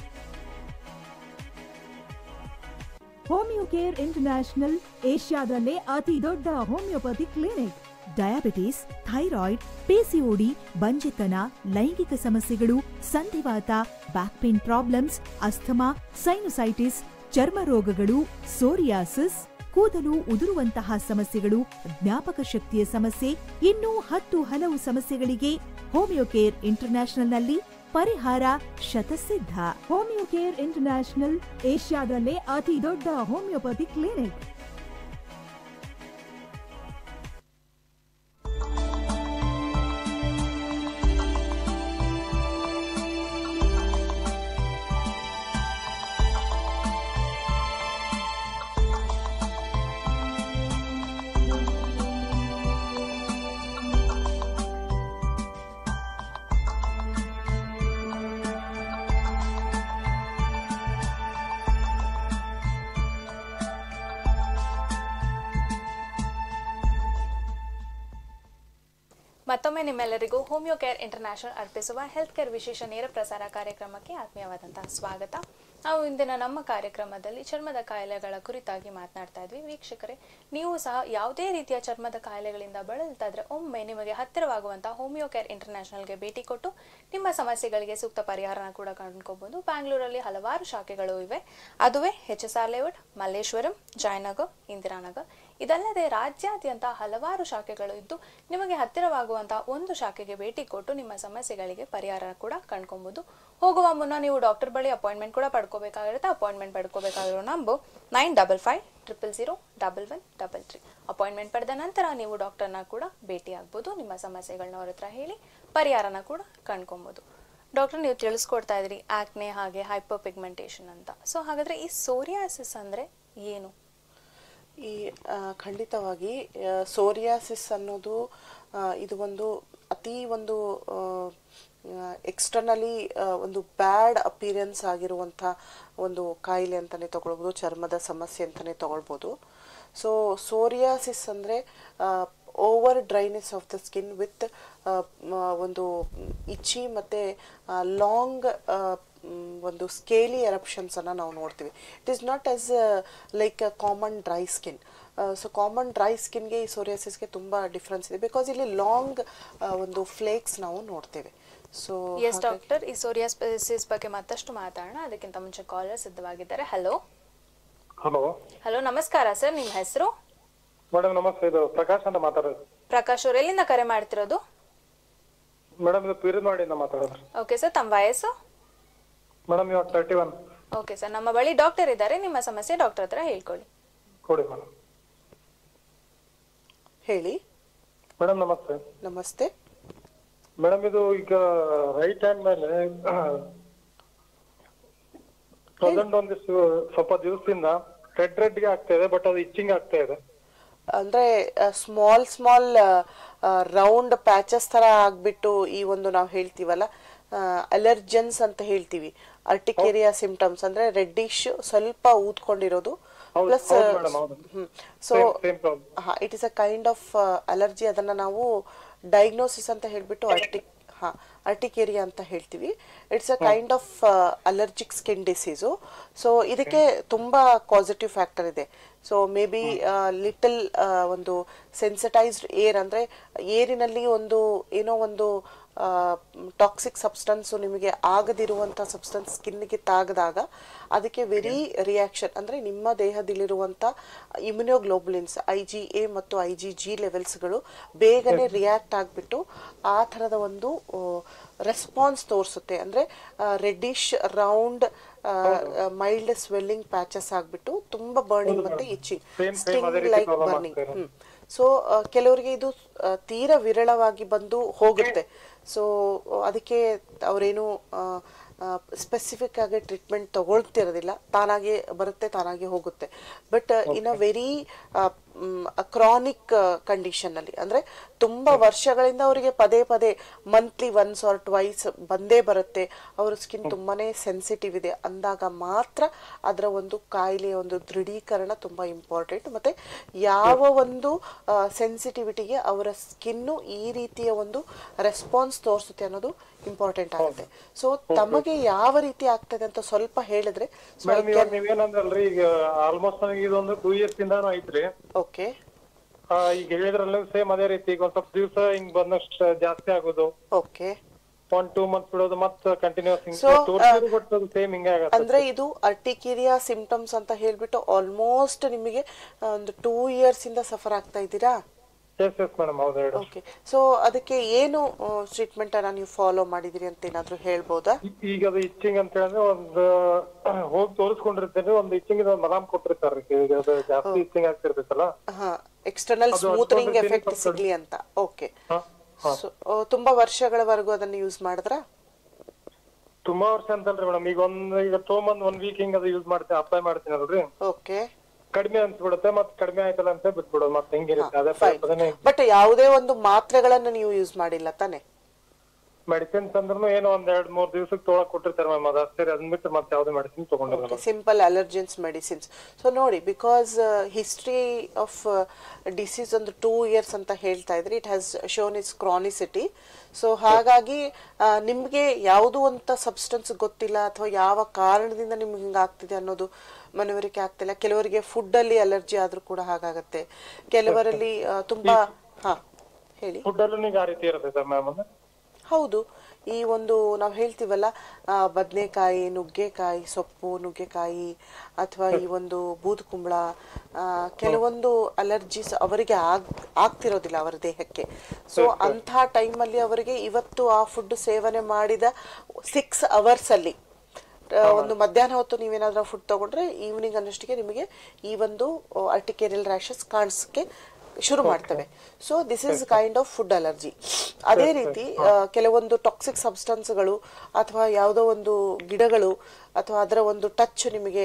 homeo care international ಏಷ್ಯಾದಲ್ಲೇ ಅತಿ ದೊಡ್ಡ homeopathy clinic diabetes thyroid PCOD ಬಂಜೆತನ ಲೈಂಗಿಕ ಸಮಸ್ಯೆಗಳು ಸಂಧಿವಾತ back pain problems asthma sinusitis ಚರ್ಮ ರೋಗಗಳು ಸೋರಿಯಾಸಿಸ್ ಕೂದಲು ಉದುರುವಂತಹ ಸಮಸ್ಯೆಗಳು ಜ್ಞಾಪಕ ಶಕ್ತಿಯ ಸಮಸ್ಯೆ ಇನ್ನೂ ಹತ್ತು ಹಲವು ಸಮಸ್ಯೆಗಳಿಗೆ ಹೋಮಿಯೋ ಕೇರ್ ಇಂಟರ್ನ್ಯಾಷನಲ್ನಲ್ಲಿ ಪರಿಹಾರ ಶತಸಿದ್ಧ ಹೋಮಿಯೋ ಕೇರ್ ಇಂಟರ್ನ್ಯಾಷನಲ್ ಏಷ್ಯಾದಲ್ಲೇ ಅತಿ ದೊಡ್ಡ ಹೋಮಿಯೋಪತಿ ಕ್ಲಿನಿಕ್ ಮತ್ತೊಮ್ಮೆ ನಿಮ್ಮೆಲ್ಲರಿಗೂ ಹೋಮಿಯೋ ಕೇರ್ ಇಂಟರ್ನ್ಯಾಷನಲ್ ಅರ್ಪಿಸುವ ಹೆಲ್ತ್ ಕೇರ್ ವಿಶೇಷ ನೇರ ಪ್ರಸಾರ ಕಾರ್ಯಕ್ರಮಕ್ಕೆ ಆತ್ಮೀಯವಾದಂತಹ ಸ್ವಾಗತ ನಾವು ಇಂದಿನ ನಮ್ಮ ಕಾರ್ಯಕ್ರಮದಲ್ಲಿ ಚರ್ಮದ ಕಾಯಿಲೆಗಳ ಕುರಿತಾಗಿ ಮಾತನಾಡ್ತಾ ಇದ್ವಿ ವೀಕ್ಷಕರೇ ನೀವು ಸಹ ಯಾವುದೇ ರೀತಿಯ ಚರ್ಮದ ಕಾಯಿಲೆಗಳಿಂದ ಬಳಲ್ತಾ ಇದ್ರೆ ಒಮ್ಮೆ ನಿಮಗೆ ಹತ್ತಿರವಾಗುವಂತಹ ಹೋಮಿಯೋ ಕೇರ್ ಇಂಟರ್ನ್ಯಾಷನಲ್ಗೆ ಭೇಟಿ ಕೊಟ್ಟು ನಿಮ್ಮ ಸಮಸ್ಯೆಗಳಿಗೆ ಸೂಕ್ತ ಪರಿಹಾರನ ಕೂಡ ಕಂಡುಕೋಬಹುದು ಬ್ಯಾಂಗ್ಳೂರಲ್ಲಿ ಹಲವಾರು ಶಾಖೆಗಳು ಇವೆ ಅದುವೇ H S R layout Malleshwaram Jayanagar Indiranagar ಇದಲ್ಲದೆ ರಾಜ್ಯಾದ್ಯಂತ ಹಲವಾರು ಶಾಖೆಗಳು ಇದ್ದು ನಿಮಗೆ ಹತ್ತಿರವಾಗುವಂತಹ ಒಂದು ಶಾಖೆಗೆ ಭೇಟಿ ಕೊಟ್ಟು ನಿಮ್ಮ ಸಮಸ್ಯೆಗಳಿಗೆ ಪರಿಹಾರ ಕೂಡ ಕಂಡ್ಕೊಬಹುದು ಹೋಗುವ ಮುನ್ನ ನೀವು ಡಾಕ್ಟರ್ ಬಳಿ ಅಪಾಯಿಂಟ್ಮೆಂಟ್ ಕೂಡ ಪಡ್ಕೋಬೇಕಾಗಿರುತ್ತೆ ಅಪಾಯಿಂಟ್ಮೆಂಟ್ ಪಡ್ಕೋಬೇಕಾಗಿರೋ number nine double five triple zero double one double three appointment ಪಡೆದ ನಂತರ ನೀವು ಡಾಕ್ಟರ್ನ ಕೂಡ ಭೇಟಿ ಆಗ್ಬೋದು ನಿಮ್ಮ ಸಮಸ್ಯೆಗಳನ್ನ ಅವ್ರ ಹತ್ರ ಹೇಳಿ ಪರಿಹಾರನ ಕೂಡ ಕಂಡ್ಕೊಬೋದು ಡಾಕ್ಟರ್ ನೀವು ತಿಳಿಸ್ಕೊಡ್ತಾ ಇದ್ರಿ ಆಕ್ನೆ ಹಾಗೆ ಹೈಪರ್ ಪಿಗ್ಮೆಂಟೇಷನ್ ಅಂತ ಸೊ ಹಾಗಾದ್ರೆ ಈ ಸೋರಿಯಾಸಿಸ್ ಅಂದ್ರೆ ಏನು ಈ ಆ, ಖಂಡಿತವಾಗಿ ಸೋರಿಯಾಸಿಸ್ ಅನ್ನೋದು ಆ, ಇದು ಒಂದು ಅತಿ ಒಂದು ಎಕ್ಸ್ಟರ್ನಲಿ ಒಂದು ಬ್ಯಾಡ್ ಅಪಿರಿಯನ್ಸ್ ಆಗಿರುವಂಥ ಒಂದು ಕಾಯಿಲೆ ಅಂತಲೇ ತಗೊಳ್ಬೋದು ಚರ್ಮದ ಸಮಸ್ಯೆ ಅಂತಲೇ ತಗೊಳ್ಬೋದು ಸೊ ಸೋರಿಯಾಸಿಸ್ ಅಂದರೆ over dryness of the skin with ಒಂದು ಇಚ್ಚಿ ಮತ್ತು ಲಾಂಗ್ ಒಂದು ಸ್ಕೇಲಿ ಎರಪ್ಷನ್ಸ್ ಅನ್ನ ನಾವು ನೋಡ್ತೀವಿ it is not as like a common dry skin so common dry ಸ್ಕಿನ್ಗೆ ಈ ಸೋರಿಯಾಸಿಸ್ಗೆ ತುಂಬ ಡಿಫ್ರೆನ್ಸ್ ಇದೆ ಬಿಕಾಸ್ ಇಲ್ಲಿ ಲಾಂಗ್ ಒಂದು ಫ್ಲೇಕ್ಸ್ ನಾವು ನೋಡ್ತೇವೆ ಸೊ ಎಸ್ ಡಾಕ್ಟರ್ ಈ ಸೋರಿಯಾಸಿಸ್ ಬಗ್ಗೆ ಮತ್ತಷ್ಟು ಮಾತಾಡೋಣ ಅದಕ್ಕಿಂತ ಮುಂಚೆ ಕಾಲರ್ ಸಿದ್ಧವಾಗಿದ್ದಾರೆ ಹಲೋ ಹಲೋ ಹಲೋ ನಮಸ್ಕಾರ ಸರ್ ನಿಮ್ಮ ಹೆಸರು ಮೇಡಮ್ ನಮಸ್ತೆ ಇದು ಪ್ರಕಾಶ್ ಅಂತ ಮಾತಾಡೋದು ಪ್ರಕಾಶ್ ಅವ್ರು ಎಲ್ಲಿಂದ ಕರೆ ಮಾಡ್ತಿರೋದು ಮೇಡಮ್ ಇದು ಪೀರಿಯಡ್ ಮಾಡಿಂದ ಮಾತಾಡೋದು ಓಕೆ ಸರ್ ತಮ್ಮ ವಯಸ್ಸು ಮೇಡಮ್ ಇವಾಗ ತರ್ಟಿ ಒನ್ ಓಕೆ ಸರ್ ನಮ್ಮ ಬಳಿ ಡಾಕ್ಟರ್ ಇದ್ದಾರೆ ನಿಮ್ಮ ಸಮಸ್ಯೆ ಡಾಕ್ಟರ್ ಹತ್ರ ಹೇಳ್ಕೊಳ್ಳಿ ಕೊಡಿ ಮೇಡಮ್ ಹೇಳಿ ಮೇಡಮ್ ನಮಸ್ತೆ ನಮಸ್ತೆ ಮೇಡಮ್ ಇದು ಈಗ ರೈಟ್ ಹ್ಯಾಂಡ್ ಮೇಲೆ ಪ್ರೆಸೆಂಟ್ ಒಂದಿಷ್ಟು ಸ್ವಲ್ಪ ದಿವಸದಿಂದ ರೆಡ್ ರೆಡ್ ಗೆ ಆಗ್ತಾ ಇದೆ ಬಟ್ ಅದು ಇಚ್ಚಿಂಗ್ ಆಗ್ತಾ ಇದೆ ಅಂದ್ರೆ ಸ್ಮಾಲ್ ಸ್ಮಾಲ್ ರೌಂಡ್ ಪ್ಯಾಚಸ್ ತರ ಆಗ್ಬಿಟ್ಟು ಈ ಒಂದು ನಾವು ಹೇಳ್ತೀವಲ್ಲ ಅಲರ್ಜನ್ಸ್ ಅಂತ ಹೇಳ್ತೀವಿ ಅರ್ಟಿಕೇರಿಯಾ ಸಿಂಪ್ಟಮ್ಸ್ ಅಂದ್ರೆ ರೆಡ್ಡಿಶ್ ಸ್ವಲ್ಪ ಊದ್ಕೊಂಡಿರೋದು ಹೌದು, ಪ್ಲಸ್ ಹೌದು madam, ಹೌದು. So Same- same problem. It is a kind of allergy ಅದನ್ನ ನಾವು ಡಯಾಗ್ನೋಸಿಸ್ ಅಂತ ಹೇಳ್ಬಿಟ್ಟು ಅರ್ಟಿಕ್ ಹಾ ಅರ್ಟಿಕೇರಿಯಾ ಅಂತ ಹೇಳ್ತೀವಿ it's a kind of allergic skin disease so ಇದಕ್ಕೆ ತುಂಬಾ ಪಾಸಿಟಿವ್ ಫ್ಯಾಕ್ಟರ್ ಇದೆ ಸೊ ಮೇ ಬಿ ಲಿಟಲ್ ಒಂದು ಸೆನ್ಸಿಟೈಸ್ಡ್ ಏರ್ ಅಂದ್ರೆ ಏರಿನಲ್ಲಿ ಒಂದು ಏನೋ ಒಂದು ಟಾಕ್ಸಿಕ್ ಸಬ್ಸ್ಟೆನ್ಸ್ ನಿಮಗೆ ಆಗದಿರುವಂಥ ಸಬ್ಸ್ಟೆನ್ಸ್ ಸ್ಕಿನ್ಗೆ ತಾಗದಾಗ ಅದಕ್ಕೆ ವೆರಿ ರಿಯಾಕ್ಷನ್ ಅಂದರೆ ನಿಮ್ಮ ದೇಹದಲ್ಲಿರುವಂಥ ಇಮ್ಯುನೋಗ್ಲೋಬುಲಿನ್ಸ್ ಐ ಜಿ ಎ ಮತ್ತು ಐ ಜಿ ಜಿ ಲೆವೆಲ್ಸ್ಗಳು ಬೇಗನೆ ರಿಯಾಕ್ಟ್ ಆಗಿಬಿಟ್ಟು ಆ ಥರದ ಒಂದು ರೆಸ್ಪಾನ್ಸ್ ತೋರಿಸುತ್ತೆ ಅಂದರೆ reddish round mild swelling patches ಆಗಿಬಿಟ್ಟು ತುಂಬ ಬರ್ನಿಂಗ್ ಮತ್ತೆ ಇಚ್ಚಿಂಗ್ Same- same ಸ್ಟಿಂಗ್ ಅದೇ ರೀತಿ ಲೈಕ್ problem ಬರ್ನಿಂಗ್ ಆಗ್ತಾ ಇದೆ. ಸೊ ಕೆಲವರಿಗೆ ಇದು ಆ, ತೀರಾ ವಿರಳವಾಗಿ ಬಂದು ಹೋಗುತ್ತೆ ಸೊ ಅದಕ್ಕೆ ಅವರೇನು ಸ್ಪೆಸಿಫಿಕ್ ಆಗಿ ಟ್ರೀಟ್ಮೆಂಟ್ ತಗೊಳ್ತಿರೋದಿಲ್ಲ ತಾನಾಗೆ ಬರುತ್ತೆ ತಾನಾಗೆ ಹೋಗುತ್ತೆ but in a very chronic condition ಅಲ್ಲಿ ಅಂದ್ರೆ ತುಂಬಾ ವರ್ಷಗಳಿಂದ ಅವರಿಗೆ ಪದೇ ಪದೇ ಮಂತ್ಲಿ ಒನ್ಸ್ ಆರ್ ಟ್ವೈಸ್ ಬಂದೇ ಬರುತ್ತೆ ಅವರ ಸ್ಕಿನ್ ತುಂಬಾನೇ ಸೆನ್ಸಿಟಿವ್ ಇದೆ ಅಂದಾಗ ಮಾತ್ರ ಅದರ ಒಂದು ಕಾಯಿಲೆಯ ಒಂದು ದೃಢೀಕರಣ ತುಂಬಾ ಇಂಪಾರ್ಟೆಂಟ್ ಮತ್ತೆ ಯಾವ ಒಂದು ಸೆನ್ಸಿಟಿವಿಟಿಗೆ ಅವರ ಸ್ಕಿನ್ನು ಈ ರೀತಿಯ ಒಂದು ರೆಸ್ಪಾನ್ಸ್ ತೋರಿಸುತ್ತೆ ಅನ್ನೋದು ಇಂಪಾರ್ಟೆಂಟ್ ಆಗುತ್ತೆ ಸೊ ತಮಗೆ ಯಾವ ರೀತಿ ಆಗ್ತದೆ ಅಂತ ಸ್ವಲ್ಪ ಹೇಳಿದ್ರೆ ಮೇಡಮ್ ಇವಾಗ ನೀವೇನಂದ್ರಲ್ರಿ ಈಗ ಆಲ್ಮೋಸ್ಟ್ ನನಗೆ ಇದೊಂದು ಟೂ ಇಯರ್ಸ್ ಇಂದಾನು ಐತ್ರಿ ಓಕೆ ಆ, ಈಗ ಹೇಳಿದ್ರಲ್ಲ ಸೇಮ್ ಅದೇ ರೀತಿ ಈಗ ಒಂದ್ ಸ್ವಲ್ಪ ದಿವಸ ಹಿಂಗ್ ಬಂದಷ್ಟು ಜಾಸ್ತಿ ಆಗೋದು ಓಕೆ ಒನ್ ಟೂ ಮಂತ್ಸ್ ಬಿಡೋದು ಮತ್ತೆ ಕಂಟಿನ್ಯೂಸ್ ಹಿಂಗ್ So, ತೋರಿಸಿದ್ರು ಬಟ್ ಅದು ಸೇಮ್ ಹಿಂಗೆ ಆಗತ್ತೆ ಅಂದ್ರೆ ಇದು ಅರ್ಟಿಕೇರಿಯಾ ಸಿಂಪ್ಟಮ್ಸ್ ಅಂತ ಹೇಳ್ಬಿಟ್ಟು ಆಲ್ಮೋಸ್ಟ್ ನಿಮಗೆ ಆ, ಒಂದು ಟೂ ಇಯರ್ಸ್ ಇಂದ ಸಫರ್ ಆಗ್ತಾ ಇದ್ದೀರಾ ಎಸ್ ಎಸ್ ಮೇಡಮ್ ಹೌದು ಹೇಳಿ ಓಕೆ ಸೊ ಅದಕ್ಕೆ ಏನು ಟ್ರೀಟ್ಮೆಂಟ್ ಅನ್ನ ನೀವು ಫಾಲೋ ಮಾಡಿದಿರಿ ಅಂತ ಏನಾದ್ರು ಹೇಳ್ಬೋದಾ ಈ- ಈಗ ಅದು ಇಚ್ಚಿಂಗ್ ಅಂತ ಹೇಳಿದ್ರೆ ಒಂದು ಹೋಗಿ ತೋರಿಸ್ಕೊಂಡಿರ್ತೇನೆ ಒಂದು ಇಚ್ಚಿಂಗ್ ಒಂದು ಮಲಾಮ್ ಕೊಟ್ಟಿರ್ತಾರ್ರಿ ಈಗ ಅದು ಜಾಸ್ತಿ ಇಚ್ಚಿಂಗ್ ಆಗ್ತಿರ್ತೈತಲ್ಲ ಹಾ ಎಕ್ಸ್ಟರ್ನಲ್ ಅದು ಸ್ಮೂತ್ನಿಂಗ್ ಅದೊಂದು ಎಫೆಕ್ಟ್ clinic ಸಿಗ್ಲಿ ಅಂತ ಓಕೆ ಹ, ಹ. ಸೊ ತುಂಬಾ ವರ್ಷಗಳವರೆಗೂ ಅದನ್ನ ಯೂಸ್ ಮಾಡಿದ್ರಾ ತುಂಬಾ ವರ್ಷ ಅಂತಲ್ರಿ ಮೇಡಮ್ ಈಗ ಒಂದ್ ಈಗ ತೊಗೊಂಬಂದ್ ಒಂದ್ ವೀಕ್ ಹಿಂಗ್ ಅದು ಯೂಸ್ ಮಾಡ್ತೀನಿ ಅಪ್ಲೈ ಮಾಡ್ತೀನಿ ಅಲ್ರಿ ಓಕೆ ಕಡಿಮೆ ಅನ್ಸ್ಬಿಡುತ್ತೆ ಮತ್ತೆ ಕಡಿಮೆ ಆಯ್ತಲ್ಲ ಅಂತ ಬಿಟ್ಬಿಡೋದು ಮತ್ತೆ ಹಿಂಗಿರುತ್ತೆ ಅದೇ ಪದೇ ಪದೇನೆ ಬಟ್ ಯಾವುದೇ ಒಂದು ಮಾತ್ರೆಗಳನ್ನ ನೀವು ಯೂಸ್ ಮಾಡಿಲ್ಲ ತಾನೆ ಮೆಡಿಸಿನ್ಸ್ ಅಂದ್ರೂ ಏನೋ ಒಂದ್ ಎರಡ್ ಮೂರ್ ದಿವಸಕ್ಕೆ ತೊಗೊಳಕ್ ಕೊಟ್ಟಿರ್ತಾರೆ ಮ್ಯಾಮ್ ಅದ ಅಷ್ಟೇ ಅದನ್ನ ಬಿಟ್ಟು ಮತ್ತೆ ಯಾವ್ದೇ ಮೆಡಿಸಿನ್ ತಗೊಂಡಿಲ್ಲ ಸಿಂಪಲ್ ಅಲರ್ಜೆನ್ಸ್ ಮೆಡಿಸಿನ್ಸ್ ಸೊ ನೋಡಿ ಬಿಕಾಸ್ ಹಿಸ್ಟ್ರಿ ಆಫ್ ಡಿಸೀಸ್ ಒಂದು ಟೂ ಇಯರ್ಸ್ ಅಂತ ಹೇಳ್ತಾ ಇದ್ರೆ it has shown is chronicity so ಹಾಗಾಗಿ ನಿಮಗೆ ಯಾವುದು ಅಂತ ಸಬ್ಸ್ಟೆನ್ಸ್ ಗೊತ್ತಿಲ್ಲ ಅಥವಾ ಯಾವ ಕಾರಣದಿಂದ ನಿಮ್ಗೆ ಹಿಂಗಾಗ್ತಿದೆ ಅನ್ನೋದು ಮನವರಿಕೆ ಆಗ್ತಿಲ್ಲ ಕೆಲವರಿಗೆ ಫುಡ್ಡಲ್ಲಿ ಅಲರ್ಜಿ ಆದ್ರೂ ಕೂಡ ಹಾಗಾಗತ್ತೆ ಕೆಲವರಲ್ಲಿ ಆ, ತುಂಬಾ ಹಾ ಹೇಳಿ ಫುಡ್ ಅಲ್ಲೂ ಈಗ ಆ ರೀತಿ ಇರುತ್ತೆ ಮ್ಯಾಮ್ ಅದು ಹೌದು ಈ ಒಂದು ನಾವು ಹೇಳ್ತೀವಲ್ಲ ಆ, ಬದ್ನೆಕಾಯಿ ನುಗ್ಗೆಕಾಯಿ ಸೊಪ್ಪು ನುಗ್ಗೆಕಾಯಿ ಅಥವಾ ಈ ಒಂದು ಬೂದುಕುಂಬಳ ಆ, ಕೆಲವೊಂದು ಅಲರ್ಜೀಸ್ ಅವರಿಗೆ ಆಗ್ ಆಗ್ತಿರೋದಿಲ್ಲ ಅವರ ದೇಹಕ್ಕೆ ಸೊ ಅಂಥ ಟೈಮಲ್ಲಿ ಅವರಿಗೆ ಇವತ್ತು ಆ ಫುಡ್ ಸೇವನೆ ಮಾಡಿದ ಸಿಕ್ಸ್ ಅವರ್ಸಲ್ಲಿ ಆ, ಒಂದು ಮಧ್ಯಾಹ್ನ ಹೊತ್ತು ನೀವೇನಾದ್ರೂ ಫುಡ್ ತಗೊಂಡ್ರೆ ಈವ್ನಿಂಗ್ ಅನ್ನೋಷ್ಟಿಗೆ ನಿಮಗೆ ಈ ಒಂದು ಅರ್ಟಿಕೇರಿಯಲ್ ರ್ಯಾಷಸ್ ಕಾಣಿಸಕ್ಕೆ ಶುರು ಮಾಡ್ತವೆ so this is kind of food allergy ಅದೇ ರೀತಿ ಆ, ಕೆಲವೊಂದು ಟಾಕ್ಸಿಕ್ ಸಬ್ಸ್ಟೆನ್ಸ್ಗಳು ಅಥವಾ ಯಾವುದೋ ಒಂದು ಗಿಡಗಳು ಅಥವಾ ಅದರ ಒಂದು ಟಚ್ ನಿಮಗೆ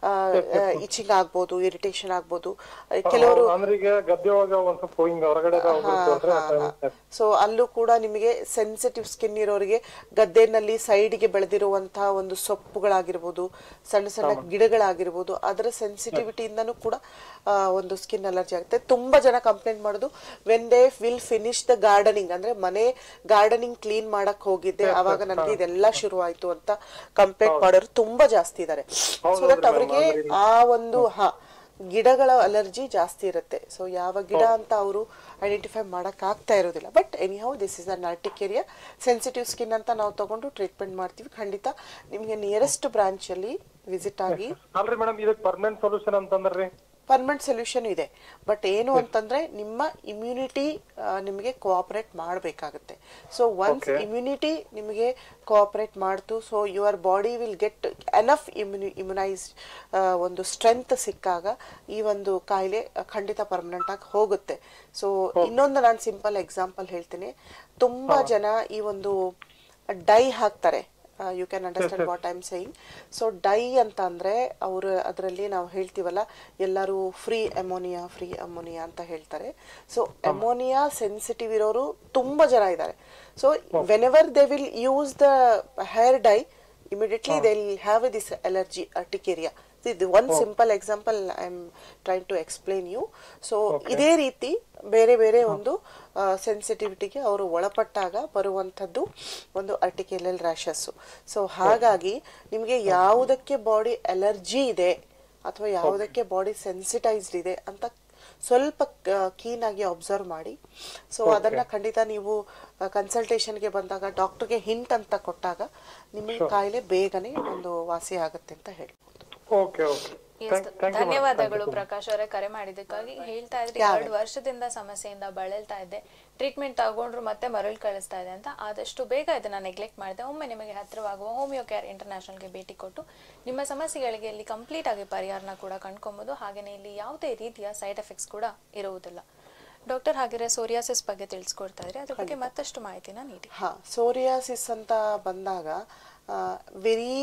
ಇಚಿಂಗ್ ಆಗ್ಬೋದು ಇರಿಟೇಷನ್ ಆಗ್ಬೋದು ಆ, ಕೆಲವರು ಅಂದ್ರೆ ಈಗ ಗದ್ದೆ ಒಳಗ ಒಂದ್ ಸ್ವಲ್ಪ ಹಿಂಗ ಹೊರಗಡೆ ಹೋಗ್ಬಿಡ್ತೀವಲ್ರಿ ಆ time ಗೆ. ಸೊ ಅಲ್ಲೂ ಕೂಡ ನಿಮಗೆ ಸೆನ್ಸಿಟಿವ್ ಸ್ಕಿನ್ ಇರೋರಿಗೆ ಗದ್ದೆನಲ್ಲಿ ಸೈಡ್ಗೆ ಬೆಳೆದಿರುವಂತಹ ಒಂದು ಸೊಪ್ಪುಗಳಾಗಿರ್ಬೋದು ಸಣ್ಣ ಸಣ್ಣ ಗಿಡಗಳಾಗಿರ್ಬೋದು ಅದರ ಸೆನ್ಸಿಟಿವಿಟಿಯಿಂದನೂ ಕೂಡ ಆ, ಒಂದು ಸ್ಕಿನ್ ಅಲರ್ಜಿ ಆಗುತ್ತೆ ತುಂಬಾ ಜನ ಕಂಪ್ಲೇಂಟ್ ಮಾಡೋದು when they will finish the gardening ಅಂದ್ರೆ ಮನೆ ಗಾರ್ಡನಿಂಗ್ ಕ್ಲೀನ್ ಮಾಡಕ್ ಹೋಗಿದ್ದೆ ಅವಾಗ ನನಗೆ ಇದೆಲ್ಲ ಶುರು ಆಯ್ತು ಅಂತ ಕಂಪ್ಲೇಂಟ್ ಮಾಡೋರು ತುಂಬಾ ಜಾಸ್ತಿ ಇದ್ದಾರೆ ಸೊ ದಟ್ ಅವರಿಗೆ ಆ ಒಂದು ಹಾ ಗಿಡಗಳ ಅಲರ್ಜಿ ಜಾಸ್ತಿ ಇರುತ್ತೆ ಸೊ ಯಾವ ಗಿಡ ಅಂತ ಅವರು ಐಡೆಂಟಿಫೈ ಮಾಡಕ್ ಆಗ್ತಾ ಇರೋದಿಲ್ಲ but anyhow this is an urticaria sensitive skin ಅಂತ ನಾವು ತಗೊಂಡು ಟ್ರೀಟ್ಮೆಂಟ್ ಮಾಡ್ತೀವಿ ಖಂಡಿತ ನಿಮಗೆ ನಿಯರೆಸ್ಟ್ ಬ್ರಾಂಚ್ ಅಲ್ಲಿ ವಿಸಿಟ್ ಆಗಿ ಅಲ್ರಿ ಮೇಡಮ್ ಇದಕ್ ಪರ್ಮನೆಂಟ್ ಸೊಲ್ಯೂಷನ್ ಅಂತಂದ್ರಿ ಪರ್ಮನೆಂಟ್ ಸೊಲ್ಯೂಷನ್ ಇದೆ ಬಟ್ ಏನು ಅಂತಂದ್ರೆ ನಿಮ್ಮ ಇಮ್ಯುನಿಟಿ ನಿಮಗೆ ಕೋಆಪರೇಟ್ ಮಾಡಬೇಕಾಗುತ್ತೆ ಸೊ ಒನ್ಸ್ ಇಮ್ಯುನಿಟಿ ನಿಮಗೆ ಕೋಆಪರೇಟ್ ಮಾಡ್ತು so your body will get enough immune immunise ಒಂದು ಸ್ಟ್ರೆಂತ್ ಸಿಕ್ಕಾಗ ಈ ಒಂದು ಕಾಯಿಲೆ ಆ, ಖಂಡಿತ ಪರ್ಮನೆಂಟ್ ಆಗಿ ಹೋಗುತ್ತೆ ಸೊ ಇನ್ನೊಂದು ನಾನು ಸಿಂಪಲ್ ಎಕ್ಸಾಂಪಲ್ ಹೇಳ್ತೀನಿ ತುಂಬಾ ಜನ ಈ ಒಂದು ಡೈ ಹಾಕ್ತಾರೆ you can understand what I am saying so dye ಅಂತ ಅಂದ್ರೆ ಅವರು ಅದರಲ್ಲಿ ನಾವು ಹೇಳ್ತೀವಲ್ಲ ಎಲ್ಲರೂ ಫ್ರೀ ಅಮೋನಿಯಾ ಫ್ರೀ ಅಮೋನಿಯಾ ಅಂತ ಹೇಳ್ತಾರೆ ಸೊ ಅಮೋನಿಯಾ ಸೆನ್ಸಿಟಿವ್ ಇರೋರು ತುಂಬಾ ಜನ ಇದ್ದಾರೆ so whenever they will use the hair dye immediately they will have this allergy urticaria ಇದು one simple example I am train to explain you so ಇದೇ ರೀತಿ ಬೇರೆ ಬೇರೆ ಒಂದು ಸೆನ್ಸಿಟಿವಿಟಿಗೆ ಅವರು ಒಳಪಟ್ಟಾಗ ಬರುವಂಥದ್ದು ಒಂದು ಅರ್ಟಿಕ್ಯುಲರ್ ರ್ಯಾಷಸ್ಸು ಸೊ ಹಾಗಾಗಿ ನಿಮಗೆ ಯಾವುದಕ್ಕೆ ಬಾಡಿ ಅಲರ್ಜಿ ಇದೆ ಅಥವಾ ಯಾವುದಕ್ಕೆ ಬಾಡಿ ಸೆನ್ಸಿಟೈಸ್ಡ್ ಇದೆ ಅಂತ ಸ್ವಲ್ಪ ಕೀನ್ ಆಗಿ ಅಬ್ಸರ್ವ್ ಮಾಡಿ ಸೊ ಅದನ್ನ ಖಂಡಿತ ನೀವು ಕನ್ಸಲ್ಟೇಷನ್ಗೆ ಬಂದಾಗ ಡಾಕ್ಟರ್ಗೆ ಹಿಂಟ್ ಅಂತ ಕೊಟ್ಟಾಗ ನಿಮಗೆ ಕಾಯಿಲೆ ಬೇಗನೆ ಒಂದು ವಾಸಿ ಆಗುತ್ತೆ ಅಂತ ಹೇಳಿ ಓಕೆ ಓಕೆ Yes, ಧನ್ಯವಾದಗಳು ಪ್ರಕಾಶ್ ಅವರೇ ಕರೆ ಮಾಡಿದ್ದಕ್ಕಾಗಿ ಹೇಳ್ತಾ ಇದ್ರಿ ಎರಡು ವರ್ಷದಿಂದ ಸಮಸ್ಯೆಯಿಂದ ಬಳಲ್ತಾ ಇದ್ದೆ ಟ್ರೀಟ್ಮೆಂಟ್ ತಗೊಂಡ್ರು ಮತ್ತೆ ಮರಳಿ ಕಳಿಸ್ತಾ ಇದೆ ಅಂತ ಆದಷ್ಟು ಬೇಗ ಇದನ್ನ ನೆಗ್ಲೆಕ್ಟ್ ಮಾಡಿದೆ ಒಮ್ಮೆ ನಿಮಗೆ ಹತ್ತಿರವಾಗುವ ಹೋಮಿಯೋ ಕೇರ್ ಇಂಟರ್ನ್ಯಾಷನಲ್ಗೆ ಭೇಟಿ ಕೊಟ್ಟು ನಿಮ್ಮ ಸಮಸ್ಯೆಗಳಿಗೆ ಇಲ್ಲಿ ಕಂಪ್ಲೀಟ್ ಆಗಿ ಪರಿಹಾರನ ಕೂಡ ಕಂಡ್ಕೊಬಹುದು ಹಾಗೆಯೇ ಇಲ್ಲಿ ಯಾವುದೇ ರೀತಿಯ ಸೈಡ್ ಎಫೆಕ್ಟ್ಸ್ ಕೂಡ ಇರುವುದಿಲ್ಲ ಡಾಕ್ಟರ್ ಹಾಗಿದ್ರೆ ಸೋರಿಯಾಸಿಸ್ ಬಗ್ಗೆ ತಿಳಿಸ್ಕೊಡ್ತಾ ಇದ್ರಿ ಅದ್ರ ಬಗ್ಗೆ ಮತ್ತಷ್ಟು ಮಾಹಿತಿನ ನೀಡಿ ಹಾ ಸೋರಿಯಾಸಿಸ್ ಅಂತ ಬಂದಾಗ ವೆರಿ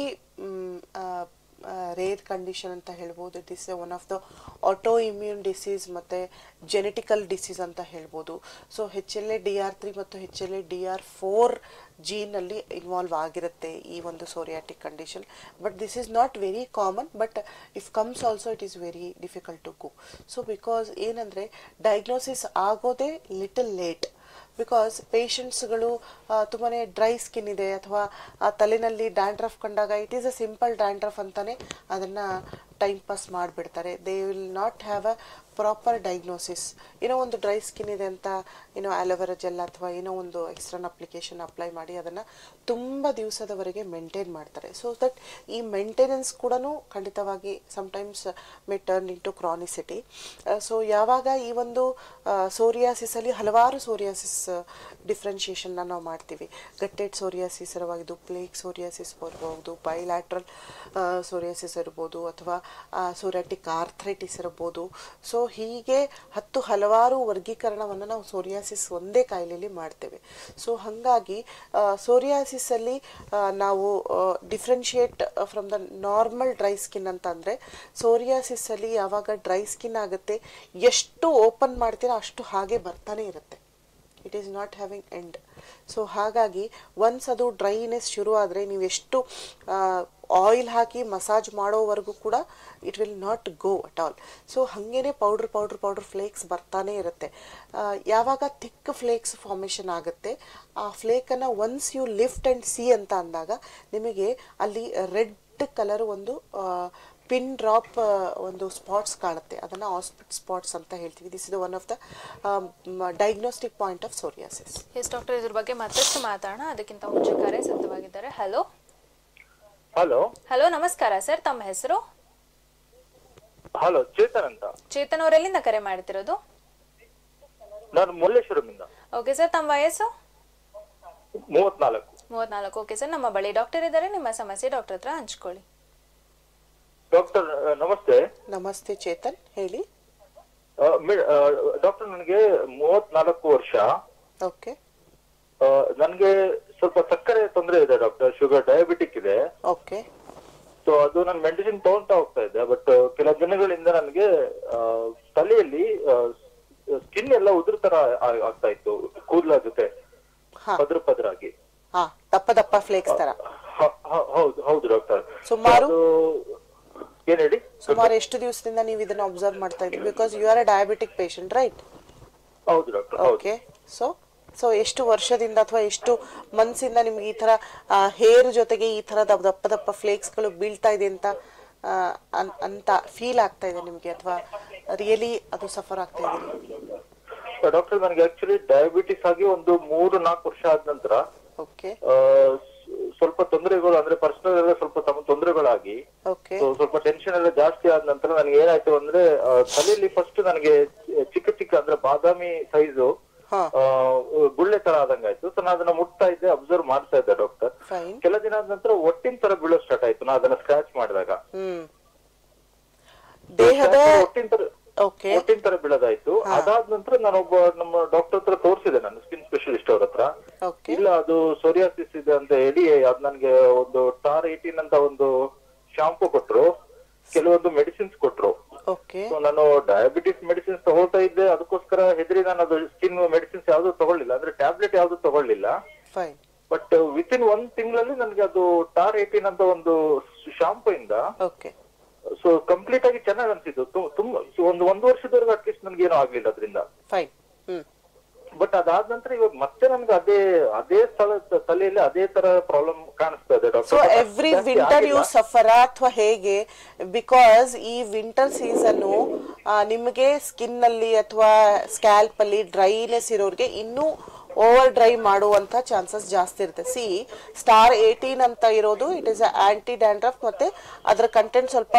ರೇರ್ ಕಂಡೀಷನ್ ಅಂತ ಹೇಳ್ಬೋದು it is one of the auto immune disease ಮತ್ತು ಜೆನೆಟಿಕಲ್ ಡಿಸೀಸ್ ಅಂತ ಹೇಳ್ಬೋದು so H L A D R three ಮತ್ತು H L A D R four ಜೀನಲ್ಲಿ ಇನ್ವಾಲ್ವ್ ಆಗಿರುತ್ತೆ ಈ ಒಂದು psoriatic condition but this is not very common but if comes also it is very difficult to go so because ಏನಂದರೆ diagnosis ಆಗೋದೇ little late because ಪೇಷಂಟ್ಸ್ಗಳು ತುಂಬಾ dry skin ಇದೆ ಅಥವಾ ಆ ತಲೆನಲ್ಲಿ ಡ್ಯಾಂಡ್ರಫ್ ಕಂಡಾಗ it is a simple dandruff ಅಂತಾನೆ ಅದನ್ನು ಟೈಮ್ ಪಾಸ್ ಮಾಡಿಬಿಡ್ತಾರೆ they will not have a proper diagnosis ಏನೋ ಒಂದು ಡ್ರೈ ಸ್ಕಿನ್ ಇದೆ ಅಂತ ಏನೋ ಆಲೋವೆರಾ ಜೆಲ್ ಅಥವಾ ಏನೋ ಒಂದು ಎಕ್ಸ್ಟ್ರನ್ ಅಪ್ಲಿಕೇಶನ್ ಅಪ್ಲೈ ಮಾಡಿ ಅದನ್ನು ತುಂಬ ದಿವಸದವರೆಗೆ ಮೇಂಟೈನ್ ಮಾಡ್ತಾರೆ ಸೊ ದಟ್ ಈ ಮೇಂಟೆನೆನ್ಸ್ ಕೂಡ ಖಂಡಿತವಾಗಿ sometimes may turn into chronicity so ಯಾವಾಗ ಈ ಒಂದು ಸೋರಿಯಾಸಿಸಲ್ಲಿ ಹಲವಾರು ಸೋರಿಯಾಸಿಸ್ ಡಿಫ್ರೆನ್ಷಿಯೇಷನ್ನ ನಾವು ಮಾಡ್ತೀವಿ ಗಟ್ಟೆಡ್ ಸೋರಿಯಾಸಿಸ್ ಇರಬಹುದು ಪ್ಲೇಕ್ ಸೋರಿಯಾಸಿಸ್ ಇರಬಹುದು ಬೈಲ್ಯಾಟ್ರಲ್ ಸೋರಿಯಾಸಿಸ್ ಇರ್ಬೋದು ಅಥವಾ ಸೋರಿಯಾಟಿಕ್ ಆರ್ಥ್ರೈಟಿಸ್ ಇರ್ಬೋದು ಸೊ ಹೀಗೆ ಹತ್ತು ಹಲವಾರು ವರ್ಗೀಕರಣವನ್ನು ನಾವು ಸೋರಿಯಾಸಿಸ್ ಒಂದೇ ಕಾಯಿಲೆಯಲ್ಲಿ ಮಾಡ್ತೇವೆ ಸೊ ಹಾಗಾಗಿ ಸೋರಿಯಾಸಿಸಲ್ಲಿ ನಾವು differentiate from the normal dry skin ಅಂತ ಅಂದರೆ ಸೋರಿಯಾಸಿಸಲ್ಲಿ ಯಾವಾಗ ಡ್ರೈ ಸ್ಕಿನ್ ಆಗುತ್ತೆ ಎಷ್ಟು ಓಪನ್ ಮಾಡ್ತೀರಾ ಅಷ್ಟು ಹಾಗೆ ಬರ್ತಾನೆ ಇರುತ್ತೆ it is not having end so ಹಾಗಾಗಿ ಒನ್ಸ್ ಅದು ಡ್ರೈನೆಸ್ ಶುರು ಆದರೆ ನೀವು ಎಷ್ಟು ಆಯಿಲ್ ಹಾಕಿ ಮಸಾಜ್ ಮಾಡೋವರೆಗೂ ಕೂಡ it will not go at all so ಹಾಗೇನೆ ಪೌಡ್ರ್ ಪೌಡ್ರ್ ಪೌಡ್ರ್ ಫ್ಲೇಕ್ಸ್ ಬರ್ತಾನೆ ಇರುತ್ತೆ ಆ, ಯಾವಾಗ ಥಿಕ್ ಫ್ಲೇಕ್ಸ್ ಫಾರ್ಮೇಷನ್ ಆಗುತ್ತೆ ಆ ಫ್ಲೇಕನ್ನು once you lift and see ಅಂತ ಅಂದಾಗ ನಿಮಗೆ ಅಲ್ಲಿ ರೆಡ್ ಕಲರ್ ಒಂದು ಪಿನ್ ಡ್ರಾಪ್ ಒಂದು ಸ್ಪಾಟ್ಸ್ ಕಾಣುತ್ತೆ ಅದನ್ನು ಹಾಸ್ಪಿಟ್ ಸ್ಪಾಟ್ಸ್ ಅಂತ ಹೇಳ್ತೀವಿ this is one of the diagnostic point of psoriasis yes doctor ಇದ್ರ ಬಗ್ಗೆ ಮತ್ತಷ್ಟು ಮಾತಾಡೋಣ ಅದಕ್ಕಿಂತ ಮುಂಚೆ ಕರೆ ಸಿದ್ಧವಾಗಿದ್ದಾರೆ ಹಲೋ ಹಲೋ ಹಲೋ ನಮಸ್ಕಾರ ಸರ್ ತಮ್ಮ ಹೆಸರು ಹಲೋ ಚೇತನ್ ಅಂತ ಚೇತನ್ ಅವರೆಲ್ಲಿಂದ ಕರೆ ಮಾಡ್ತಿರೋದು ನಾನು ಮುಲ್ಲೇಶ್ವರಮಿಂದ ಓಕೆ ಸರ್ ತಮ್ಮ ವಯಸ್ಸು ಮೂವತ್ನಾಲ್ಕು ಮೂವತ್ನಾಲ್ಕು ಓಕೆ ಸರ್ ನಮ್ಮ ಬಳಿ ಡಾಕ್ಟರ್ ಇದ್ದಾರೆ ನಿಮ್ಮ ಸಮಸ್ಯೆ ಡಾಕ್ಟರ್ ಹತ್ರ ಹಂಚ್ಕೊಳ್ಳಿ ಡಾಕ್ಟರ್ ಆ, ನಮಸ್ತೆ ನಮಸ್ತೆ ಚೇತನ್ ಹೇಳಿ ಆ, ಮೇ- ಆ, ಡಾಕ್ಟರ್ ನನಗೆ ಮೂವತ್ನಾಲ್ಕು ವರ್ಷ ಓಕೆ ಆ, ನನಗೆ ಸ್ವಲ್ಪ ಸಕ್ಕರೆ ತೊಂದರೆ ಇದೆ ಡಾಕ್ಟರ್ ಶುಗರ್ ಡಯಾಬಿಟಿಕ್ ಇದೆ ಓಕೆ ಸೊ ಅದು ನಾನು ಮೆಡಿಸಿನ್ ತಗೊಂತಾ ಹೋಗ್ತಾ ಇದ್ದೆ ಬಟ್ ಕೆಲ ದಿನಗಳಿಂದ ನನಗೆ ಆ, ತಲೆಯಲ್ಲಿ ಸ್ಕಿನ್ ಎಲ್ಲ ಉದುರು ತರ ಆ- ಆಗ್ತಾ ಇತ್ತು ಕೂದಲ ಜೊತೆ ಹಾ ಪದ್ರ ಪದರಾಗಿ ಹಾ ದಪ್ಪ ದಪ್ಪ ಫ್ಲೇಕ್ಸ್ ತರ ಹ- ಹ- ಹೌದು ಹೌದು ಡಾಕ್ಟರ್ ಸುಮಾರು? ಅದು ಏನ್ ಹೇಳಿ ಸುಮಾರು ಎಷ್ಟು ದಿವಸದಿಂದ ನೀವು ಇದನ್ನ ಅಬ್ಸರ್ವ್ ಮಾಡ್ತಾ ಇದ್ದೀರಿ because you are a diabetic patient right ಹೌದು ಡಾಕ್ಟರ್ ಹೌದು ಓಕೆ ಸೊ ಸೊ ಎಷ್ಟು ವರ್ಷದಿಂದ ಅಥವಾ ಎಷ್ಟು ಮನ್ಸಿಂದ ನಿಮ್ಗೆ ಈ ತರ ಹೇರ್ ಜೊತೆಗೆ ಈ ತರ ದಪ್ಪ ದಪ್ಪ ದಪ್ಪ ಫ್ಲೇಕ್ಸ್ಗಳು ಬೀಳ್ತಾ ಇದೆ ಅಂತ ಆ, ಅನ್- ಅಂತ ಫೀಲ್ ಆಗ್ತಾ ಇದೆ ನಿಮ್ಗೆ ಅಥವಾ ರಿಯಲಿ ಅದು ಸಫರ್ ಆಗ್ತಾ ಇದೆ ಡಾಕ್ಟರ್ ನನಗೆ ಆಕ್ಚುಲಿ ಡಯಾಬಿಟಿಸ್ ಆಗಿ ಒಂದು ಮೂರು ನಾಲ್ಕು ವರ್ಷ ಆದ ನಂತರ ಓಕೆ ಆ, ಸ್ವಲ್ಪ ತೊಂದರೆಗಳು ಅಂದ್ರೆ ಪರ್ಸನಲ್ ಎಲ್ಲ ಸ್ವಲ್ಪ ತಮ್ಮ ತೊಂದರೆಗಳಾಗಿ ಓಕೆ So, ಸ್ವಲ್ಪ ಟೆನ್ಷನ್ ಎಲ್ಲ ಜಾಸ್ತಿ ಆದ ನಂತರ ನನಗೆ ಏನಾಯ್ತು ಅಂದ್ರೆ ಆ, ತಲೆಯಲ್ಲಿ ಫಸ್ಟ್ ನನಗೆ ಚಿಕ್ಕ ಚಿಕ್ಕ ಅಂದ್ರೆ ಬಾದಾಮಿ ಸೈಜು ಹಾ ಗುಳ್ಳೆ ತರ ಆದಂಗಾಯ್ತು ಸೊ ನಾನು ಅದನ್ನ ಮುಟ್ತಾ ಇದ್ದೆ ಅಬ್ಸರ್ವ್ ಮಾಡ್ತಾ ಇದ್ದೆ ಡಾಕ್ಟರ್ ಫೈನ್ ಕೆಲ ದಿನ ಆದ ನಂತರ ಒಟ್ಟಿನ ತರ ಬೀಳೋ ಸ್ಟಾರ್ಟ್ ಆಯ್ತು ನಾ ಅದನ್ನ ಸ್ಕ್ರಾಚ್ ಮಾಡಿದಾಗ ಹ್ಮ್ ದೇಹದ ಒಟ್ಟಿನ ತರ ಓಕೆ ಒಟ್ಟಿನ ತರ ಬೀಳೋದಾಯ್ತು ಅದಾದ ನಂತರ ನಾನೊಬ್ಬ ನಮ್ಮ ಡಾಕ್ಟರ್ ಹತ್ರ ತೋರಿಸಿದೆ ನಾನು ಸ್ಕಿನ್ ಸ್ಪೆಷಲಿಸ್ಟ್ ಅವ್ರ ಹತ್ರ ಓಕೆ ಇಲ್ಲ ಅದು ಸೋರಿಯಾಸಿಸ್ ಇದೆ ಅಂತ ಹೇಳಿ ಅದ್ ನನ್ಗೆ ಒಂದು ಟಾರ್ ಏಟೀನ್ ಅಂತ ಒಂದು ಶಾಂಪೂ ಕೊಟ್ರು ಕೆಲವೊಂದು ಮೆಡಿಸಿನ್ಸ್ ಕೊಟ್ರು ಓಕೆ ಸೊ ನಾನು ಡಯಾಬಿಟಿಸ್ ಮೆಡಿಸಿನ್ಸ್ ತಗೊಳ್ತಾ ಇದ್ದೆ ಅದಕ್ಕೋಸ್ಕರ ಹೆದರಿ ನಾನು ಅದು ಸ್ಕಿನ್ ಮೆಡಿಸಿನ್ಸ್ ಯಾವ್ದು ತಗೊಳ್ಳಿಲ್ಲ ಅಂದ್ರೆ ಟ್ಯಾಬ್ಲೆಟ್ ಯಾವ್ದು ತಗೊಳ್ಳಿಲ್ಲ ಫೈನ್ ಬಟ್ ವಿತ್ ಇನ್ ಒಂದ್ ತಿಂಗಳಲ್ಲಿ ನನಗೆ ಅದು ಟಾರ್ ಏಟೀನ್ ಅಂತ ಒಂದು ಶಾಂಪೂ ಇಂದ ಓಕೆ ಸೊ ಕಂಪ್ಲೀಟ್ ಆಗಿ ಚೆನ್ನಾಗಿ ಅನ್ಸಿದ್ದು ತು- ತುಂಬಾ so ಒಂದು ಒಂದು ವರ್ಷದವರೆಗೂ ಅಟ್ಲೀಸ್ಟ್ ನನ್ಗೆ ಏನೂ ಆಗ್ಲಿಲ್ಲ ಅದರಿಂದ ಫೈನ್ ಹ್ಮ್ ಬಟ್ ಅದಾದ ನಂತರ ಇವಾಗ ಮತ್ತೆ ನನ್ಗೆ ಅದೇ ಅದೇ ಸ್ಥಳ ತಲೆಯಲ್ಲಿ ಅದೇ ತರ ಪ್ರಾಬ್ಲಮ್ ಕಾಣಿಸ್ತಾ ಇದೆ so doctor every winter you ಸಫರಾ ಅಥವಾ ಹೇಗೆ ಬಿಕಾಸ್ ಈ ವಿಂಟರ್ ಸೀಸನ್ನು ನಿಮಗೆ ಸ್ಕಿನ್ ಅಲ್ಲಿ ಅಥವಾ ಸ್ಕ್ಯಾಲ್ಪ್ ಅಲ್ಲಿ ಡ್ರೈನೆಸ್ ಇರೋರಿಗೆ ಇನ್ನೂ ಓವರ್ ಡ್ರೈ ಮಾಡುವಂತ ಚಾನ್ಸಸ್ ಜಾಸ್ತಿ ಇರುತ್ತೆ ಸಿ ಸ್ಟಾರ್ ಏಯ್ಟೀನ್ ಅಂತ ಇರೋದು ಇಟ್ ಇಸ್ ಆಂಟಿ ಡ್ಯಾಂಡ್ರಫ್ ಮತ್ತೆ ಅದರ ಕಂಟೆಂಟ್ ಸ್ವಲ್ಪ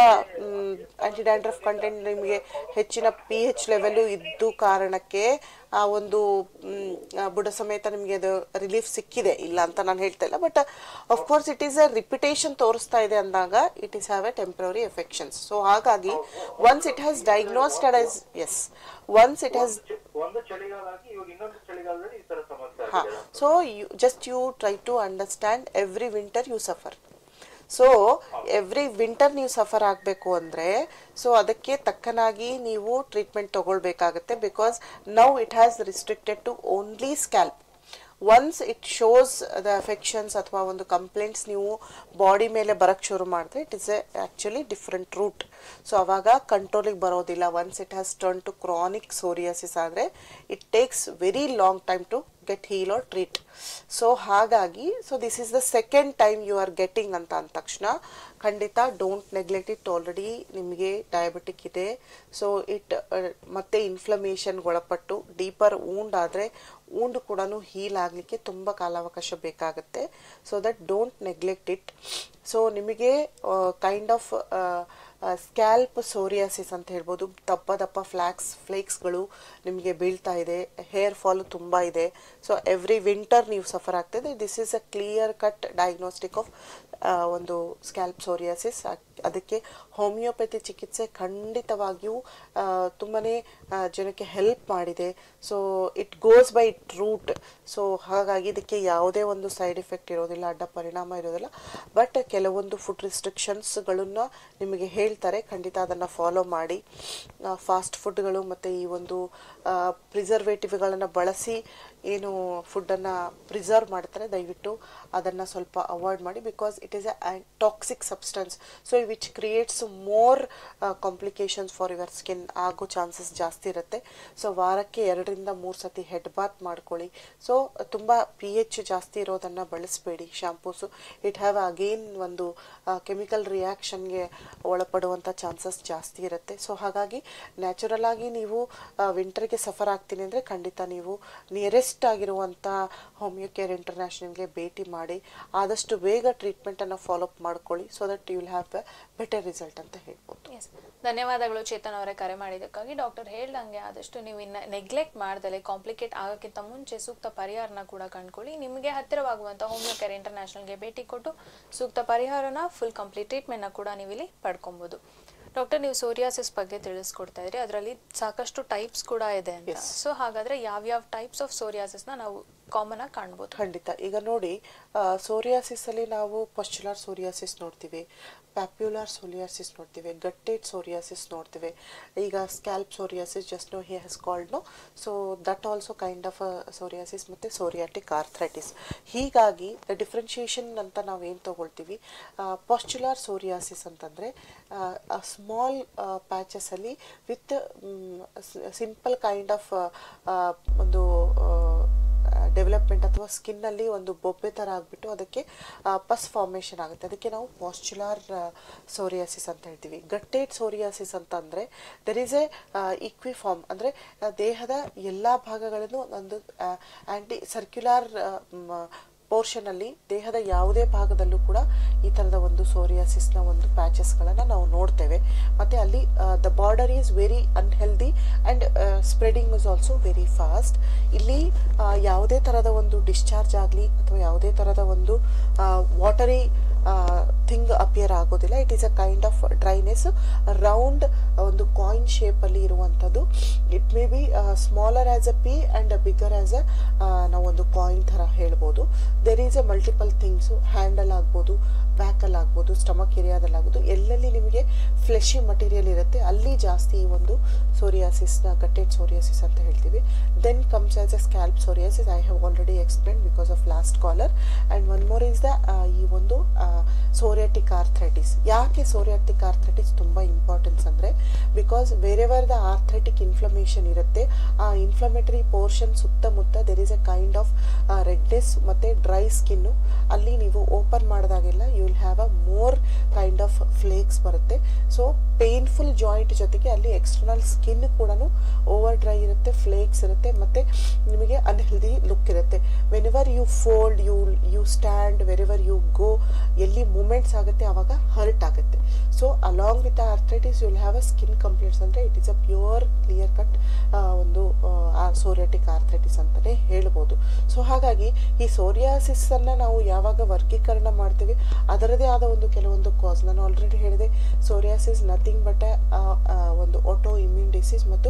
ಆಂಟಿ ಡ್ಯಾಂಡ್ರಫ್ ಕಂಟೆಂಟ್ ನಿಮಗೆ ಹೆಚ್ಚಿನ ಪಿ ಹೆಚ್ ಲೆವೆಲ್ ಇದ್ದು ಕಾರಣಕ್ಕೆ ಆ ಒಂದು ಮ್, ಆ ಬುಡ ಸಮೇತ ನಿಮಗೆ ಅದು ರಿಲೀಫ್ ಸಿಕ್ಕಿದೆ ಇಲ್ಲ ಅಂತ ನಾನು ಹೇಳ್ತಾ ಇಲ್ಲ but course it is a repetition ತೋರಿಸ್ತಾ ಇದೆ ಅಂದಾಗ it is have a temporary affections so ಹಾಗಾಗಿ once it has diagnosed yes yes once it has ಒಂದು ಚಳಿಗಾಲ ಆಗಿ ಇವಾಗ ಇನ್ನೊಂದು ಚಳಿಗಾಲದಲ್ಲಿ ಈ ತರ ಸಮಸ್ಯೆ ಹಾ ಆಗಿದೆ so you just you try to understand every winter you suffer so every winter ನೀವು ಸಫರ್ ಆಗಬೇಕು ಅಂದರೆ ಸೊ ಅದಕ್ಕೆ ತಕ್ಕನಾಗಿ ನೀವು ಟ್ರೀಟ್ಮೆಂಟ್ ತಗೊಳ್ಬೇಕಾಗತ್ತೆ because now it has restricted to only scalp once it shows the affections ಅಥವಾ ಒಂದು ಕಂಪ್ಲೇಂಟ್ಸ್ ನೀವು ಬಾಡಿ ಮೇಲೆ ಬರಕ್ಕೆ ಶುರು ಮಾಡಿದ್ರೆ it is a actually different root so ಅವಾಗ ಕಂಟ್ರೋಲಿಗೆ ಬರೋದಿಲ್ಲ once it has turn to chronic psoriasis ಆದರೆ it takes very long time to get heal or treat so ಹಾಗಾಗಿ so this is the second time you are getting ಅಂತ ಅಂದ ತಕ್ಷಣ ಖಂಡಿತ don't neglect it already ನಿಮಗೆ diabetic ಇದೆ so it ಮತ್ತೆ ಇನ್ಫ್ಲಮೇಷನ್ಗೆ ಒಳಪಟ್ಟು ಡೀಪರ್ ಊಂಡ್ ಆದರೆ ಊಂಡ್ ಕೂಡ ಹೀಲ್ ಆಗಲಿಕ್ಕೆ ತುಂಬ ಕಾಲಾವಕಾಶ ಬೇಕಾಗುತ್ತೆ so that don't neglect it so ನಿಮಗೆ ಕೈಂಡ್ ಆಫ್ ಸ್ಕ್ಯಾಲ್ಪ್ ಸೋರಿಯಾಸಿಸ್ ಅಂತ ಹೇಳ್ಬೋದು ದಪ್ಪ ದಪ್ಪ ಫ್ಲ್ಯಾಕ್ಸ್ ಫ್ಲೇಕ್ಸ್ಗಳು ನಿಮಗೆ ಬೀಳ್ತಾ ಇದೆ ಹೇರ್ ಫಾಲ್ ತುಂಬ ಇದೆ ಸೊ ಎವ್ರಿ ವಿಂಟರ್ ನೀವು ಸಫರ್ ಆಗ್ತಿದೆ this is a clear cut diagnostic of ಒಂದು ಸ್ಕ್ಯಾಲ್ಪ್ ಸೋರಿಯಾಸಿಸ್ ಅದಕ್ಕೆ ಹೋಮಿಯೋಪತಿ ಚಿಕಿತ್ಸೆ ಖಂಡಿತವಾಗಿಯೂ ತುಂಬಾ ಜನಕ್ಕೆ ಹೆಲ್ಪ್ ಮಾಡಿದೆ so it goes by it root so ಹಾಗಾಗಿ ಇದಕ್ಕೆ ಯಾವುದೇ ಒಂದು ಸೈಡ್ ಎಫೆಕ್ಟ್ ಇರೋದಿಲ್ಲ ಅಡ್ಡ ಪರಿಣಾಮ ಇರೋದಿಲ್ಲ ಬಟ್ ಕೆಲವೊಂದು ಫುಡ್ ರಿಸ್ಟ್ರಿಕ್ಷನ್ಸ್ಗಳನ್ನು ನಿಮಗೆ ಹೇಳ್ತಾರೆ ಖಂಡಿತ ಅದನ್ನು ಫಾಲೋ ಮಾಡಿ ಫಾಸ್ಟ್ ಫುಡ್ಗಳು ಮತ್ತು ಈ ಒಂದು ಪ್ರಿಸರ್ವೇಟಿವ್ಗಳನ್ನು ಬಳಸಿ ಏನು ಫುಡ್ಡನ್ನು ಪ್ರಿಸರ್ವ್ ಮಾಡ್ತಾರೆ ದಯವಿಟ್ಟು ಅದನ್ನು ಸ್ವಲ್ಪ ಅವಾಯ್ಡ್ ಮಾಡಿ because it is a toxic substance so which creates more complications for your skin ಆಗೋ ಚಾನ್ಸಸ್ ಜಾಸ್ತಿ ಇರುತ್ತೆ ಸೊ ವಾರಕ್ಕೆ ಎರಡರಿಂದ ಮೂರು ಸತಿ ಹೆಡ್ ಬಾತ್ ಮಾಡ್ಕೊಳ್ಳಿ ಸೊ ತುಂಬ ಪಿ ಎಚ್ ಜಾಸ್ತಿ ಇರೋದನ್ನು ಬಳಸಬೇಡಿ ಶಾಂಪೂಸು ಇಟ್ ಹ್ಯಾವ್ ಅಗೇನ್ ಒಂದು ಕೆಮಿಕಲ್ ರಿಯಾಕ್ಷನ್ಗೆ ಒಳಪಡುವಂಥ ಚಾನ್ಸಸ್ ಜಾಸ್ತಿ ಇರುತ್ತೆ ಸೊ ಹಾಗಾಗಿ ನ್ಯಾಚುರಲ್ ಆಗಿ ನೀವು ವಿಂಟರ್ಗೆ ಸಫರ್ ಆಗ್ತೀನಿ ಅಂದರೆ ಖಂಡಿತ ನೀವು ನಿಯರೆಸ್ಟ್ ಆಗಿರುವಂಥ ಹೋಮಿಯೋ ಕೇರ್ ಇಂಟರ್ನ್ಯಾಷನಲ್ಗೆ ಭೇಟಿ ಮಾಡಿ ಆದಷ್ಟು ಬೇಗ ಟ್ರೀಟ್ಮೆಂಟನ್ನು ಫಾಲೋಅಪ್ ಮಾಡ್ಕೊಳ್ಳಿ so that you will have a better result ಅಂತ ಹೇಳ್ಬೋದು ಎಸ್ ಧನ್ಯವಾದಗಳು ಚೇತನ್ ಅವರೇ ಕರೆ ಮಾಡಿದ್ದಕ್ಕಾಗಿ ಡಾಕ್ಟರ್ ಹೇಳ್ದಂಗೆ ಆದಷ್ಟು ನೀವು ಇನ್ನ ನೆಗ್ಲೆಕ್ಟ್ ಮಾಡ್ದಲೆ ಕಾಂಪ್ಲಿಕೇಟ್ ಆಗೋಕ್ಕಿಂತ ಮುಂಚೆ ಸೂಕ್ತ ಪರಿಹಾರನ ಕೂಡ ಕಂಡ್ಕೊಳ್ಳಿ ನಿಮಗೆ ಹತ್ತಿರವಾಗುವಂಥ ಹೋಮಿಯೋ ಕೇರ್ ಇಂಟರ್ನ್ಯಾಷನಲ್ಗೆ ಭೇಟಿ ಕೊಟ್ಟು ಸೂಕ್ತ ಪರಿಹಾರನ ಫುಲ್ ಕಂಪ್ಲೀಟ್ ಟ್ರೀಟ್ಮೆಂಟ್ನ ಕೂಡ ನೀವು ಇಲ್ಲಿ ಪಡ್ಕೊಬೋದು ಡಾಕ್ಟರ್ ನೀವು ಸೋರಿಯಾಸಿಸ್ ಬಗ್ಗೆ ತಿಳಿಸ್ಕೊಡ್ತಾ ಇದ್ರಿ ಅದರಲ್ಲಿ ಸಾಕಷ್ಟು ಟೈಪ್ಸ್ ಕೂಡ ಇದೆ ಅಂತ ಸೊ ಹಾಗಾದ್ರೆ ಯಾವ್ಯಾವ ಟೈಪ್ಸ್ ಆಫ್ ಸೋರಿಯಾಸಿಸ್ನ ನಾವು ಕಾಮನ್ ಆಗಿ ಕಾಣ್ಬೋದು ಖಂಡಿತ ಈಗ ನೋಡಿ ಸೋರಿಯಾಸಿಸ್ ಅಲ್ಲಿ ನಾವು ಪಶ್ಚುಲಾರ್ ಸೋರಿಯಾಸಿಸ್ ನೋಡ್ತೀವಿ ಪ್ಯಾಪ್ಯುಲಾರ್ ಸೋರಿಯಾಸಿಸ್ ನೋಡ್ತೀವಿ ಗಟ್ಟೆಡ್ ಸೋರಿಯಾಸಿಸ್ ನೋಡ್ತೀವಿ ಈಗ scalp psoriasis just no he has called no so that also kind of psoriasis ಮತ್ತು ಸೋರಿಯಾಟಿಕ್ ಆರ್ಥ್ರೈಟಿಸ್ ಹೀಗಾಗಿ ದ ಡಿಫ್ರೆನ್ಷಿಯೇಷನ್ ಅಂತ ನಾವು ಏನು ತಗೊಳ್ತೀವಿ ಪಾಸ್ಚುಲಾರ್ ಸೋರಿಯಾಸಿಸ್ ಅಂತಂದರೆ ಸ್ಮಾಲ್ ಪ್ಯಾಚಸಲ್ಲಿ ವಿತ್ ಸಿಂಪಲ್ ಕೈಂಡ್ ಆಫ್ ಒಂದು ಡೆವಲಪ್ಮೆಂಟ್ ಅಥವಾ ಸ್ಕಿನ್ನಲ್ಲಿ ಒಂದು ಬೊಬ್ಬೆ ಥರ ಆಗಿಬಿಟ್ಟು ಅದಕ್ಕೆ ಪಸ್ ಫಾರ್ಮೇಷನ್ ಆಗುತ್ತೆ ಅದಕ್ಕೆ ನಾವು ಪಾಸ್ಚುಲಾರ್ ಸೋರಿಯಾಸಿಸ್ ಅಂತ ಹೇಳ್ತೀವಿ ಗಟ್ಟೆಡ್ ಸೋರಿಯಾಸಿಸ್ ಅಂತ ಅಂದರೆ ದೆರ್ ಈಸ್ ಎ ಈಕ್ವಿಫಾರ್ಮ್ ಅಂದರೆ ದೇಹದ ಎಲ್ಲ ಭಾಗಗಳನ್ನು ಒಂದು ಆ್ಯಂಟಿ ಸರ್ಕ್ಯುಲಾರ್ ಪೋರ್ಷನಲ್ಲಿ ದೇಹದ ಯಾವುದೇ ಭಾಗದಲ್ಲೂ ಕೂಡ ಈ ಥರದ ಒಂದು ಸೋರಿಯಾಸಿಸ್ನ ಒಂದು ಪ್ಯಾಚಸ್ಗಳನ್ನು ನಾವು ನೋಡ್ತೇವೆ ಮತ್ತು ಅಲ್ಲಿ the border is very unhealthy and spreading is also very fast ಇಲ್ಲಿ ಆ, ಯಾವುದೇ ಥರದ ಒಂದು ಡಿಸ್ಚಾರ್ಜ್ ಆಗಲಿ ಅಥವಾ ಯಾವುದೇ ಥರದ ಒಂದು ವಾಟರಿ ಥಿಂಗ್ ಅಪಿಯರ್ ಆಗೋದಿಲ್ಲ it is a kind of dryness round ಒಂದು ಕಾಯಿನ್ ಶೇಪಲ್ಲಿ ಇರುವಂಥದ್ದು it may be smaller as a pea and bigger as a ನಾವೊಂದು ಕಾಯಿನ್ ಥರ ಹೇಳ್ಬೋದು there is a multiple things handle ಆಗ್ಬೋದು ಬ್ಯಾಕಲ್ಲಿ ಆಗ್ಬೋದು ಸ್ಟಮಕ್ ಏರಿಯಾದಲ್ಲಿ ಆಗ್ಬೋದು ಎಲ್ಲೆಲ್ಲಿ ನಿಮಗೆ ಫ್ಲೆಶಿ ಮಟೀರಿಯಲ್ ಇರುತ್ತೆ ಅಲ್ಲಿ ಜಾಸ್ತಿ ಈ ಒಂದು ಸೋರಿಯಾಸಿಸ್ನ ಗಟ್ಟೆಡ್ ಸೋರಿಯಾಸಿಸ್ ಅಂತ ಹೇಳ್ತೀವಿ then comes as a scalp psoriasis I have already explain because of last caller and one more is the ಈ ಒಂದು ಸೋರಿಯಾಟಿಕ್ ಆರ್ಥ್ರೈಟಿಸ್ ಯಾಕೆ ಸೋರಿಯಾಟಿಕ್ ಆರ್ಥ್ರೈಟಿಸ್ ತುಂಬ ಇಂಪಾರ್ಟೆನ್ಸ್ ಅಂದರೆ because wherever the arthritic inflammation ಇರುತ್ತೆ ಆ ಇನ್ಫ್ಲಮೇಟರಿ ಪೋರ್ಷನ್ ಸುತ್ತಮುತ್ತ there is a kind of redness ಮತ್ತು dry skin ಅಲ್ಲಿ ನೀವು ಓಪನ್ ಮಾಡಿದಾಗೆಲ್ಲ you will have a more kind of flakes ಬರುತ್ತೆ ಸೊ ಪೇನ್ಫುಲ್ ಜಾಯಿಂಟ್ ಜೊತೆಗೆ ಅಲ್ಲಿ ಎಕ್ಸ್ಟರ್ನಲ್ ಸ್ಕಿನ್ ಕೂಡ ಓವರ್ ಡ್ರೈ ಇರುತ್ತೆ ಫ್ಲೇಕ್ಸ್ ಇರುತ್ತೆ ಮತ್ತು ನಿಮಗೆ ಅನ್ಹೆಲ್ದಿ ಲುಕ್ ಇರುತ್ತೆ whenever you fold you you stand wherever you go ಎಲ್ಲಿ ಮೂಮೆಂಟ್ಸ್ ಆಗುತ್ತೆ ಆವಾಗ ಹರ್ಟ್ ಆಗುತ್ತೆ so along with arthritis you will have a skin complaints ಅಂದರೆ it is a pure clear cut ಒಂದು ಸೋರಿಯಾಟಿಕ್ ಆರ್ಥ್ರೈಟಿಸ್ ಅಂತಲೇ ಹೇಳ್ಬೋದು so ಹಾಗಾಗಿ ಈ ಸೋರಿಯಾಸಿಸನ್ನು ನಾವು ಯಾವಾಗ ವರ್ಗೀಕರಣ ಮಾಡ್ತೀವಿ ಅದರದೇ ಆದ ಒಂದು ಕೆಲವೊಂದು ಕಾಸ್ ನಾನು ಆಲ್ರೆಡಿ ಹೇಳಿದೆ ಸೋರಿಯಾಸಿಸ್ ನಥಿಂಗ್ ಬಟ್ ಒಂದು ಆಟೋ ಇಮ್ಯೂನ್ ಡಿಸೀಸ್ ಮತ್ತು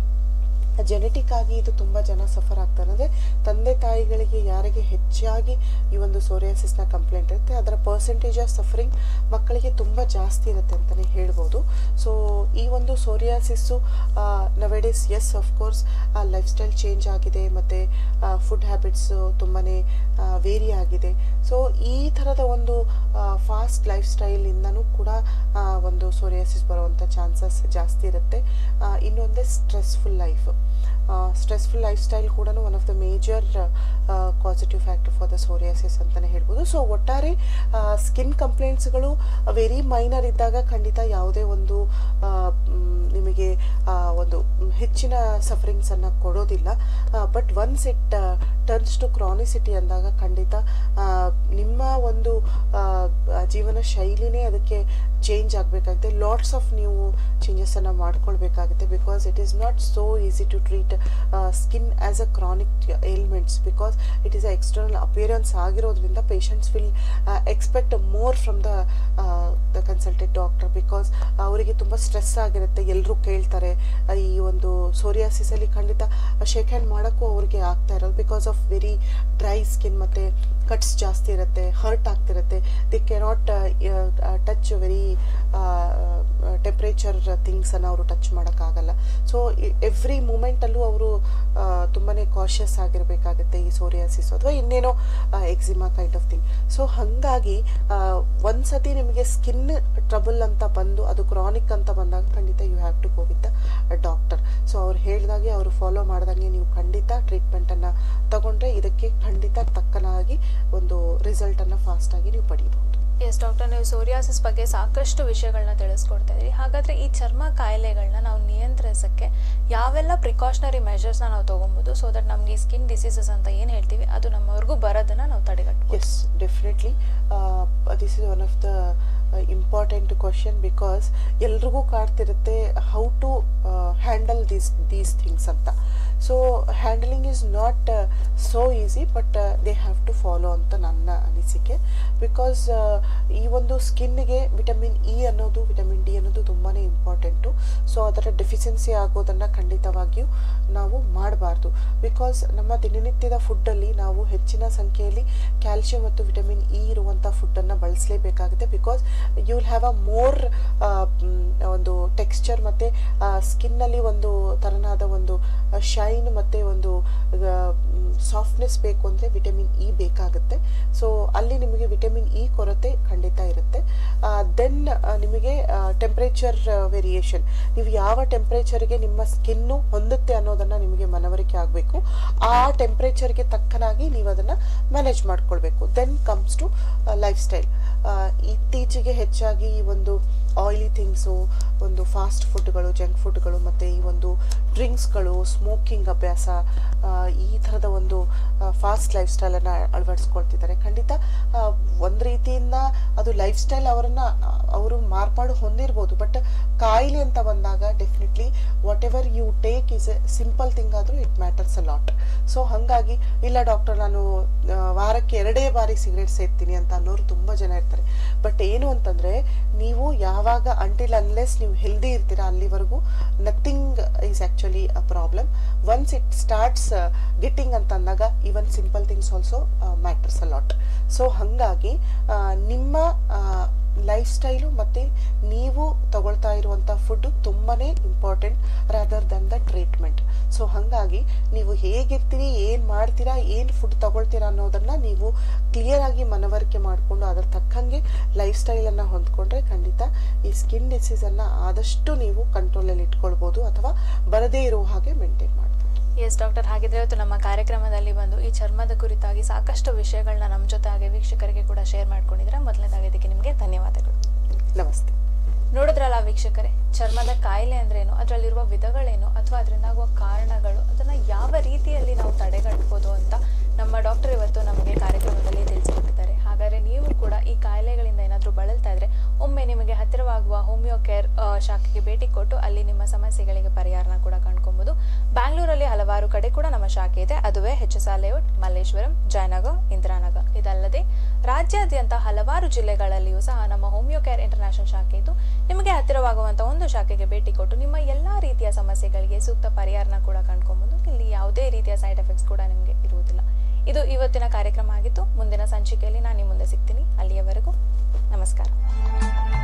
ಜೆನೆಟಿಕ್ ಆಗಿ ಇದು ತುಂಬ ಜನ ಸಫರ್ ಆಗ್ತಾರೆ ಅಂದರೆ ತಂದೆ ತಾಯಿಗಳಿಗೆ ಯಾರಿಗೆ ಹೆಚ್ಚಾಗಿ ಈ ಒಂದು ಸೋರಿಯಾಸಿಸ್ನ ಕಂಪ್ಲೇಂಟ್ ಇರುತ್ತೆ ಅದರ ಪರ್ಸೆಂಟೇಜ್ ಆಫ್ ಸಫರಿಂಗ್ ಮಕ್ಕಳಿಗೆ ತುಂಬ ಜಾಸ್ತಿ ಇರುತ್ತೆ ಅಂತಲೇ ಹೇಳ್ಬೋದು ಸೊ ಈ ಒಂದು psoriasis nowadays yes of course lifestyle change ಆಗಿದೆ ಮತ್ತು ಫುಡ್ ಹ್ಯಾಬಿಟ್ಸು ತುಂಬಾ ವೇರಿ ಆಗಿದೆ ಸೊ ಈ ಥರದ ಒಂದು ಫಾಸ್ಟ್ ಲೈಫ್ ಸ್ಟೈಲಿಂದನೂ ಕೂಡ ಆ, ಒಂದು ಸೋರಿಯಾಸಿಸ್ ಬರುವಂಥ ಚಾನ್ಸಸ್ ಜಾಸ್ತಿ ಇರುತ್ತೆ ಆ, ಇನ್ನೊಂದೇ stressful life stressful lifestyle ಕೂಡ one of the major positive factor for the psoriasis ಅಂತಲೇ ಹೇಳ್ಬೋದು ಸೊ ಒಟ್ಟಾರೆ ಸ್ಕಿನ್ ಕಂಪ್ಲೇಂಟ್ಸ್ಗಳು ವೆರಿ ಮೈನರ್ ಇದ್ದಾಗ ಖಂಡಿತ ಯಾವುದೇ ಒಂದು ಆ, ಮ್, ನಿಮಗೆ ಆ, ಒಂದು ಹೆಚ್ಚಿನ ಸಫರಿಂಗ್ಸನ್ನು ಕೊಡೋದಿಲ್ಲ but once it turns to chronicity ಅಂದಾಗ ಖಂಡಿತ ಆ, ನಿಮ್ಮ ಒಂದು ಆ, ಜೀವನ ಶೈಲಿನೇ ಅದಕ್ಕೆ ಚೇಂಜ್ ಆಗಬೇಕಾಗುತ್ತೆ ಲಾಟ್ಸ್ ಆಫ್ ನೀವು ಚೇಂಜಸನ್ನು ಮಾಡ್ಕೊಳ್ಬೇಕಾಗುತ್ತೆ because it is not so easy to treat skin as a chronic ailments because it is a external appearance ಆಗಿರೋದ್ರಿಂದ patients will expect more from the the consulted doctor because ಅವರಿಗೆ ತುಂಬ stress ಆಗಿರುತ್ತೆ ಎಲ್ಲರೂ ಕೇಳ್ತಾರೆ ಆ, ಈ ಒಂದು ಸೋರಿಯಾಸಿಸಲ್ಲಿ ಖಂಡಿತ ಶೇಕ್ ಹ್ಯಾಂಡ್ ಮಾಡೋಕ್ಕೂ ಅವ್ರಿಗೆ ಆಗ್ತಾ ಇರೋದು because of very dry skin ಮತ್ತು ಕಟ್ಸ್ ಜಾಸ್ತಿ ಇರುತ್ತೆ ಹರ್ಟ್ ಆಗ್ತಿರುತ್ತೆ they cannot touch very temperature ಥಿಂಗ್ಸನ್ನು ಅವರು ಟಚ್ ಮಾಡೋಕ್ಕಾಗಲ್ಲ ಸೊ ಎವ್ರಿ ಮೂಮೆಂಟಲ್ಲೂ ಅವರು ತುಂಬಾ ಕಾಷಿಯಸ್ ಆಗಿರಬೇಕಾಗುತ್ತೆ ಈ ಸೋರಿಯಾಸಿಸ್ ಅಥವಾ ಇನ್ನೇನೋ eczema kind of thing so ಹಾಗಾಗಿ ಒಂದ್ಸತಿ ನಿಮಗೆ ಸ್ಕಿನ್ ಟ್ರಬಲ್ ಅಂತ ಬಂದು ಅದು ಕ್ರಾನಿಕ್ ಅಂತ ಬಂದಾಗ ಖಂಡಿತ you have to go with doctor so ಅವ್ರು ಹೇಳಿದಾಗೆ ಅವರು ಫಾಲೋ ಮಾಡ್ದಂಗೆ ನೀವು ಖಂಡಿತ ಟ್ರೀಟ್ಮೆಂಟನ್ನು ತಗೊಂಡ್ರೆ ಇದಕ್ಕೆ ಖಂಡಿತ ತಕ್ಕನಾಗಿ ಒಂದು ರಿಸಲ್ಟನ್ನು ಫಾಸ್ಟಾಗಿ ನೀವು ಪಡೀಬಹುದು ಎಸ್ ಡಾಕ್ಟರ್ ನೀವು ಸೋರಿಯಾಸಿಸ್ ಬಗ್ಗೆ ಸಾಕಷ್ಟು ವಿಷಯಗಳನ್ನ ತಿಳಿಸ್ಕೊಡ್ತಾ ಇದ್ದೀರಿ ಹಾಗಾದ್ರೆ ಈ ಚರ್ಮ ಕಾಯಿಲೆಗಳನ್ನ ನಾವು ನಿಯಂತ್ರಿಸಕ್ಕೆ ಯಾವೆಲ್ಲ ಪ್ರಿಕಾಷನರಿ ಮೆಷರ್ಸ್ನ ನಾವು ತಗೊಬೋದು ಸೊ ದಟ್ ನಮ್ಗೆ ಈ ಸ್ಕಿನ್ ಡಿಸೀಸಸ್ ಅಂತ ಏನು ಹೇಳ್ತೀವಿ ಅದು ನಮ್ಮವರೆಗೂ ಬರೋದನ್ನ ನಾವು ತಡೆಗಟ್ಬೋದು yes definitely this is one of the important question because ಎಲ್ರಿಗೂ ಕಾಡ್ತಿರುತ್ತೆ how to handle these these things ಅಂತ so handling is not so easy but they have to follow ಅಂತ ನನ್ನ ಅನಿಸಿಕೆ ಬಿಕಾಸ್ ಈ ಒಂದು ಸ್ಕಿನ್ಗೆ ವಿಟಮಿನ್ ಇ ಅನ್ನೋದು ವಿಟಮಿನ್ ಡಿ ಅನ್ನೋದು ತುಂಬಾ ಇಂಪಾರ್ಟೆಂಟು ಸೊ ಅದರ ಡೆಫಿಷಿಯನ್ಸಿ ಆಗೋದನ್ನು ಖಂಡಿತವಾಗಿಯೂ ನಾವು ಮಾಡಬಾರ್ದು ಬಿಕಾಸ್ ನಮ್ಮ ದಿನನಿತ್ಯದ ಫುಡ್ಡಲ್ಲಿ ನಾವು ಹೆಚ್ಚಿನ ಸಂಖ್ಯೆಯಲ್ಲಿ ಕ್ಯಾಲ್ಶಿಯಂ ಮತ್ತು ವಿಟಮಿನ್ ಇ ಇರುವಂಥ ಫುಡ್ಡನ್ನು ಬಳಸಲೇಬೇಕಾಗುತ್ತೆ because you will have a more ಒಂದು ಟೆಕ್ಸ್ಚರ್ ಮತ್ತು ಸ್ಕಿನ್ನಲ್ಲಿ ಒಂದು ತರನಾದ ಒಂದು ಶೈನ್ ಮತ್ತು ಒಂದು ಸಾಫ್ಟ್ನೆಸ್ ಬೇಕು ಅಂದರೆ ವಿಟಮಿನ್ ಇ ಬೇಕಾಗುತ್ತೆ ಸೊ ಅಲ್ಲಿ ನಿಮಗೆ ವಿಟಮಿನ್ ಇ ಕೊರತೆ ಖಂಡಿತ ಇರುತ್ತೆ ದೆನ್ ನಿಮಗೆ ಟೆಂಪ್ರೇಚರ್ ವೇರಿಯೇಷನ್ ನೀವು ಯಾವ ಟೆಂಪ್ರೇಚರ್ಗೆ ನಿಮ್ಮ ಸ್ಕಿನ್ನು ಹೊಂದುತ್ತೆ ಅನ್ನೋದನ್ನು ನಿಮಗೆ ಮನವರಿಕೆ ಆಗಬೇಕು ಆ ಟೆಂಪ್ರೇಚರ್ಗೆ ತಕ್ಕನಾಗಿ ನೀವು ಅದನ್ನು ಮ್ಯಾನೇಜ್ ಮಾಡ್ಕೊಳ್ಬೇಕು then comes to lifestyle ಇತ್ತೀಚೆಗೆ ಹೆಚ್ಚಾಗಿ ಈ ಒಂದು ಆಯಿಲಿ ಥಿಂಗ್ಸು ಒಂದು ಫಾಸ್ಟ್ ಫುಡ್ಗಳು ಜಂಕ್ ಫುಡ್ಗಳು ಮತ್ತು ಈ ಒಂದು ಡ್ರಿಂಕ್ಸ್ಗಳು ಸ್ಮೋಕಿಂಗ್ ಅಭ್ಯಾಸ ಆ, ಈ ಥರದ ಒಂದು ಫಾಸ್ಟ್ ಲೈಫ್ ಸ್ಟೈಲನ್ನು ಅಳವಡಿಸ್ಕೊಳ್ತಿದ್ದಾರೆ ಖಂಡಿತ ಒಂದು ರೀತಿಯಿಂದ ಅದು ಲೈಫ್ ಸ್ಟೈಲ್ ಅವರನ್ನು ಅವರು ಮಾರ್ಪಾಡು ಹೊಂದಿರ್ಬೋದು ಬಟ್ ಕಾಯಿಲೆ ಅಂತ ಬಂದಾಗ definitely whatever you take is a simple thing ಆದರೂ it matters a lot so ಹಾಗಾಗಿ ಇಲ್ಲ ಡಾಕ್ಟರ್ ನಾನು ಆ, ವಾರಕ್ಕೆ ಎರಡೇ ಬಾರಿ ಸಿಗರೇಟ್ ಸೇರ್ತೀನಿ ಅಂತ ಅನ್ನೋರು ತುಂಬ ಜನ ಇರ್ತಾರೆ ಬಟ್ ಏನು ಅಂತಂದರೆ ನೀವು ಯಾವಾಗ ಅಂಟಿಲ್ ಅನ್ಲೆಸ್ ನೀವು ಹೆಲ್ದಿ ಇರ್ತೀರಾ ಅಲ್ಲಿವರೆಗೂ nothing is actually a problem once it starts getting ಅಂತ ಅಂದಾಗ even simple things also matters a lot so ಹಾಗಾಗಿ ಆ, ನಿಮ್ಮ ಲೈಫ್ ಸ್ಟೈಲು ಮತ್ತು ನೀವು ತಗೊಳ್ತಾ ಇರುವಂಥ ಫುಡ್ಡು ತುಂಬಾ important rather than the treatment so ಹಾಗಾಗಿ ನೀವು ಹೇಗಿರ್ತೀರಿ ಏನು ಮಾಡ್ತೀರಾ ಏನು ಫುಡ್ ತಗೊಳ್ತೀರಾ ಅನ್ನೋದನ್ನು ನೀವು ಕ್ಲಿಯರ್ ಆಗಿ ಮನವರಿಕೆ ಮಾಡಿಕೊಂಡು ಅದರ ತಕ್ಕಂಗೆ ಲೈಫ್ ಸ್ಟೈಲನ್ನು ಹೊಂದ್ಕೊಂಡ್ರೆ ಖಂಡಿತ ಈ ಸ್ಕಿನ್ ಡಿಸೀಸನ್ನು ಆದಷ್ಟು ನೀವು ಕಂಟ್ರೋಲಲ್ಲಿ ಇಟ್ಕೊಳ್ಬೋದು ಅಥವಾ ಬರದೇ ಇರೋ ಹಾಗೆ ಮೇಂಟೈನ್ ಮಾಡ್ಬೋದು ಎಸ್ ಡಾಕ್ಟರ್ ಹಾಗಿದ್ರೆ ಇವತ್ತು ನಮ್ಮ ಕಾರ್ಯಕ್ರಮದಲ್ಲಿ ಬಂದು ಈ ಚರ್ಮದ ಕುರಿತಾಗಿ ಸಾಕಷ್ಟು ವಿಷಯಗಳನ್ನ ನಮ್ಮ ಜೊತೆ ಹಾಗೆ ವೀಕ್ಷಕರಿಗೆ ಕೂಡ ಶೇರ್ ಮಾಡ್ಕೊಂಡಿದ್ರೆ ಮೊದಲನೇದಾಗಿ ಇದಕ್ಕೆ ನಿಮಗೆ ಧನ್ಯವಾದಗಳು ನಮಸ್ತೆ ನೋಡಿದ್ರಲ್ಲ ವೀಕ್ಷಕರೇ ಚರ್ಮದ ಕಾಯಿಲೆ ಅಂದ್ರೇನು ಅದರಲ್ಲಿರುವ ವಿಧಗಳೇನು ಅಥವಾ ಅದರಿಂದ ಆಗುವ ಕಾರಣಗಳು ಅದನ್ನ ಯಾವ ರೀತಿಯಲ್ಲಿ ನಾವು ತಡೆಗಟ್ಟಬಹುದು ಅಂತ ನಮ್ಮ ಡಾಕ್ಟರ್ ಇವತ್ತು ನಮಗೆ ಕಾರ್ಯಕ್ರಮದಲ್ಲಿ ತಿಳಿಸಿಕೊಟ್ಟಿದ್ದಾರೆ ಹಾಗಾದ್ರೆ ನೀವು ಕೂಡ ಈ ಕಾಯಿಲೆಗಳಿಂದ ಏನಾದರೂ ಬಳಲ್ತಾ ಇದ್ರೆ ಒಮ್ಮೆ ನಿಮಗೆ ಹತ್ತಿರವಾಗುವ ಹೋಮಿಯೋ ಕೇರ್ ಆ, ಶಾಖೆಗೆ ಭೇಟಿ ಕೊಟ್ಟು ಅಲ್ಲಿ ನಿಮ್ಮ ಸಮಸ್ಯೆಗಳಿಗೆ ಪರಿಹಾರನ ಕೂಡ ಕಂಡ್ಕೊಬಹುದು ಬ್ಯಾಂಗ್ಳೂರಲ್ಲಿ ಹಲವಾರು ಕಡೆ ಕೂಡ ನಮ್ಮ ಶಾಖೆ ಇದೆ ಅದುವೇ H S R layout Malleshwaram Jayanagar Indiranagar ಇದಲ್ಲದೆ ರಾಜ್ಯಾದ್ಯಂತ ಹಲವಾರು ಜಿಲ್ಲೆಗಳಲ್ಲಿಯೂ ಸಹ ನಮ್ಮ ಹೋಮಿಯೋ ಕೇರ್ ಇಂಟರ್ನ್ಯಾಷನಲ್ ಶಾಖೆ ಇದ್ದು ನಿಮಗೆ ಹತ್ತಿರವಾಗುವಂಥ ಒಂದು ಶಾಖೆಗೆ ಭೇಟಿ ಕೊಟ್ಟು ನಿಮ್ಮ ಎಲ್ಲ ರೀತಿಯ ಸಮಸ್ಯೆಗಳಿಗೆ ಸೂಕ್ತ ಪರಿಹಾರನ ಕೂಡ ಕಂಡ್ಕೊಬಹುದು ಇಲ್ಲಿ ಯಾವುದೇ ರೀತಿಯ ಸೈಡ್ ಎಫೆಕ್ಟ್ಸ್ ಕೂಡ ನಿಮಗೆ ಇರುವುದಿಲ್ಲ ಇದು ಇವತ್ತಿನ ಕಾರ್ಯಕ್ರಮ ಆಗಿತ್ತು ಮುಂದಿನ ಸಂಚಿಕೆಯಲ್ಲಿ ನಾನು ನಿಮ್ಮ ಮುಂದೆ ಸಿಗ್ತೀನಿ ಅಲ್ಲಿಯವರೆಗೂ ನಮಸ್ಕಾರ